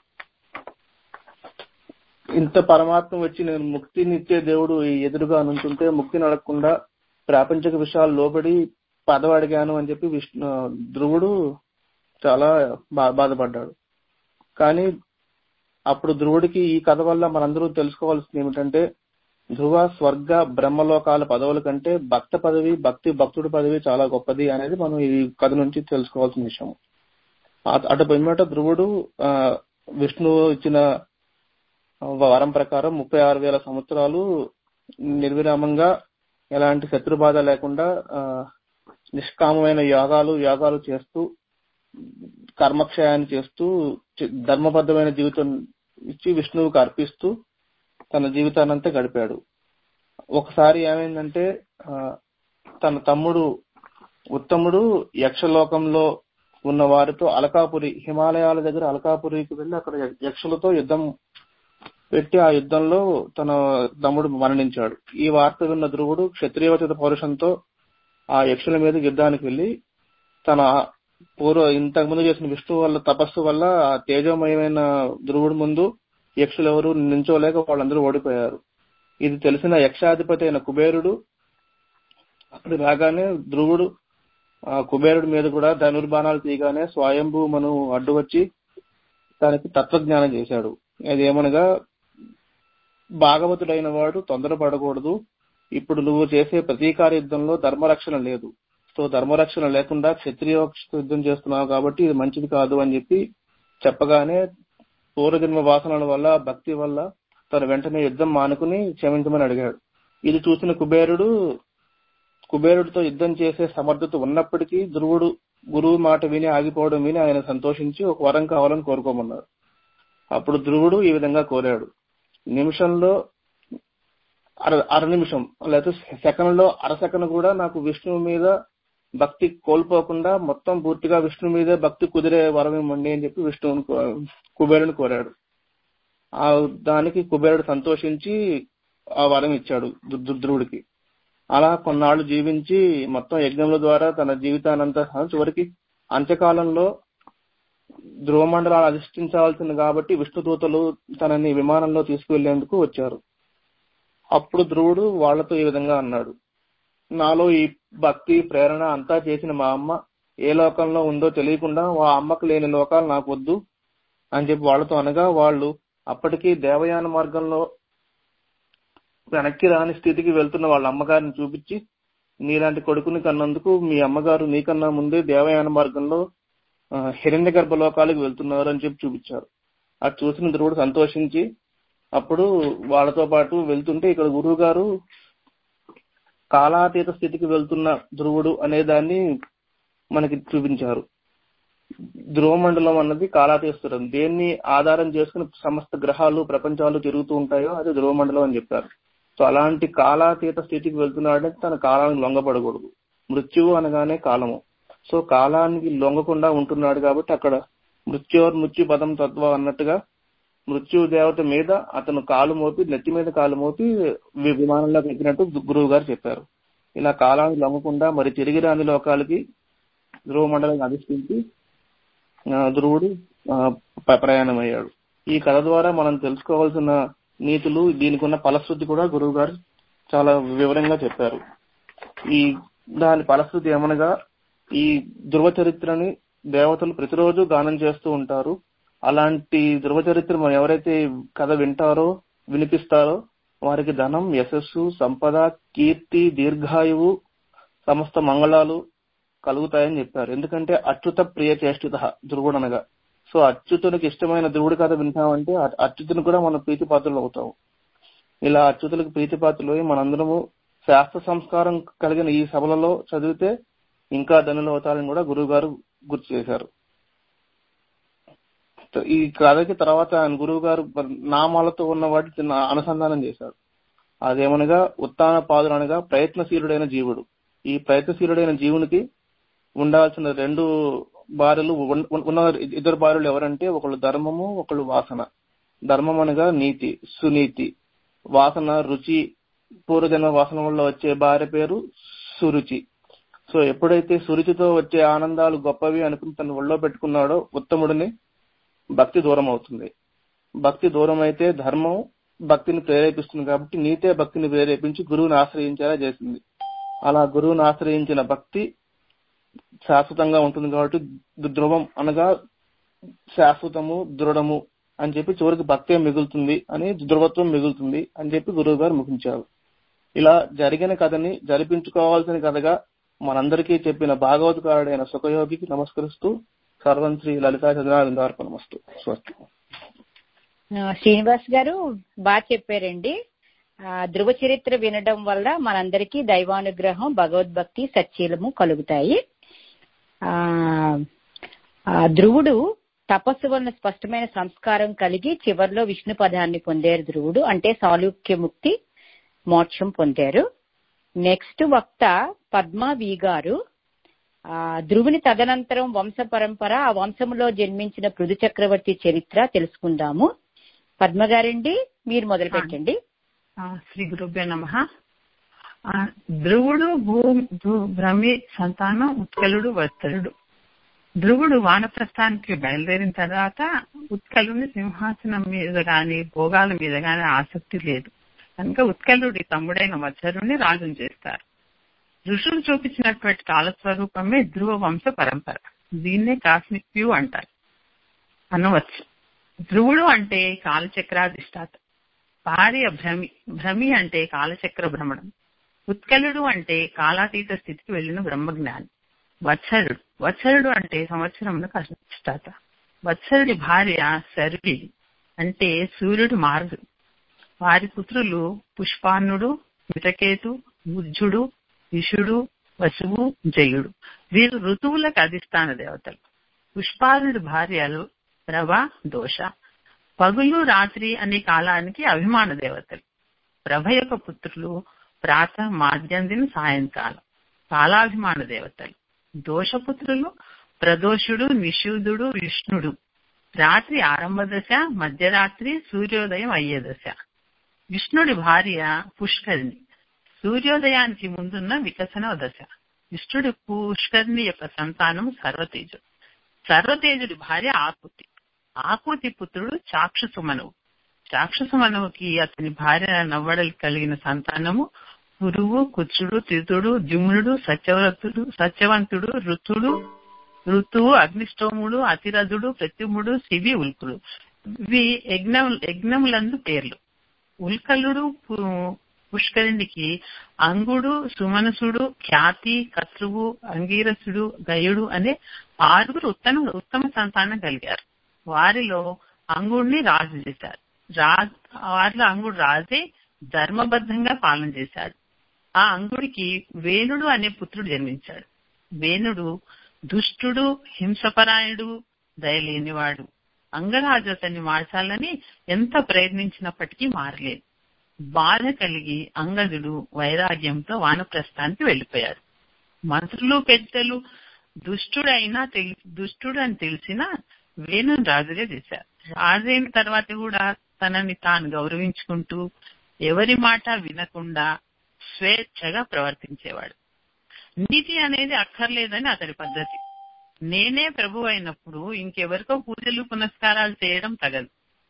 ఇంత పరమాత్మ వచ్చి నేను ముక్తినిచ్చే దేవుడు ఈ ఎదురుగా నుంచుంటే ముక్తిని అడగకుండా ప్రాపంచిక విషయాలు లోబడి పదవి అడిగాను అని చెప్పి విష్ణు ధ్రువుడు చాలా బా- బాధపడ్డాడు కానీ అప్పుడు ధ్రువుడికి ఈ కథ వల్ల మనందరూ తెలుసుకోవాల్సింది ఏమిటంటే ధ్రువ స్వర్గ బ్రహ్మలోకాల పదవుల కంటే భక్త పదవి భక్తి భక్తుడి పదవి చాలా గొప్పది అనేది మనం ఈ కథ నుంచి తెలుసుకోవాల్సిన విషయం ఆ- అటు పిమ్మట ధ్రువుడు ఆ, విష్ణువు ఇచ్చిన వరం ప్రకారం ముప్పై ఆరు వేల సంవత్సరాలు నిర్విరామంగా ఎలాంటి శత్రుబాధ లేకుండా ఆ, నిష్కామమైన యాగాలు యాగాలు చేస్తూ కర్మక్షయాన్ని చేస్తూ చి- ధర్మబద్ధమైన జీవితం ఇచ్చి విష్ణువుకి అర్పిస్తూ తన జీవితాన్నంతా గడిపాడు ఒకసారి ఏమైందంటే ఆ, తన తమ్ముడు ఉత్తముడు యక్షలోకంలో ఉన్న వారితో అలకాపురి హిమాలయాల దగ్గర అలకాపురికి వెళ్లి అక్కడ య- యక్షులతో యుద్ధం పెట్టి ఆ యుద్ధంలో తన తమ్ముడు మరణించాడు ఈ వార్త విన్న ధ్రువుడు క్షత్రియోచిత పౌరుషంతో ఆ యక్షుల మీద యుద్ధానికి వెళ్లి తన పూర్వ ఇంతకు ముందు చేసిన విష్ణు వల్ల తపస్సు వల్ల ఆ తేజోమయమైన ధ్రువుడి ముందు యక్షులు ఎవరు నించోలేక వాళ్ళందరూ ఓడిపోయారు ఇది తెలిసిన యక్షాధిపతి అయిన కుబేరుడు అక్కడి రాగానే ధ్రువుడు ఆ కుబేరుడి మీద కూడా ధనుర్బాణాలు తీయగానే స్వయంభూ మను అడ్డు వచ్చి దానికి తత్వజ్ఞానం చేశాడు అది ఏమనగా భాగవతుడైన వాడు తొందరపడకూడదు ఇప్పుడు నువ్వు చేసే ప్రతీకార యుద్ధంలో ధర్మరక్షణ లేదు సో ధర్మరక్షణ లేకుండా క్షత్రియ యుద్ధం చేస్తున్నావు కాబట్టి ఇది మంచిది కాదు అని చెప్పి చెప్పగానే పూర్వజన్మ వాసనల వల్ల భక్తి వల్ల తను వెంటనే యుద్ధం మానుకుని క్షమించమని అడిగాడు ఇది చూసిన కుబేరుడు కుబేరుడితో యుద్ధం చేసే సమర్థత ఉన్నప్పటికీ ధ్రువుడు గురువు మాట విని ఆగిపోవడం విని ఆయన సంతోషించి ఒక వరం కావాలని కోరుకోమన్నాడు అప్పుడు ధ్రువుడు ఈ విధంగా కోరాడు నిమిషంలో అర అర నిమిషం లేకపోతే సెకండ్ లో అర సెకండ్ కూడా నాకు విష్ణువు మీద భక్తి కోల్పోకుండా మొత్తం పూర్తిగా విష్ణు మీదే భక్తి కుదిరే వరం ఇవ్వండి అని చెప్పి విష్ణువుని కో- కుబేరుని కోరాడు ఆ దానికి కుబేరుడు సంతోషించి ఆ వరం ఇచ్చాడు ధృ- ధృ- ధ్రువుడికి అలా కొన్నాళ్ళు జీవించి మొత్తం యజ్ఞముల ద్వారా తన జీవితానంతా చివరికి అంత్యకాలంలో ధ్రువమండలాలు అధిష్ఠించాల్సింది కాబట్టి విష్ణుదూతలు తనని విమానంలో తీసుకువెళ్లేందుకు వచ్చారు అప్పుడు ధ్రువుడు వాళ్ళతో ఈ విధంగా అన్నాడు నాలో ఈ భక్తి ప్రేరణ అంతా చేసిన మా అమ్మ ఏ లోకంలో ఉందో తెలియకుండా ఆ అమ్మకు లేని లోకాలు నాకు వద్దు అని చెప్పి వాళ్ళతో అనగా వాళ్ళు అప్పటికి దేవయాన మార్గంలో వెనక్కి రాని స్థితికి వెళ్తున్న వాళ్ళ అమ్మగారిని చూపించి నీలాంటి కొడుకుని కన్నందుకు మీ అమ్మగారు నీకన్నా ముందే దేవయాన మార్గంలో ఆ, హిరణ్య గర్భ లోకాలకు వెళ్తున్నారు అని చెప్పి చూపించారు అది చూసిన ధ్రువుడు సంతోషించి అప్పుడు వాళ్ళతో పాటు వెళ్తుంటే ఇక్కడ గురువు గారు కాలాతీత స్థితికి వెళ్తున్న ధ్రువుడు అనే దాన్ని మనకి చూపించారు ధ్రువ మండలం అన్నది కాలాతీస్తురం దేన్ని ఆధారం చేసుకుని సమస్త గ్రహాలు ప్రపంచాలు తిరుగుతూ ఉంటాయో అది ధ్రువ మండలం అని చెప్పారు సో అలాంటి కాలాతీత స్థితికి వెళ్తున్నాడంటే తన కాలానికి లొంగపడకూడదు మృత్యువు అనగానే కాలము సో కాలానికి లొంగకుండా ఉంటున్నాడు కాబట్టి అక్కడ మృత్యోర్ మృత్యు పదం తత్వ అన్నట్టుగా మృత్యు దేవత మీద అతను కాలు మోపి నెత్తి మీద కాలు మోపి వి- విమానంలోకి ఎక్కినట్టు గురువు గారు చెప్పారు ఇలా కాలానికి లొంగకుండా మరి తిరిగి రాని లోకాలకి ధ్రువ మండలం అధిష్ఠించి ఆ, ధ్రువుడు ఆ, ప- ప్రయాణమయ్యాడు ఈ కథ ద్వారా మనం తెలుసుకోవాల్సిన నీతులు దీనికి ఉన్న ఫలశ్రుతి కూడా గురువు గారు చాలా వివరంగా చెప్పారు ఈ దాని ఫలశ్రుతి ఏమనగా ఈ ధ్రువ చరిత్రని దేవతలు ప్రతిరోజు గానం చేస్తూ ఉంటారు అలాంటి ధ్రువ చరిత్ర మనం ఎవరైతే కథ వింటారో వినిపిస్తారో వారికి ధనం యశస్సు సంపద కీర్తి దీర్ఘాయువు సమస్త మంగళాలు కలుగుతాయని చెప్పారు ఎందుకంటే అచ్యుత ప్రియ చేష్టిత ధ్రువుడు అనగా సో అచ్యుతునికి ఇష్టమైన ధ్రువుడి కథ వింటామంటే అ- అచ్యుతుని కూడా మనం ప్రీతిపాత్రలు అవుతాం ఇలా అచ్యుతులకు ప్రీతిపాత్రలు అయి మనందరము శాస్త్ర సంస్కారం కలిగిన ఈ సభలలో చదివితే ఇంకా ధనులు అవుతారని కూడా గురువు గారు గుర్తు చేశారు ఈ కథకి తర్వాత ఆయన గురువు గారు నామాలతో ఉన్న వాటి అనుసంధానం చేశారు అదేమనగా ఉత్తాన పాదులు అనగా ప్రయత్నశీలుడైన జీవుడు ఈ ప్రయత్నశీలుడైన జీవునికి ఉండాల్సిన రెండు భార్యలు ఉన్- ఉన్- ఉన్న ఇద్దరు భార్యలు ఎవరంటే ఒకళ్ళు ధర్మము ఒకళ్ళు వాసన ధర్మం అనగా నీతి సునీతి వాసన రుచి పూర్వజన్మ వాసన వల్ల వచ్చే భార్య పేరు సురుచి సో ఎప్పుడైతే సురుచితో వచ్చే ఆనందాలు గొప్పవి అనుకుని తన ఒళ్ళో పెట్టుకున్నాడో ఉత్తముడిని భక్తి దూరం అవుతుంది భక్తి దూరం అయితే ధర్మం భక్తిని ప్రేరేపిస్తుంది కాబట్టి నీతే భక్తిని ప్రేరేపించి గురువుని ఆశ్రయించేలా చేసింది అలా గురువుని ఆశ్రయించిన భక్తి శాశ్వతంగా ఉంటుంది కాబట్టి ధృ- ధ్రువం అనగా శాశ్వతము దృఢము అని చెప్పి చివరికి భక్తే మిగులుతుంది అని ధృవత్వం మిగులుతుంది అని చెప్పి గురువు గారు ముగించారు ఇలా జరిగిన కథని జరిపించుకోవాల్సిన కథగా మనందరికీ చెప్పిన భాగవతకారుడైన సుఖయోగికి నమస్కరిస్తూ సర్వం శ్రీ లలితా చంద్రార్పణమస్తు స్వస్తి ఆ, శ్రీనివాస్ గారు బాగా చెప్పారండి ఆ, ధ్రువ చరిత్ర వినడం వల్ల మనందరికీ దైవానుగ్రహం భగవద్భక్తి సచ్చీలము కలుగుతాయి ఆ ఆ, ధ్రువుడు తపస్సు వలన స్పష్టమైన సంస్కారం కలిగి చివర్లో విష్ణు పదాన్ని పొందారు ధ్రువుడు అంటే సాలుక్యముక్తి మోక్షం పొందారు నెక్స్ట్ వక్త పద్మా వి గారు ఆ ధ్రువుని తదనంతరం వంశ పరంపర ఆ వంశములో జన్మించిన పృథు చక్రవర్తి చరిత్ర తెలుసుకుందాము పద్మ గారండి మీరు మొదలు పెట్టండి ఆ, శ్రీ గురుభ్యో నమ ధ్రువుడు భూ భూ- భ్రమి సంతానం ఉత్కలుడు వత్సలుడు ధ్రువుడు వానప్రస్థానికి బయలుదేరిన తర్వాత ఉత్కలుని సింహాసనం మీద గాని భోగాల మీద గాని ఆసక్తి లేదు కనుక ఉత్కలుడి తమ్ముడైన వత్సరుణ్ణి రాజును చేస్తారు ఋషులు చూపించినటువంటి కాలస్వరూపమే ధ్రువ వంశ పరంపర దీన్నే కాస్మిక్ వ్యూ అంటారు అనవచ్చు ధ్రువుడు అంటే కాలచక్రాధిష్టాత భార్య భ్రమి భ్రమి అంటే కాలచక్ర భ్రమణం ఉత్కలుడు అంటే కాలాతీత స్థితికి వెళ్లిన బ్రహ్మజ్ఞాని వత్సరుడు వత్సరుడు అంటే సంవత్సరమునకు అధిష్టాత వత్సరుడి భార్య సరుడి అంటే సూర్యుడు మారుడు వారి పుత్రులు పుష్పాన్నుడు మితకేతు ఉజ్జుడు విషుడు వసువు జయుడు వీరు ఋతువులకు అధిష్టాన దేవతలు పుష్పాలుడి భార్యలు ప్రభ దోష పగులు రాత్రి అనే కాలానికి అభిమాన దేవతలు ప్రభ యొక్క పుత్రులు ప్రాత మాధ్యందిన సాయంకాలం కాలాభిమాన దేవతలు దోషపుత్రులు ప్రదోషుడు నిషూదుడు విష్ణుడు రాత్రి ఆరంభ దశ మధ్యరాత్రి సూర్యోదయం అయ్యే దశ విష్ణుడి భార్య పుష్కరిణి సూర్యోదయానికి ముందున్న వికసన దశ విష్ణుడి పుష్కరిణి యొక్క సంతానం సర్వతేజుడు సర్వతేజుడి భార్య ఆకుతి ఆకుతి పుత్రుడు చాక్షుసుమనువు చాక్షుసుమనువుకి అతని భార్య నవ్వడలు కలిగిన సంతానము పురువు కుచుడు తితుడు ద్యుమ్నుడు సత్యవ్రతుడు సత్యవంతుడు ఋతుడు ఋతువు అగ్నిష్టోముడు అతిరథుడు ప్రత్యుముడు శివి ఉల్కుడు ఇవి యజ్ఞ యజ్ఞములందు పేర్లు ఉల్కలుడు పుష్కరునికి అంగుడు సుమనసుడు ఖ్యాతి కత్రువు అంగీరసుడు గయుడు అనే ఆరుగురు ఉత్తమ ఉత్తమ సంతానం కలిగారు వారిలో అంగుడిని రాజు చేశారు రాజు వారిలో అంగుడు రాజే ధర్మబద్ధంగా పాలన చేశాడు ఆ అంగుడికి వేణుడు అనే పుత్రుడు జన్మించాడు వేణుడు దుష్టుడు హింసపరాయణుడు దయలేనివాడు అంగరాజు అతన్ని మార్చాలని ఎంత ప్రయత్నించినప్పటికీ మారలేదు బాధ కలిగి అంగదుడు వైరాగ్యంతో వానప్రస్థానికి వెళ్లిపోయాడు మంత్రులు పెద్దలు దుష్టుడైనా దుష్టుడు అని తెలిసినా వేణుని రాజుగా చేశారు రాజైన తర్వాత కూడా తనని తాను గౌరవించుకుంటూ ఎవరి మాట వినకుండా స్వేచ్ఛగా ప్రవర్తించేవాడు నీతి అనేది అక్కర్లేదని అతడి పద్ధతి నేనే ప్రభు అయినప్పుడు ఇంకెవరికో పూజలు పునస్కారాలు చేయడం తగదు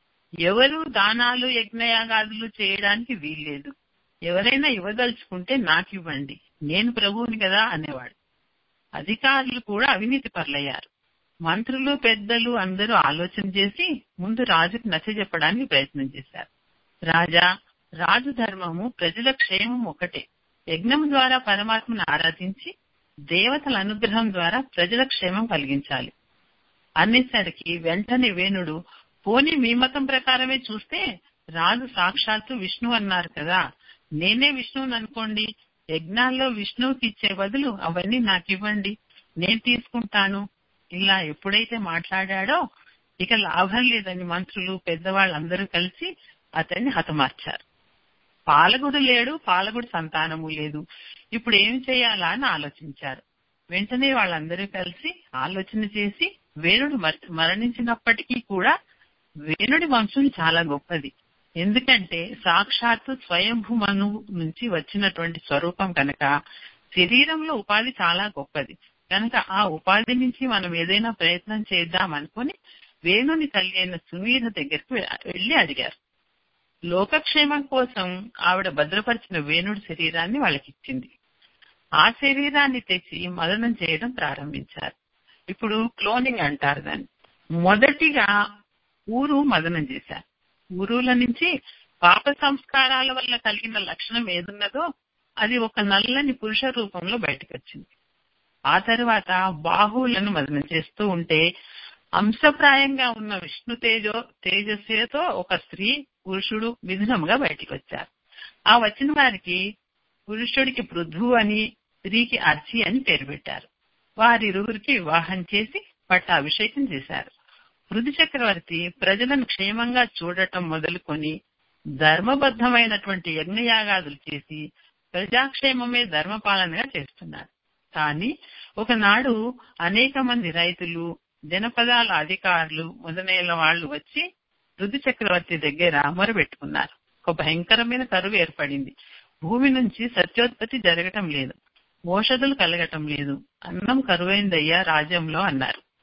ఎవరు దానాలు యజ్ఞయాగాదులు చేయడానికి వీల్లేదు ఎవరైనా ఇవ్వదలుచుకుంటే నాకు ఇవ్వండి నేను ప్రభువుని కదా అనేవాడు అధికారులు కూడా అవినీతి పరులయ్యారు మంత్రులు పెద్దలు అందరూ ఆలోచన చేసి ముందు రాజుకు నచ్చ చెప్పడానికి ప్రయత్నం చేశారు రాజా రాజు ధర్మము ప్రజల క్షేమం ఒకటే యజ్ఞం ద్వారా పరమాత్మను ఆరాధించి దేవతల అనుగ్రహం ద్వారా ప్రజల క్షేమం కలిగించాలి అనేసరికి వెంటనే వేణుడు పోనీ మీ మతం ప్రకారమే చూస్తే రాజు సాక్షాత్తు విష్ణు అన్నారు కదా నేనే విష్ణువుని అనుకోండి యజ్ఞాల్లో విష్ణువుకి ఇచ్చే బదులు అవన్నీ నాకు ఇవ్వండి నేను తీసుకుంటాను ఇలా ఎప్పుడైతే మాట్లాడాడో ఇక లాభం లేదని మంత్రులు పెద్దవాళ్ళందరూ కలిసి అతన్ని హతమార్చారు పాలగుడు లేడు పాలగుడు సంతానము లేదు ఇప్పుడు ఏం చేయాలా అని ఆలోచించారు వెంటనే వాళ్ళందరూ కలిసి ఆలోచన చేసి వేణుడు మరణించినప్పటికీ కూడా వేణుడి వంశం చాలా గొప్పది ఎందుకంటే సాక్షాత్తు స్వయంభూ మను నుంచి వచ్చినటువంటి స్వరూపం కనుక శరీరంలో ఉపాధి చాలా గొప్పది కనుక ఆ ఉపాధి నుంచి మనం ఏదైనా ప్రయత్నం చేద్దాం అనుకుని వేణుని తల్లి అయిన సునీత దగ్గరికి వెళ్లి అడిగారు లోకక్షేమం కోసం ఆవిడ భద్రపరిచిన వేణుడి శరీరాన్ని వాళ్ళకిచ్చింది ఆ శరీరాన్ని తెచ్చి మదనం చేయడం ప్రారంభించారు ఇప్పుడు క్లోనింగ్ అంటారు దాన్ని మొదటిగా ఊరు మదనం చేశారు ఊరుల నుంచి పాప సంస్కారాల వల్ల కలిగిన లక్షణం ఏదున్నదో అది ఒక నల్లని పురుష రూపంలో బయటకు వచ్చింది ఆ తర్వాత బాహువులను మదనం చేస్తూ ఉంటే అంశప్రాయంగా ఉన్న విష్ణు తేజో తేజస్సుతో ఒక స్త్రీ పురుషుడు మిథునముగా బయటికి వచ్చారు ఆ వచ్చిన వారికి పురుషుడికి పృథ్వు అని స్త్రీకి అర్చి అని పేరు పెట్టారు వారిరువురికి వివాహం చేసి పట్టాభిషేకం చేశారు పృథు చక్రవర్తి ప్రజలను క్షేమంగా చూడటం మొదలుకొని ధర్మబద్ధమైనటువంటి యజ్ఞయాగాదులు చేసి ప్రజాక్షేమమే ధర్మపాలనగా చేస్తున్నారు కానీ ఒకనాడు అనేక మంది రైతులు జనపదాల అధికారులు మొదలైన వాళ్ళు వచ్చి రుదు చక్రవర్తి దగ్గర మొరబెట్టుకున్నారు ఒక భయంకరమైన కరువు ఏర్పడింది భూమి నుంచి సత్యోత్పత్తి జరగటం లేదు ఓషధులు కలగటం లేదు అన్నం కరువైందయ్యా రాజ్యంలో అన్నారు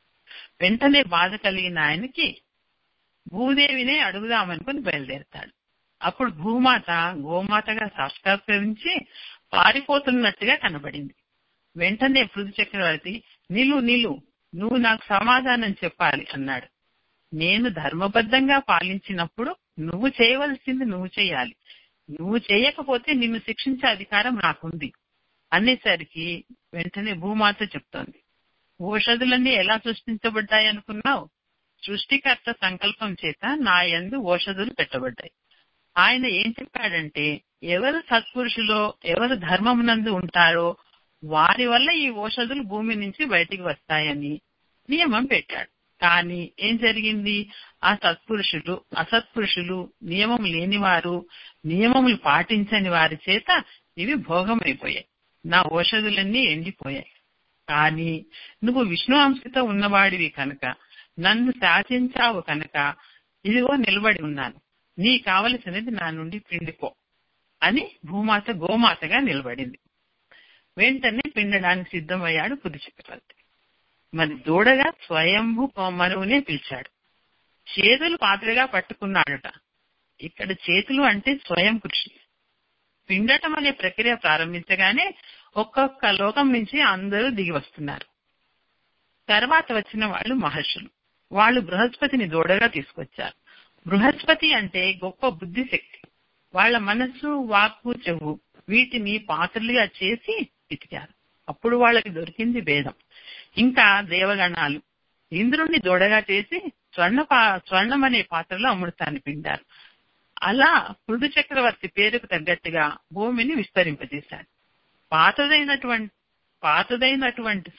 వెంటనే బాధ కలిగిన ఆయనకి భూదేవినే అడుగుదామనుకుని బయలుదేరతాడు అప్పుడు భూమాత గోమాతగా సాక్షాత్కరించి పారిపోతున్నట్టుగా కనబడింది వెంటనే పృథు చక్రవర్తి నిలు నిలు నువ్వు నాకు సమాధానం చెప్పాలి అన్నాడు నేను ధర్మబద్ధంగా పాలించినప్పుడు నువ్వు చేయవలసింది నువ్వు చేయాలి నువ్వు చేయకపోతే నిన్ను శిక్షించే అధికారం నాకుంది అనేసరికి వెంటనే భూమాత చెప్తోంది ఓషధులన్నీ ఎలా సృష్టించబడ్డాయి అనుకున్నావు సృష్టికర్త సంకల్పం చేత నా యందు ఓషధులు పెట్టబడ్డాయి ఆయన ఏం చెప్పాడంటే ఎవరు సత్పురుషులో ఎవరు ధర్మమునందు ఉంటారో వారి వల్ల ఈ ఓషధులు భూమి నుంచి బయటికి వస్తాయని నియమం పెట్టాడు కానీ ఏం జరిగింది ఆ సత్పురుషులు అసత్పురుషులు నియమం లేనివారు నియమములు పాటించని వారి చేత ఇవి భోగమైపోయాయి నా ఓషధులన్నీ ఎండిపోయాయి కానీ నువ్వు విష్ణు అంశతో ఉన్నవాడివి కనుక నన్ను శాసించావు కనుక ఇదిగో నిలబడి ఉన్నాను నీ కావలసినది నా నుండి పిండిపో అని భూమాత గోమాతగా నిలబడింది వెంటనే పిండడానికి సిద్ధమయ్యాడు పుది చక్రవర్తి మరి దూడగా స్వయంభూ మనువునే పిలిచాడు చేతులు పాత్రగా పట్టుకున్నాడట ఇక్కడ చేతులు అంటే స్వయం కృషి పిండటం అనే ప్రక్రియ ప్రారంభించగానే ఒక్కొక్క లోకం నుంచి అందరూ దిగి వస్తున్నారు తర్వాత వచ్చిన వాళ్ళు మహర్షులు వాళ్ళు బృహస్పతిని దూడగా తీసుకొచ్చారు బృహస్పతి అంటే గొప్ప బుద్ధి శక్తి వాళ్ళ మనస్సు వాక్కు చెవు వీటిని పాత్రలుగా చేసి పితికారు అప్పుడు వాళ్ళకి దొరికింది భేదం ఇంకా దేవగణాలు ఇంద్రుణ్ణి దూడగా చేసి స్వర్ణ స్వర్ణం అనే పాత్రలో అమృతాన్ని పిండారు అలా పృథు చక్రవర్తి పేరుకు తగ్గట్టుగా భూమిని విస్తరింపజేశాడు పాతదైనటువంటి పాతదైనటువంటి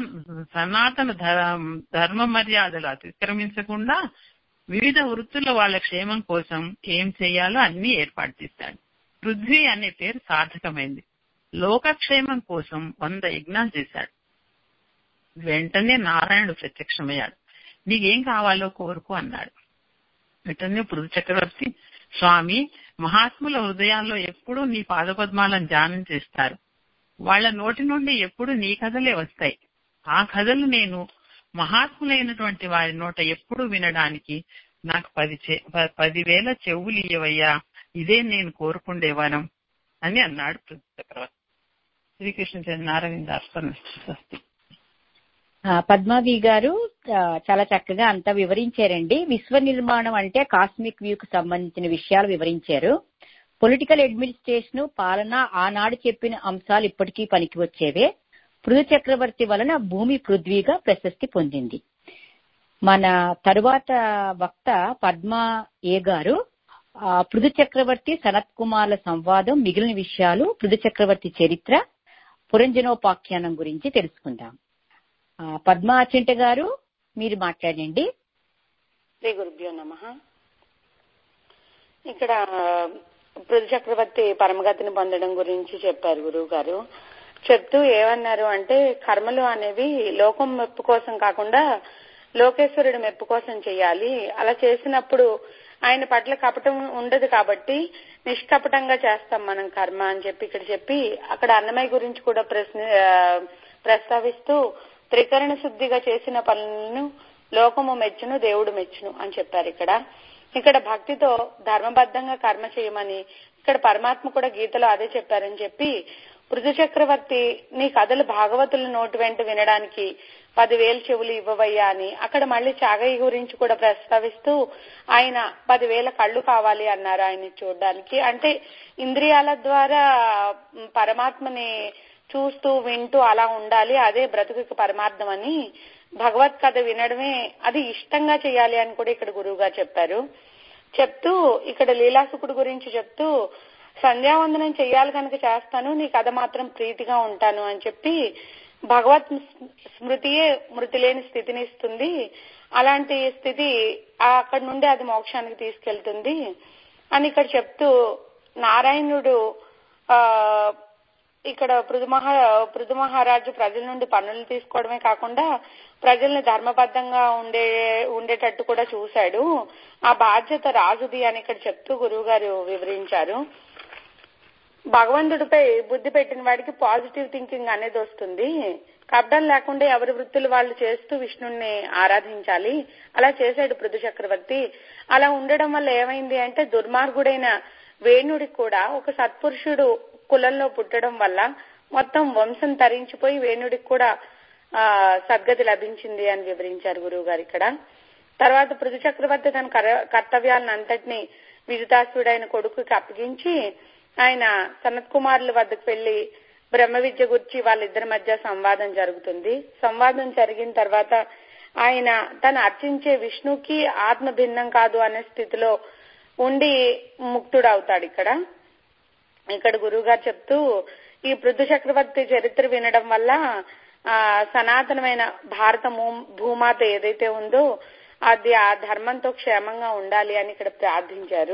సనాతన ధర్మ మర్యాదలు అతిక్రమించకుండా వివిధ వృత్తుల వాళ్ళ క్షేమం కోసం ఏం చేయాలో అన్ని ఏర్పాటు చేశాడు పృథ్వీ అనే పేరు సార్థకమైంది లోకక్షేమం కోసం వంద యజ్ఞాలు చేశాడు వెంటనే నారాయణుడు ప్రత్యక్షమయ్యాడు నీకేం కావాలో కోరుకు అన్నాడు వెంటనే పృథు చక్రవర్తి స్వామి మహాత్ముల హృదయాల్లో ఎప్పుడూ నీ పాదపద్మాలను ధ్యానం చేస్తారు వాళ్ల నోటి నుండి ఎప్పుడు నీ కథలే వస్తాయి ఆ కథలు నేను మహాత్ములైనటువంటి వారి నోట ఎప్పుడు వినడానికి నాకు పది పదివేల చెవులు ఇయ్యవయ్యా ఇదే నేను కోరుకుండే వరం అని అన్నాడు చక్రవర్తి శ్రీకృష్ణ నారాయణ దాస్ పద్మావి గారు చాలా చక్కగా అంతా వివరించారండి విశ్వ నిర్మాణం అంటే కాస్మిక్ వ్యూ కు సంబంధించిన విషయాలు వివరించారు పొలిటికల్ అడ్మినిస్ట్రేషన్ పాలన ఆనాడు చెప్పిన అంశాలు ఇప్పటికీ పనికి వచ్చేవే పృథు చక్రవర్తి వలన భూమి పృథ్వీగా ప్రశస్తి పొందింది మన తరువాత వక్త పద్మ ఏ గారు పృథు చక్రవర్తి సనత్ కుమార్ల సంవాదం మిగిలిన విషయాలు పృథు చక్రవర్తి చరిత్ర పురంజనోపాఖ్యానం గురించి తెలుసుకుందాం పద్మ అచింట గారు మీరు మాట్లాడండి శ్రీ గురుభ్యో నమ ఇక్కడ పృథు చక్రవర్తి పరమగతిని పొందడం గురించి చెప్పారు గురువు గారు చెప్తూ ఏమన్నారు అంటే కర్మలు అనేవి లోకం మెప్పు కోసం కాకుండా లోకేశ్వరుడి మెప్పు కోసం చేయాలి అలా చేసినప్పుడు ఆయన పట్ల కపటం ఉండదు కాబట్టి నిష్కపటంగా చేస్తాం మనం కర్మ అని చెప్పి ఇక్కడ చెప్పి అక్కడ అన్నమయ్య గురించి కూడా ప్రశ్న ప్రస్తావిస్తూ త్రికరణ శుద్ధిగా చేసిన పనులను లోకము మెచ్చును దేవుడు మెచ్చును అని చెప్పారు ఇక్కడ ఇక్కడ భక్తితో ధర్మబద్ధంగా కర్మ చేయమని ఇక్కడ పరమాత్మ కూడా గీతలో అదే చెప్పారని చెప్పి పృథు చక్రవర్తి నీ కథలు భాగవతుల నోటి వెంట వినడానికి పదివేలు చెవులు ఇవ్వవయ్యా అని అక్కడ మళ్ళీ చాగయ్య గురించి కూడా ప్రస్తావిస్తూ ఆయన పదివేల కళ్ళు కావాలి అన్నారు ఆయన చూడడానికి అంటే ఇంద్రియాల ద్వారా పరమాత్మని చూస్తూ వింటూ అలా ఉండాలి అదే బ్రతుకు పరమార్థం అని భగవత్ కథ వినడమే అది ఇష్టంగా చేయాలి అని కూడా ఇక్కడ గురువుగా చెప్పారు చెప్తూ ఇక్కడ లీలాసుకుడు గురించి చెప్తూ సంధ్యావందనం చెయ్యాలి కనుక చేస్తాను నీ కథ మాత్రం ప్రీతిగా ఉంటాను అని చెప్పి భగవత్ స్మృతియే మృతి లేని స్థితిని ఇస్తుంది అలాంటి స్థితి అక్కడి నుండి అది మోక్షానికి తీసుకెళ్తుంది అని ఇక్కడ చెప్తూ నారాయణుడు ఆ ఇక్కడ పృథుమహా పృథు మహారాజు ప్రజల నుండి పన్నులు తీసుకోవడమే కాకుండా ప్రజల్ని ధర్మబద్ధంగా ఉండే ఉండేటట్టు కూడా చూశాడు ఆ బాధ్యత రాజుది అని ఇక్కడ చెప్తూ గురువు గారు వివరించారు భగవంతుడిపై బుద్ధి పెట్టిన వాడికి పాజిటివ్ థింకింగ్ అనేది వస్తుంది కపటం లేకుండా ఎవరి వృత్తులు వాళ్ళు చేస్తూ విష్ణుణ్ణి ఆరాధించాలి అలా చేశాడు పృథు చక్రవర్తి అలా ఉండడం వల్ల ఏమైంది అంటే దుర్మార్గుడైన వేణుడికి కూడా ఒక సత్పురుషుడు కులంలో పుట్టడం వల్ల మొత్తం వంశం తరించిపోయి వేణుడికి కూడా ఆ సద్గతి లభించింది అని వివరించారు గురువు గారు ఇక్కడ తర్వాత పృథు చక్రవర్తి తన కర- కర్తవ్యాలను అంతటినీ విజితాసుడైన కొడుకుకి అప్పగించి ఆయన సనత్ కుమారుల వద్దకు వెళ్లి బ్రహ్మ విద్య గురించి వాళ్ళిద్దరి మధ్య సంవాదం జరుగుతుంది సంవాదం జరిగిన తర్వాత ఆయన తను అర్చించే విష్ణుకి ఆత్మ భిన్నం కాదు అనే స్థితిలో ఉండి ముక్తుడవుతాడు ఇక్కడ ఇక్కడ గురువు గారు చెప్తూ ఈ పృథు చక్రవర్తి చరిత్ర వినడం వల్ల ఆ సనాతనమైన భారత భూ- భూమాత ఏదైతే ఉందో అది ఆ ధర్మంతో క్షేమంగా ఉండాలి అని ఇక్కడ ప్రార్థించారు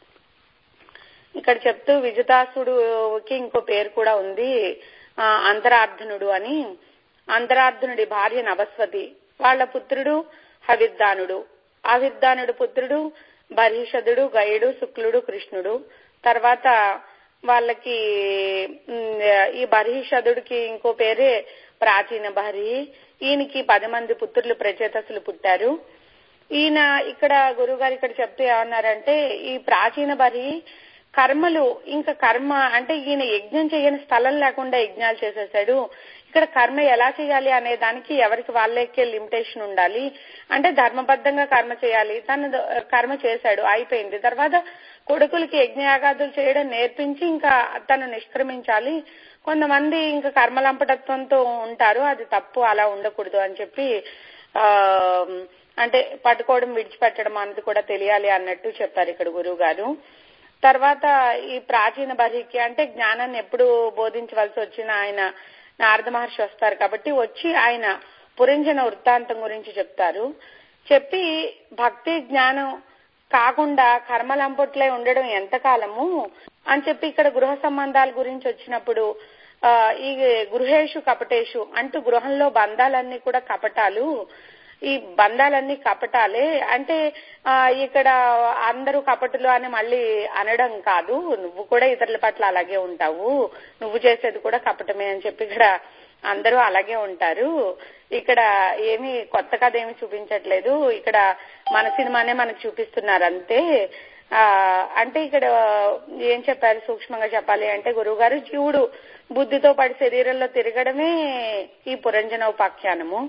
ఇక్కడ చెప్తూ విజితాసుడుకి ఇంకో పేరు కూడా ఉంది ఆ, అంతరార్థనుడు అని అంతరార్థనుడి భార్య నవస్వతి వాళ్ళ పుత్రుడు హవిద్దానుడు అవిద్దానుడు పుత్రుడు బర్హిషదుడు గయుడు శుక్లుడు కృష్ణుడు తర్వాత వాళ్ళకి ఉమ్, ఈ బర్హిషదుడికి ఇంకో పేరే ప్రాచీన బర్హి ఈయనకి పది మంది పుత్రులు ప్రచేతసులు పుట్టారు ఈయన ఇక్కడ గురుగారు ఇక్కడ చెప్తూ ఏమన్నారంటే ఈ ప్రాచీన బరి కర్మలు ఇంకా కర్మ అంటే ఈయన యజ్ఞం చేయని స్థలం లేకుండా యజ్ఞాలు చేసేసాడు ఇక్కడ కర్మ ఎలా చేయాలి అనే దానికి ఎవరికి వాళ్ళకే లిమిటేషన్ ఉండాలి అంటే ధర్మబద్ధంగా కర్మ చేయాలి తను ద- కర్మ చేశాడు అయిపోయింది తర్వాత కొడుకులకి యజ్ఞయాగాదులు చేయడం నేర్పించి ఇంకా తను నిష్క్రమించాలి కొంతమంది ఇంకా కర్మలంపటత్వంతో ఉంటారు అది తప్పు అలా ఉండకూడదు అని చెప్పి ఆ అంటే పట్టుకోవడం విడిచిపెట్టడం అన్నది కూడా తెలియాలి అన్నట్టు చెప్పారు ఇక్కడ గురువు గారు తర్వాత ఈ ప్రాచీన బహికి అంటే జ్ఞానాన్ని ఎప్పుడు బోధించవలసి వచ్చిన ఆయన నారద మహర్షి వస్తారు కాబట్టి వచ్చి ఆయన పురంజన వృత్తాంతం గురించి చెప్తారు చెప్పి భక్తి జ్ఞానం కాకుండా కర్మలంపట్లే ఉండడం ఎంతకాలము అని చెప్పి ఇక్కడ గృహ సంబంధాల గురించి వచ్చినప్పుడు ఆ, ఈ గృహేషు కపటేషు అంటూ గృహంలో బంధాలన్నీ కూడా కపటాలు ఈ బంధాలన్నీ కపటాలే అంటే ఆ, ఇక్కడ అందరూ కపటులు అని మళ్ళీ అనడం కాదు నువ్వు కూడా ఇతరుల పట్ల అలాగే ఉంటావు నువ్వు చేసేది కూడా కపటమే అని చెప్పి ఇక్కడ అందరూ అలాగే ఉంటారు ఇక్కడ ఏమి కొత్త కథ ఏమి చూపించట్లేదు ఇక్కడ మన సినిమానే మనకు చూపిస్తున్నారు అంతే ఆ అంటే ఇక్కడ ఏం చెప్పారు సూక్ష్మంగా చెప్పాలి అంటే గురువు గారు జీవుడు బుద్ధితో పడి శరీరంలో తిరగడమే ఈ పురంజన ఉపాఖ్యానము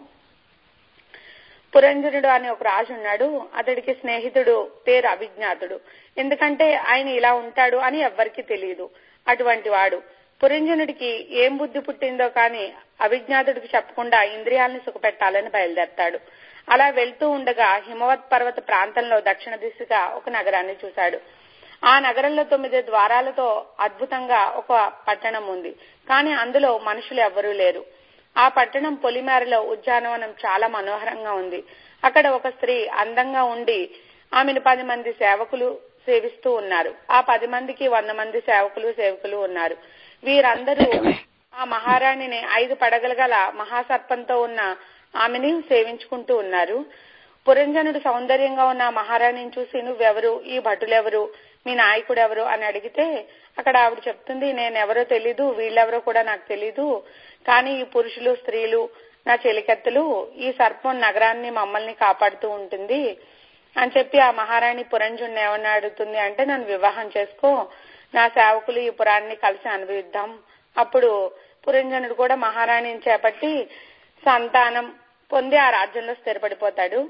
పురంజనుడు అనే ఒక రాజు ఉన్నాడు అతడికి స్నేహితుడు పేరు అవిజ్ఞాతుడు ఎందుకంటే ఆయన ఇలా ఉంటాడు అని ఎవ్వరికీ తెలియదు అటువంటి వాడు పురంజనుడికి ఏం బుద్ధి పుట్టిందో కానీ అవిజ్ఞాతుడికి చెప్పకుండా ఇంద్రియాలను సుఖపెట్టాలని బయలుదేరతాడు అలా వెళ్తూ ఉండగా హిమవత్ పర్వత ప్రాంతంలో దక్షిణ దిశగా ఒక నగరాన్ని చూశాడు ఆ నగరంలో తొమ్మిది ద్వారాలతో అద్భుతంగా ఒక పట్టణం ఉంది కానీ అందులో మనుషులు ఎవ్వరూ లేరు ఆ పట్టణం పొలిమేరలో ఉద్యానవనం చాలా మనోహరంగా ఉంది అక్కడ ఒక స్త్రీ అందంగా ఉండి ఆమెను పది మంది సేవకులు సేవిస్తూ ఉన్నారు ఆ పది మందికి వంద మంది సేవకులు సేవకులు ఉన్నారు వీరందరూ ఆ మహారాణిని ఐదు పడగల గల మహాసర్పంతో ఉన్న ఆమెని సేవించుకుంటూ ఉన్నారు పురంజనుడు సౌందర్యంగా ఉన్న ఆ మహారాణిని చూసి నువ్వెవరు ఈ భటులెవరు మీ నాయకుడు ఎవరు అని అడిగితే అక్కడ ఆవిడ చెప్తుంది నేనెవరో తెలీదు వీళ్ళెవరో కూడా నాకు తెలీదు కానీ ఈ పురుషులు స్త్రీలు నా చెలికత్తెలు ఈ సర్పం నగరాన్ని మమ్మల్ని కాపాడుతూ ఉంటుంది అని చెప్పి ఆ మహారాణి పురంజుని ఏమన్నా అడుగుతుంది అంటే నన్ను వివాహం చేసుకో నా సేవకులు ఈ పురాన్ని కలిసి అనుభవిద్దాం అప్పుడు పురంజనుడు కూడా మహారాణిని చేపట్టి సంతానం పొంది ఆ రాజ్యంలో స్థిరపడిపోతాడు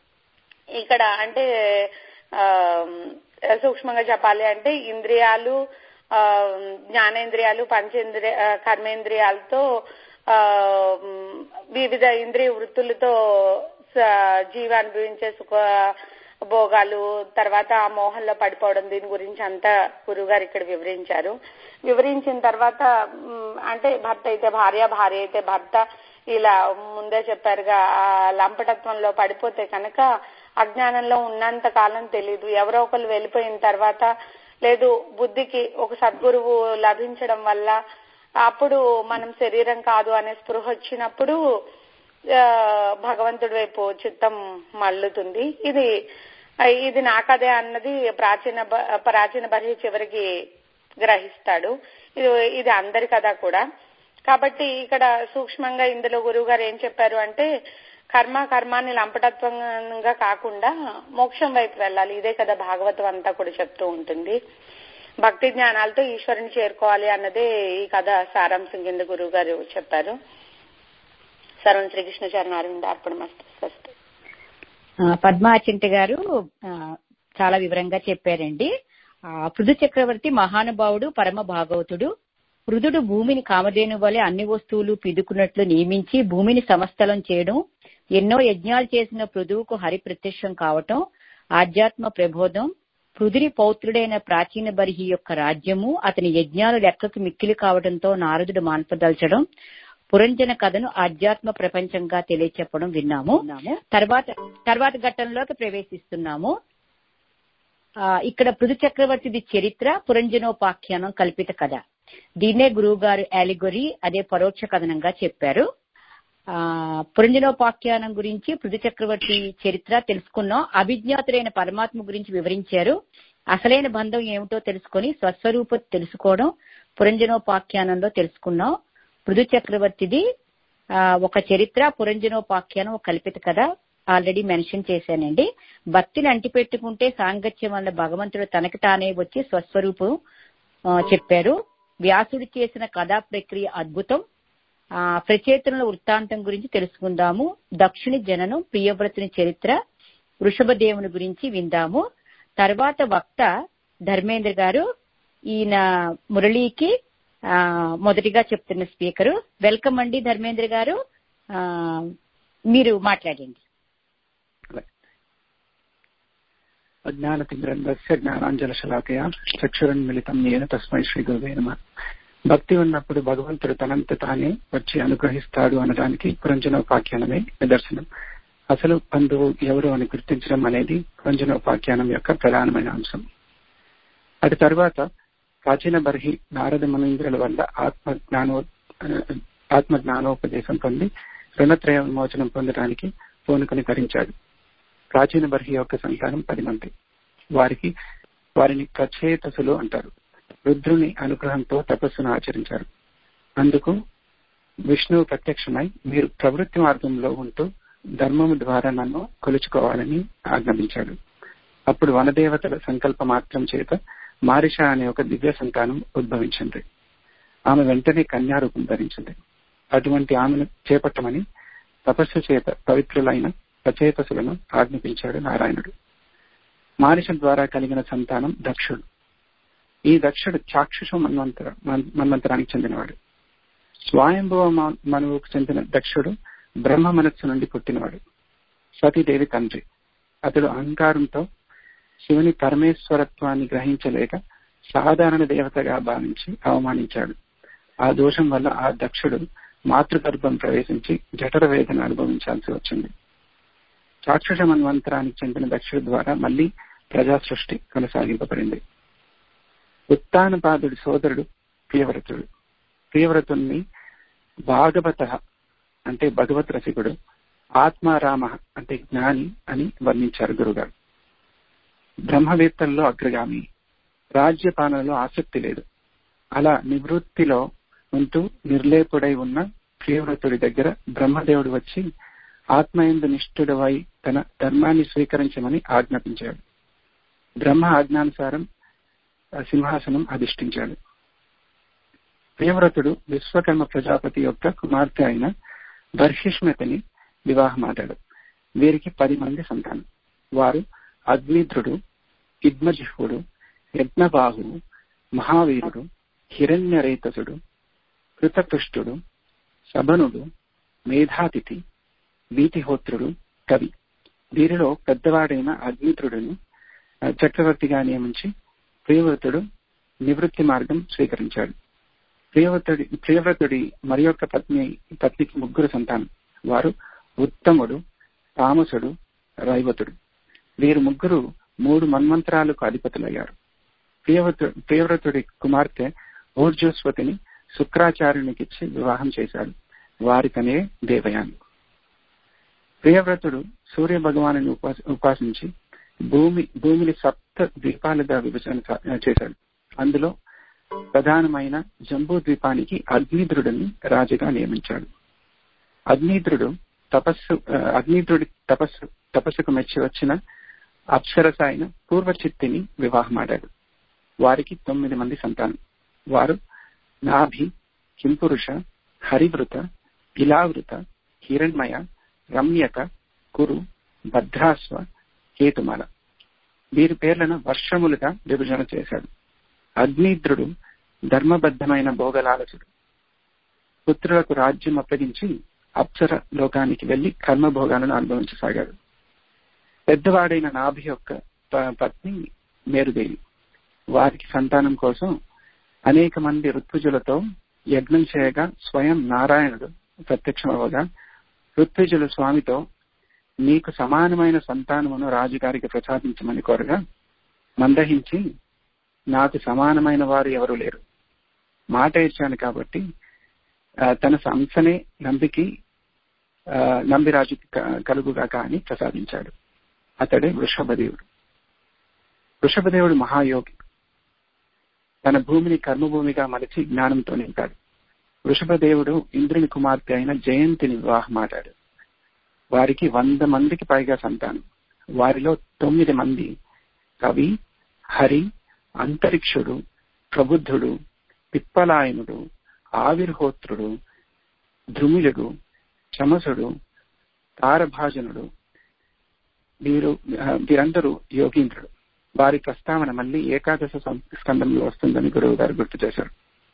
ఇక్కడ అంటే ఆ సూక్ష్మంగా చెప్పాలి అంటే ఇంద్రియాలు ఆ జ్ఞానేంద్రియాలు పంచేంద్రియ ఆ, కర్మేంద్రియాలతో ఆ వివిధ ఇంద్రియ వృత్తులతో స- జీవ అనుభవించే సుఖ భోగాలు తర్వాత ఆ మోహంలో పడిపోవడం దీని గురించి అంతా గురువు గారు ఇక్కడ వివరించారు వివరించిన తర్వాత మ్, అంటే భర్త అయితే భార్య భార్య అయితే భర్త ఇలా ముందే చెప్పారుగా ఆ లంపటత్వంలో పడిపోతే కనుక అజ్ఞానంలో ఉన్నంత కాలం తెలియదు ఎవరో ఒకరు వెళ్ళిపోయిన తర్వాత లేదు బుద్ధికి ఒక సద్గురువు లభించడం వల్ల అప్పుడు మనం శరీరం కాదు అనే స్పృహ వచ్చినప్పుడు ఆ, భగవంతుడి వైపు చిత్తం మల్లుతుంది ఇది ఇది నాకదే అన్నది ప్రాచీన బ- ప్రాచీన బర్హి చివరికి గ్రహిస్తాడు ఇది ఇది అందరి కథ కూడా కాబట్టి ఇక్కడ సూక్ష్మంగా ఇందులో గురువు గారు ఏం చెప్పారు అంటే కర్మ కర్మాన్ని లంపటత్వంగా కాకుండా మోక్షం వైపు వెళ్ళాలి ఇదే కదా భాగవతం అంతా కూడా చెప్తూ ఉంటుంది భక్తి జ్ఞానాలతో ఈశ్వరుని చేరుకోవాలి అన్నదే ఈ కథ సారాంశం కింద గురువు గారు చెప్పారు సర్వం శ్రీకృష్ణ చరణ అరవింద అర్పణమస్తు స్వస్తి పద్మాచింటి గారు చాలా వివరంగా చెప్పారండి పృథు చక్రవర్తి మహానుభావుడు పరమ భాగవతుడు పృథుడు భూమిని కామధేను వలె అన్ని వస్తువులు పిదుకున్నట్లు నియమించి భూమిని సమస్థలం చేయడం ఎన్నో యజ్ఞాలు చేసిన పృథువుకు హరి ప్రత్యక్షం కావటం ఆధ్యాత్మ ప్రబోధం పృథుని పౌత్రుడైన ప్రాచీన బర్హి యొక్క రాజ్యము అతని యజ్ఞాలు లెక్కకు మిక్కిలి కావడంతో నారదుడు మాన్పదల్చడం పురంజన కథను ఆధ్యాత్మ ప్రపంచంగా తెలియచెప్పడం విన్నాము తర్వాత తర్వాత ఘట్టంలోకి ప్రవేశిస్తున్నాము ఇక్కడ పృథు చక్రవర్తిది చరిత్ర పురంజనోపాఖ్యానం కల్పిత కథ దీన్నే గురువు గారు యాలిగొరి అదే పరోక్ష కథనంగా చెప్పారు ఆ పురంజనోపాఖ్యానం గురించి పృథు చక్రవర్తి చరిత్ర తెలుసుకున్నాం అభిజ్ఞాతుడైన పరమాత్మ గురించి వివరించారు అసలైన బంధం ఏమిటో తెలుసుకొని స్వస్వరూప తెలుసుకోవడం పురంజనోపాఖ్యానంలో తెలుసుకున్నాం పృథు చక్రవర్తిది ఒక చరిత్ర పురంజనోపాఖ్యానం ఒక కల్పిత కథ ఆల్రెడీ మెన్షన్ చేశానండి భక్తిని అంటిపెట్టుకుంటే సాంగత్యం వల్ల భగవంతుడు తనకి తానే వచ్చి స్వస్వరూపం చెప్పారు వ్యాసుడు చేసిన కథా ప్రక్రియ అద్భుతం ఆ ప్రచేతనుల వృత్తాంతం గురించి తెలుసుకుందాము దక్షిణ జననం ప్రియవ్రతుని చరిత్ర వృషభదేవుని గురించి విందాము తర్వాత వక్త ధర్మేంద్ర గారు ఈయన మురళీకి ఆ మొదటిగా చెప్తున్న స్పీకరు వెల్కమ్ అండి ధర్మేంద్ర గారు ఆ మీరు మాట్లాడండి అజ్ఞానతిగ్రంథస్య జ్ఞానాంజలశలాకయ చక్షురన్మిళితం నేను తస్మై శ్రీ గురువే నమ భక్తి ఉన్నప్పుడు భగవంతుడు తనంత తానే వచ్చి అనుగ్రహిస్తాడు అనడానికి పురంజనోపాఖ్యానమే నిదర్శనం అసలు బంధువు ఎవరు అని గుర్తించడం అనేది పురంజనోపాఖ్యానం యొక్క ప్రధానమైన అంశం అటు తర్వాత ప్రాచీన బర్హి నారద మనీంద్రుల వల్ల ఆత్మ జ్ఞానో ఆత్మ జ్ఞానోపదేశం పొంది రుణత్రయ విమోచనం పొందడానికి పూనుకొని కరించాడు ప్రాచీన బర్హి యొక్క సంతానం పది మంది వారికి వారిని ప్రచేతసులు అంటారు రుద్రుని అనుగ్రహంతో తపస్సును ఆచరించారు అందుకు విష్ణువు ప్రత్యక్షమై మీరు ప్రవృత్తి మార్గంలో ఉంటూ ధర్మము ద్వారా నన్ను కొలుచుకోవాలని ఆజ్ఞాపించాడు అప్పుడు వనదేవతల సంకల్ప మాత్రం చేత మారిష అనే ఒక దివ్య సంతానం ఉద్భవించింది ఆమె వెంటనే కన్యారూపం ధరించింది అటువంటి ఆమెను చేపట్టమని తపస్సు చేత పవిత్రులైన ప్రచేతసులను ఆజ్ఞాపించాడు నారాయణుడు మారిష ద్వారా కలిగిన సంతానం దక్షుడు ఈ దక్షుడు చాక్షుష మన్వంతర మన్వంతరానికి చెందినవాడు స్వయంభవ మనువుకు చెందిన దక్షుడు బ్రహ్మ మనస్సు నుండి పుట్టినవాడు సతీదేవి తండ్రి అతడు అహంకారంతో శివుని పరమేశ్వరత్వాన్ని గ్రహించలేక సాధారణ దేవతగా భావించి అవమానించాడు ఆ దోషం వల్ల ఆ దక్షుడు మాతృగర్భం ప్రవేశించి జఠర వేదన అనుభవించాల్సి వచ్చింది చాక్షుష మన్వంతరానికి చెందిన దక్షుడు ద్వారా మళ్లీ ప్రజా సృష్టి కొనసాగింపబడింది ఉత్తానపాదుడి సోదరుడు ప్రియవ్రతుడు ప్రియవ్రతుణ్ణి భాగవత అంటే భగవత్ రసికుడు ఆత్మారామ అంటే జ్ఞాని అని వర్ణించారు గురుగారు బ్రహ్మవేత్తల్లో అగ్రగామి రాజ్యపాలనలో ఆసక్తి లేదు అలా నివృత్తిలో ఉంటూ నిర్లేపుడై ఉన్న ప్రియవ్రతుడి దగ్గర బ్రహ్మదేవుడు వచ్చి ఆత్మయందు నిష్ఠుడవై తన ధర్మాన్ని స్వీకరించమని ఆజ్ఞాపించాడు బ్రహ్మ ఆజ్ఞానుసారం సింహాసనం అధిష్ఠించాడు ప్రియవ్రతుడు విశ్వకర్మ ప్రజాపతి యొక్క కుమార్తె అయిన బర్హిష్మతిని వివాహమాడాడు వీరికి పది మంది సంతానం వారు అగ్నిధ్రుడు ఇద్మజిహ్వుడు యజ్ఞబాహు మహావీరుడు హిరణ్యరేతసుడు కృతపృష్ఠుడు శబనుడు మేధాతిథి వీతిహోత్రుడు కవి వీరిలో పెద్దవాడైన అగ్నిధ్రుడును చక్రవర్తిగా నియమించి ప్రియవ్రతుడు నివృత్తి మార్గం స్వీకరించాడు ప్రియవ్రతుడి ప్రియవ్రతుడి మరి యొక్క పత్ని పత్నికి ముగ్గురు సంతానం వారు ఉత్తముడు తామసుడు రైవతుడు వీరు ముగ్గురు మూడు మన్వంతరాలకు అధిపతులయ్యారు ప్రియవ్రతు ప్రియవ్రతుడి కుమార్తె ఊర్జస్వతిని శుక్రాచార్యునికిచ్చి వివాహం చేశాడు వారికనే దేవయాని ప్రియవ్రతుడు సూర్య భగవాను ఉపాసించి భూమి భూమిని సప్త ద్వీపాలుగా విభజన చేశాడు అందులో ప్రధానమైన జంబూ ద్వీపానికి అగ్నిద్రుడిని రాజుగా నియమించాడు అగ్నిద్రుడు తపస్సు అగ్నిద్రుడి తపస్సు తపస్సుకు మెచ్చి వచ్చిన అప్సరస అయిన పూర్వచిత్తిని వివాహమాడాడు వారికి తొమ్మిది మంది సంతానం వారు నాభి కింపురుష హరివృత ఇలావృత హిరణ్మయ రమ్యక కురు భద్రాస్వ కేతుమాల వీరి పేర్లను వర్షములుగా విభజన చేశాడు అగ్నిద్రుడు ధర్మబద్ధమైన భోగలాలచుడు పుత్రులకు రాజ్యం అప్పగించి అప్సర లోకానికి వెళ్లి కర్మభోగాలను అనుభవించసాగాడు పెద్దవాడైన నాభి యొక్క పత్ని మేరుదేవి వారికి సంతానం కోసం అనేక మంది ఋత్విజులతో యజ్ఞం చేయగా స్వయం నారాయణుడు ప్రత్యక్షమవగా ఋత్విజులు స్వామితో నీకు సమానమైన సంతానమును రాజుగారికి ప్రసాదించమని కోరగా మందహించి నాకు సమానమైన వారు ఎవరు లేరు మాట ఇచ్చాను కాబట్టి తన సంసనే నంబికి నంబిరాజు కలుగుగా కాని ప్రసాదించాడు అతడే వృషభదేవుడు వృషభదేవుడు మహాయోగి తన భూమిని కర్మభూమిగా మలిచి జ్ఞానంతో నింపాడు వృషభదేవుడు ఇంద్రుని కుమార్తె అయిన జయంతిని వివాహమాడాడు వారికి వంద మందికి పైగా సంతానం వారిలో తొమ్మిది మంది కవి హరి అంతరిక్షుడు ప్రబుద్ధుడు పిప్పలాయనుడు ఆవిర్హోత్రుడు ధృమిలుడు చమసుడు తారభాజనుడు వీరు వీరందరూ యోగీంద్రుడు వారి ప్రస్తావన మళ్ళీ ఏకాదశ స్కందంలో వస్తుందని గురువు గారు గుర్తు చేశారు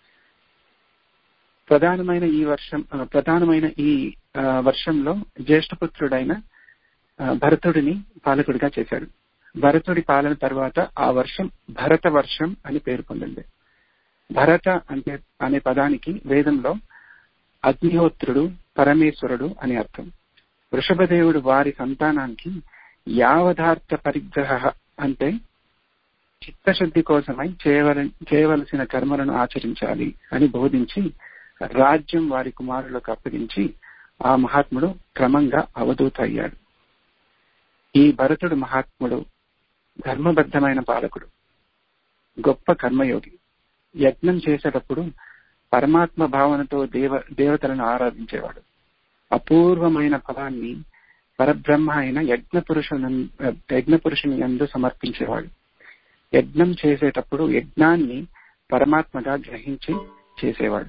ప్రధానమైన ఈ వర్షం ప్రధానమైన ఈ వర్షంలో జ్యేష్ఠపుత్రుడైన భరతుడిని పాలకుడిగా చేశాడు భరతుడి పాలన తర్వాత ఆ వర్షం భరత వర్షం అని పేరు పొందింది భరత అంటే అనే పదానికి వేదంలో అగ్నిహోత్రుడు పరమేశ్వరుడు అని అర్థం వృషభదేవుడు వారి సంతానానికి యావధార్థ పరిగ్రహ అంటే చిత్తశుద్ధి కోసమై చేయవల చేయవలసిన కర్మలను ఆచరించాలి అని బోధించి రాజ్యం వారి కుమారులకు అప్పగించి ఆ మహాత్ముడు క్రమంగా అవధూత అయ్యాడు ఈ భరతుడు మహాత్ముడు ధర్మబద్ధమైన పాలకుడు గొప్ప కర్మయోగి యజ్ఞం చేసేటప్పుడు పరమాత్మ భావనతో దేవ దేవతలను ఆరాధించేవాడు అపూర్వమైన ఫలాన్ని పరబ్రహ్మ అయిన యజ్ఞ పురుషుని యజ్ఞ పురుషుని ఎందు సమర్పించేవాడు యజ్ఞం చేసేటప్పుడు యజ్ఞాన్ని పరమాత్మగా గ్రహించి చేసేవాడు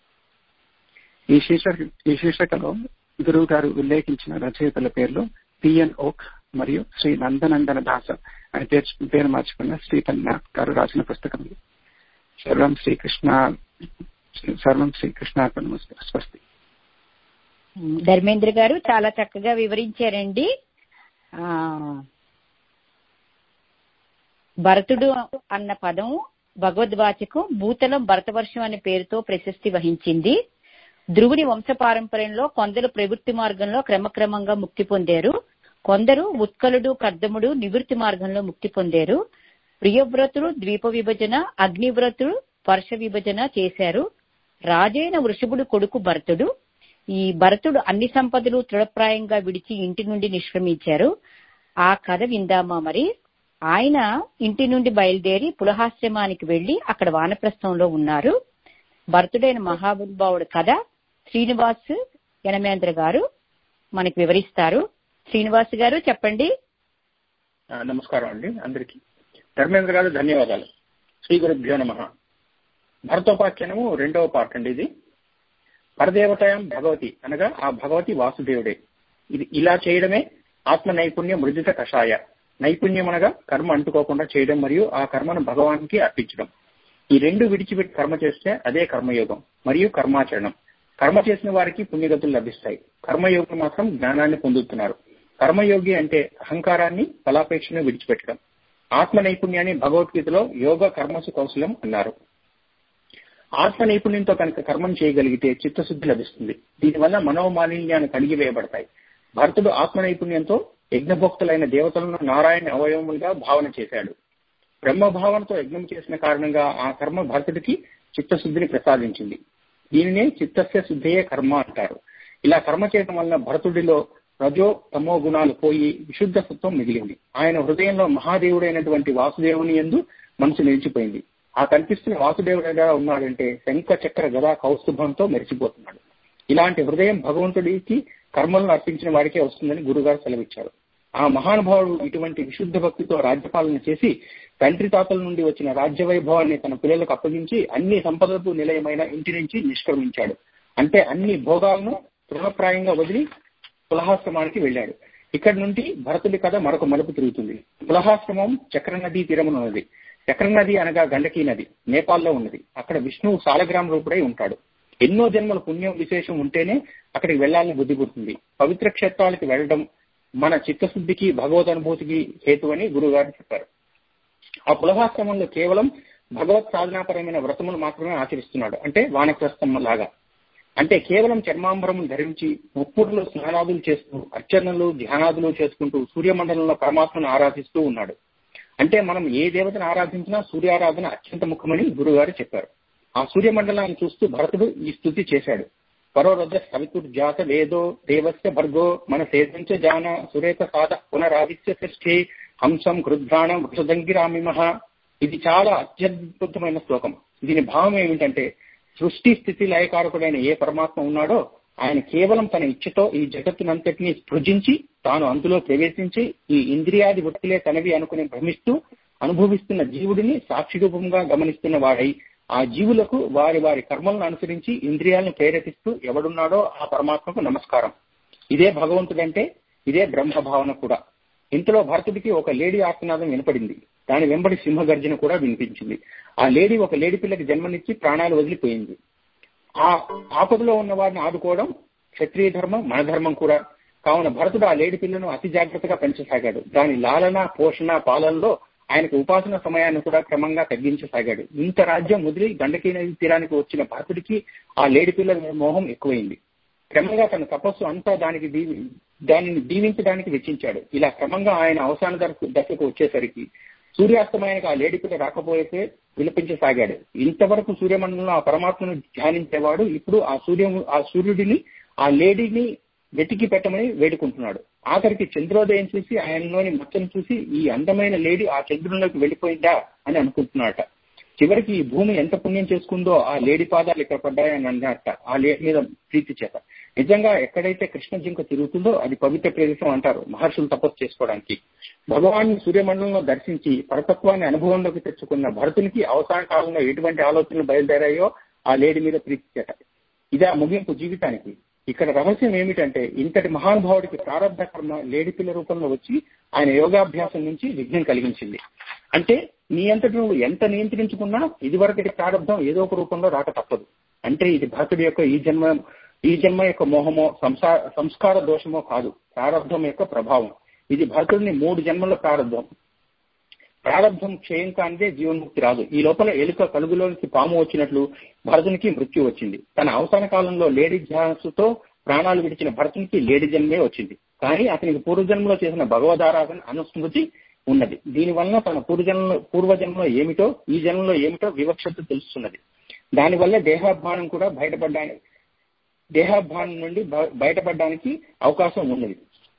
ఈ శీర్షక ఈ శీర్షకలో గురువు గారు ఉల్లేఖించిన రచయితల పేర్లు పిఎన్ ఓక్ మరియు శ్రీ నందనందన దాస అని పేరు పేరు మార్చుకున్న శ్రీపన్న గారు రాసిన పుస్తకం సర్వం శ్రీకృష్ణ సర్వం శ్రీకృష్ణ స్వస్తి ధర్మేంద్ర గారు చాలా చక్కగా వివరించారండి ఆ భరతుడు అన్న పదం భగవద్వాచకం భూతలం భరతవర్షం అనే పేరుతో ప్రశస్తి వహించింది ధ్రువుడి వంశ పారంపర్యంలో కొందరు ప్రవృత్తి మార్గంలో క్రమక్రమంగా ముక్తి పొందారు కొందరు ఉత్కలుడు కర్దముడు నివృత్తి మార్గంలో ముక్తి పొందారు ప్రియవ్రతుడు ద్వీప విభజన అగ్నివ్రతుడు వర్ష విభజన చేశారు రాజైన వృషభుడు కొడుకు భరతుడు ఈ భరతుడు అన్ని సంపదలు తృఢప్రాయంగా విడిచి ఇంటి నుండి నిష్క్రమించారు ఆ కథ విందామా మరి ఆయన ఇంటి నుండి బయలుదేరి పులహాశ్రమానికి వెళ్లి అక్కడ వానప్రస్థంలో ఉన్నారు భరతుడైన మహానుభావుడు కథ శ్రీనివాస్ యనమేంద్ర గారు మనకి వివరిస్తారు శ్రీనివాస్ గారు చెప్పండి నమస్కారం అండి అందరికి ధర్మేంద్ర గారు ధన్యవాదాలు శ్రీ గురుభ్యో నమ భరతోపాఖ్యానము రెండవ పార్ట్ అండి ఇది పరదేవతాయం భగవతి అనగా ఆ భగవతి వాసుదేవుడే ఇది ఇలా చేయడమే ఆత్మ నైపుణ్య మృదుత కషాయ నైపుణ్యం అనగా కర్మ అంటుకోకుండా చేయడం మరియు ఆ కర్మను భగవానికి అర్పించడం ఈ రెండు విడిచిపెట్టి కర్మ చేస్తే అదే కర్మయోగం మరియు కర్మాచరణం కర్మ చేసిన వారికి పుణ్యగతులు లభిస్తాయి కర్మయోగులు మాత్రం జ్ఞానాన్ని పొందుతున్నారు కర్మయోగి అంటే అహంకారాన్ని ఫలాపేక్షను విడిచిపెట్టడం ఆత్మ నైపుణ్యాన్ని భగవద్గీతలో యోగ కర్మసు కౌశలం అన్నారు ఆత్మ నైపుణ్యంతో కనుక కర్మం చేయగలిగితే చిత్తశుద్ధి లభిస్తుంది దీనివల్ల మనోమాలిన్యాన్ని కడిగివేయబడతాయి భరతుడు ఆత్మ నైపుణ్యంతో యజ్ఞభోక్తులైన దేవతలను నారాయణ అవయవములుగా భావన చేశాడు బ్రహ్మ భావనతో యజ్ఞం చేసిన కారణంగా ఆ కర్మ భరతుడికి చిత్తశుద్ధిని ప్రసాదించింది దీనినే చిత్తస్య శుద్ధయే కర్మ అంటారు ఇలా కర్మ చేయడం వలన భరతుడిలో రజో తమో గుణాలు పోయి విశుద్ధ సత్వం మిగిలింది ఆయన హృదయంలో మహాదేవుడైనటువంటి వాసుదేవుని ఎందు మనసు నిలిచిపోయింది ఆ కనిపిస్తున్న వాసుదేవుడు ఎలా ఉన్నాడంటే శంఖ చక్ర గదా కౌస్తుభంతో మెరిసిపోతున్నాడు ఇలాంటి హృదయం భగవంతుడికి కర్మలను అర్పించిన వాడికే వస్తుందని గురుగారు సెలవిచ్చారు ఆ మహానుభావుడు ఇటువంటి విశుద్ధ భక్తితో రాజ్యపాలన చేసి తండ్రి తాతల నుండి వచ్చిన రాజ్య వైభవాన్ని తన పిల్లలకు అప్పగించి అన్ని సంపదలకు నిలయమైన ఇంటి నుంచి నిష్క్రమించాడు అంటే అన్ని భోగాలను తృణప్రాయంగా వదిలి పులహాశ్రమానికి వెళ్ళాడు ఇక్కడ నుండి భరతుడి కథ మరొక మలుపు తిరుగుతుంది పులహాశ్రమం చక్ర నదీ తీరమునున్నది చక్ర నది అనగా గండకీ నది నేపాల్లో ఉన్నది అక్కడ విష్ణువు సాలగ్రామ రూపుడై ఉంటాడు ఎన్నో జన్మల పుణ్యం విశేషం ఉంటేనే అక్కడికి వెళ్లాలని బుద్ధి పుట్టింది పవిత్ర క్షేత్రాలకు వెళ్ళడం మన చిత్తశుద్ధికి భగవద్ అనుభూతికి హేతు అని గురుగారు చెప్పారు ఆ పులహాశ్రమంలో కేవలం భగవత్ సాధనాపరమైన వ్రతములు మాత్రమే ఆచరిస్తున్నాడు అంటే వానప్రస్థం లాగా అంటే కేవలం చర్మాంబరము ధరించి ముప్పుడులో స్నానాదులు చేస్తూ అర్చనలు ధ్యానాదులు చేసుకుంటూ సూర్యమండలంలో పరమాత్మను ఆరాధిస్తూ ఉన్నాడు అంటే మనం ఏ దేవతను ఆరాధించినా సూర్యారాధన అత్యంత ముఖ్యమని గురుగారు చెప్పారు ఆ సూర్యమండలాన్ని చూస్తూ భరతుడు ఈ స్థుతి చేశాడు పరోరజ సవితుర్జాత వేదో దేవస్య భర్గో మన సేదంచ జాన సురేత సాధ పునరాదిత్య షష్ఠే హంసం కృద్రాణం వృషదంగిరామిమహ ఇది చాలా అత్యద్భుతమైన శ్లోకం దీని భావం ఏమిటంటే సృష్టి స్థితి లయకారకుడైన ఏ పరమాత్మ ఉన్నాడో ఆయన కేవలం తన ఇచ్చతో ఈ జగత్తునంతటినీ సృజించి తాను అందులో ప్రవేశించి ఈ ఇంద్రియాది వృత్తిలే తనవి అనుకుని భ్రమిస్తూ అనుభవిస్తున్న జీవుడిని సాక్షిరూపంగా గమనిస్తున్న వాడై ఆ జీవులకు వారి వారి కర్మలను అనుసరించి ఇంద్రియాలను ప్రేరేపిస్తూ ఎవడున్నాడో ఆ పరమాత్మకు నమస్కారం ఇదే భగవంతుడంటే ఇదే బ్రహ్మ భావన కూడా ఇంతలో భరతుడికి ఒక లేడీ ఆర్తనాదం వినపడింది దాని వెంబడి సింహగర్జన కూడా వినిపించింది ఆ లేడీ ఒక లేడీ పిల్లకి జన్మనిచ్చి ప్రాణాలు వదిలిపోయింది ఆ ఆపదలో ఉన్న వారిని ఆదుకోవడం క్షత్రియ ధర్మం మన ధర్మం కూడా కావున భరతుడు ఆ లేడి పిల్లను అతి జాగ్రత్తగా పెంచసాగాడు దాని లాలన పోషణ పాలనలో ఆయనకు ఉపాసన సమయాన్ని కూడా క్రమంగా తగ్గించసాగాడు ఇంత రాజ్యం వదిలి గండకీ నది తీరానికి వచ్చిన భరతుడికి ఆ లేడి పిల్లల మోహం ఎక్కువైంది క్రమంగా తన తపస్సు అంతా దానికి దీవి దానిని దీవించడానికి వెచ్చించాడు ఇలా క్రమంగా ఆయన అవసాన దశకు వచ్చేసరికి సూర్యాస్తమయానికి ఆ లేడిపిట రాకపోతే విలపించసాగాడు ఇంతవరకు సూర్యమండలంలో ఆ పరమాత్మను ధ్యానించేవాడు ఇప్పుడు ఆ సూర్యం ఆ సూర్యుడిని ఆ లేడీని వెతికి పెట్టమని వేడుకుంటున్నాడు ఆఖరికి చంద్రోదయం చూసి ఆయనలోని మచ్చను చూసి ఈ అందమైన లేడీ ఆ చంద్రునిలోకి వెళ్ళిపోయిందా అని అనుకుంటున్నాడట చివరికి ఈ భూమి ఎంత పుణ్యం చేసుకుందో ఆ లేడీ పాదాలు ఇక్కడ పడ్డాయని అన్నట్ట ఆ లేడీ మీద ప్రీతి చేత నిజంగా ఎక్కడైతే కృష్ణ జింక తిరుగుతుందో అది పవిత్ర ప్రదేశం అంటారు మహర్షులు తపస్సు చేసుకోవడానికి భగవాన్ని సూర్యమండలంలో దర్శించి పరతత్వాన్ని అనుభవంలోకి తెచ్చుకున్న భరతునికి అవసాన కాలంలో ఎటువంటి ఆలోచనలు బయలుదేరాయో ఆ లేడీ మీద ప్రీతి చేత ఇదే ముగింపు జీవితానికి ఇక్కడ రహస్యం ఏమిటంటే ఇంతటి మహానుభావుడికి ప్రారంభ కర్మ లేడి పిల్ల రూపంలో వచ్చి ఆయన యోగాభ్యాసం నుంచి విఘ్నం కలిగించింది అంటే నీ అంతటి నువ్వు ఎంత నియంత్రించుకున్నా ఇదివరకటి ప్రారంభం ఏదో ఒక రూపంలో రాక తప్పదు అంటే ఇది భరతుడి యొక్క ఈ జన్మ ఈ జన్మ యొక్క మోహమో సంస్కార దోషమో కాదు ప్రారంభం యొక్క ప్రభావం ఇది భరతుడిని మూడు జన్మల ప్రారంభం ప్రారంభం క్షయం కానిదే జీవన్ముక్తి రాదు ఈ లోపల ఎలుక కలుగులోనికి పాము వచ్చినట్లు భరతునికి మృత్యు వచ్చింది తన అవసాన కాలంలో లేడీ ధ్యాసతో ప్రాణాలు విడిచిన భరతునికి లేడీ జన్మే వచ్చింది కానీ అతనికి పూర్వజన్మలో చేసిన భగవదారాధన అనుస్మృతి ఉన్నది దీని వలన తన పూర్వజన్మ పూర్వజన్మలో ఏమిటో ఈ జన్మలో ఏమిటో వివక్షత తెలుస్తున్నది దానివల్ల దేహాభిమానం కూడా బయటపడడానికి దేహాభిమానం నుండి బయటపడడానికి అవకాశం ఉన్నది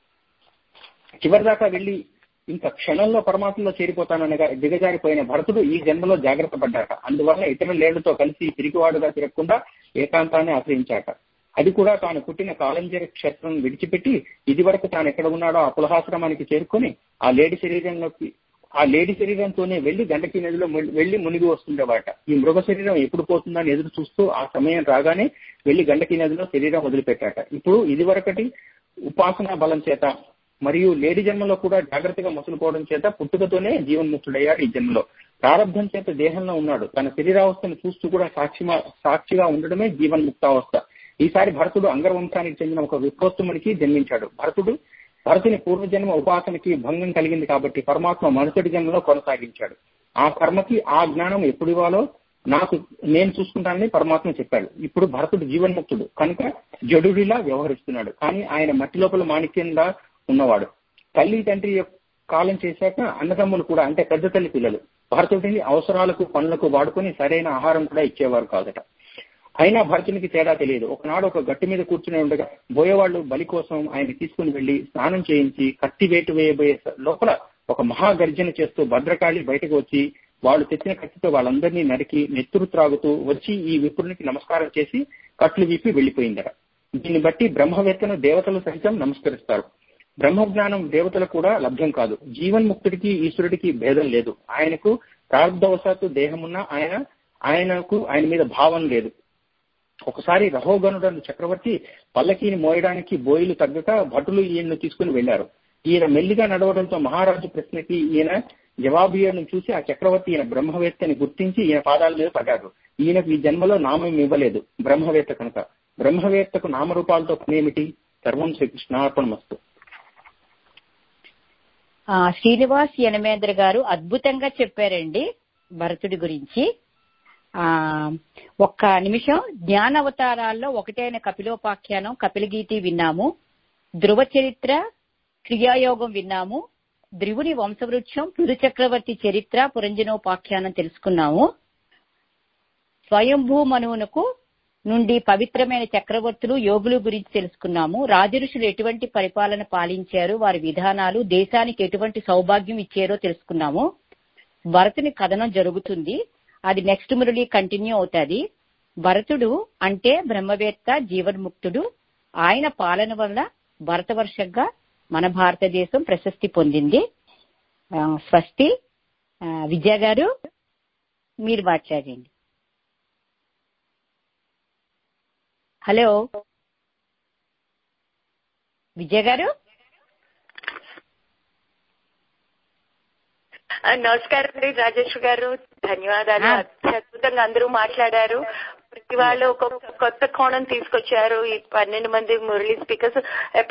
చివరిదాకా వెళ్లి ఇంకా క్షణంలో పరమాత్మలో చేరిపోతాననగా దిగజారిపోయిన భరతుడు ఈ జన్మలో జాగ్రత్త పడ్డాక అందువల్ల ఇతర లేళ్లతో కలిసి పిరికివాడుగా తిరగకుండా ఏకాంతాన్ని ఆశ్రయించాక అది కూడా తాను పుట్టిన కాలంజరి క్షేత్రం విడిచిపెట్టి ఇది వరకు తాను ఎక్కడ ఉన్నాడో ఆ పులహాశ్రమానికి చేరుకొని ఆ లేడి శరీరంలోకి ఆ లేడి శరీరంతోనే వెళ్లి గండకి నదిలో వెళ్లి మునిగి వస్తుండేవాట ఈ మృగ శరీరం ఎప్పుడు పోతుందని ఎదురు చూస్తూ ఆ సమయం రాగానే వెళ్లి గండకి నదిలో శరీరం వదిలిపెట్టాట ఇప్పుడు ఇది వరకటి ఉపాసనా బలం చేత మరియు లేడి జన్మలో కూడా జాగ్రత్తగా మసులుకోవడం చేత పుట్టుకతోనే జీవన్ముక్తుడయ్యాడు ఈ జన్మలో ప్రారంభం చేత దేహంలో ఉన్నాడు తన శరీరావస్థను చూస్తూ కూడా సాక్షి సాక్షిగా ఉండడమే జీవన్ముక్తావస్థ ఈసారి భరతుడు అంగరవంశానికి చెందిన ఒక విప్రోత్తముడికి జన్మించాడు భరతుడు భరతుని పూర్వజన్మ ఉపాసనకి భంగం కలిగింది కాబట్టి పరమాత్మ మనుషుడి జన్మలో కొనసాగించాడు ఆ కర్మకి ఆ జ్ఞానం ఎప్పుడు ఇవ్వాలో నాకు నేను చూసుకుంటానని పరమాత్మ చెప్పాడు ఇప్పుడు భరతుడు జీవన్ముక్తుడు కనుక జడుడిలా వ్యవహరిస్తున్నాడు కానీ ఆయన మట్టి లోపల మాణిక్యంలా ఉన్నవాడు తల్లి తండ్రి కాలం చేశాక అన్నదమ్ములు కూడా అంటే పెద్ద తల్లి పిల్లలు భరతుడిని అవసరాలకు పనులకు వాడుకొని సరైన ఆహారం కూడా ఇచ్చేవారు కాదట అయినా భరతునికి తేడా తెలియదు ఒకనాడు ఒక గట్టి మీద కూర్చుని ఉండగా బోయేవాళ్లు బలి కోసం ఆయన తీసుకుని వెళ్లి స్నానం చేయించి కత్తి వేటు వేయబోయే లోపల ఒక మహాగర్జన చేస్తూ భద్రకాళి బయటకు వచ్చి వాళ్ళు తెచ్చిన కత్తితో వాళ్ళందరినీ నరికి నెత్తురు త్రాగుతూ వచ్చి ఈ విపురునికి నమస్కారం చేసి కట్లు విప్పి వెళ్లిపోయిందట దీన్ని బట్టి బ్రహ్మవేత్తను దేవతలు సహితం నమస్కరిస్తారు బ్రహ్మజ్ఞానం దేవతలకు కూడా లభ్యం కాదు జీవన్ముక్తుడికి ఈశ్వరుడికి భేదం లేదు ఆయనకు ప్రారంభవశాత్తు దేహమున్న ఆయన ఆయనకు ఆయన మీద భావం లేదు ఒకసారి రహోగనుడను చక్రవర్తి పల్లకీని మోయడానికి బోయిలు తగ్గక భటులు ఈయన్ను తీసుకుని వెళ్లారు ఈయన మెల్లిగా నడవడంతో మహారాజు ప్రశ్నకి ఈయన జవాబియను చూసి ఆ చక్రవర్తి ఈయన బ్రహ్మవేత్తని గుర్తించి ఈయన పాదాల మీద పడ్డాడు ఈయనకు ఈ జన్మలో నామం ఇవ్వలేదు బ్రహ్మవేత్త కనుక బ్రహ్మవేత్తకు నామరూపాలతో పనేమిటి సర్వం శ్రీకృష్ణార్పణమస్తు ఆ, శ్రీనివాస్ యనమేంద్ర గారు అద్భుతంగా చెప్పారండి భరతుడి గురించి ఆ ఒక్క నిమిషం జ్ఞాన అవతారాల్లో ఒకటైన కపిలోపాఖ్యానం కపిలగీతి విన్నాము ధ్రువ చరిత్ర క్రియాయోగం విన్నాము ధ్రువుని వంశవృక్షం పృథు చక్రవర్తి చరిత్ర పురంజనోపాఖ్యానం తెలుసుకున్నాము స్వయంభూ మనువునకు నుండి పవిత్రమైన చక్రవర్తులు యోగులు గురించి తెలుసుకున్నాము రాజఋషులు ఎటువంటి పరిపాలన పాలించారు వారి విధానాలు దేశానికి ఎటువంటి సౌభాగ్యం ఇచ్చారో తెలుసుకున్నాము భరతుని కథనం జరుగుతుంది అది నెక్స్ట్ మురళి కంటిన్యూ అవుతుంది భరతుడు అంటే బ్రహ్మవేత్త జీవన్ముక్తుడు ఆయన పాలన వల్ల భరతవర్షంగా మన భారతదేశం ప్రశస్తి పొందింది ఆ, స్వస్తి ఆ, విద్యా గారు మీరు మాట్లాడండి హలో విజయ్ గారు ఆ, నమస్కారం అండి రాజేశ్వర్ గారు ధన్యవాదాలు అత్యద్భుతంగా అందరూ మాట్లాడారు ప్రతి వాళ్ళు ఒక కొత్త కోణం తీసుకొచ్చారు ఈ పన్నెండు మంది మురళీ స్పీకర్స్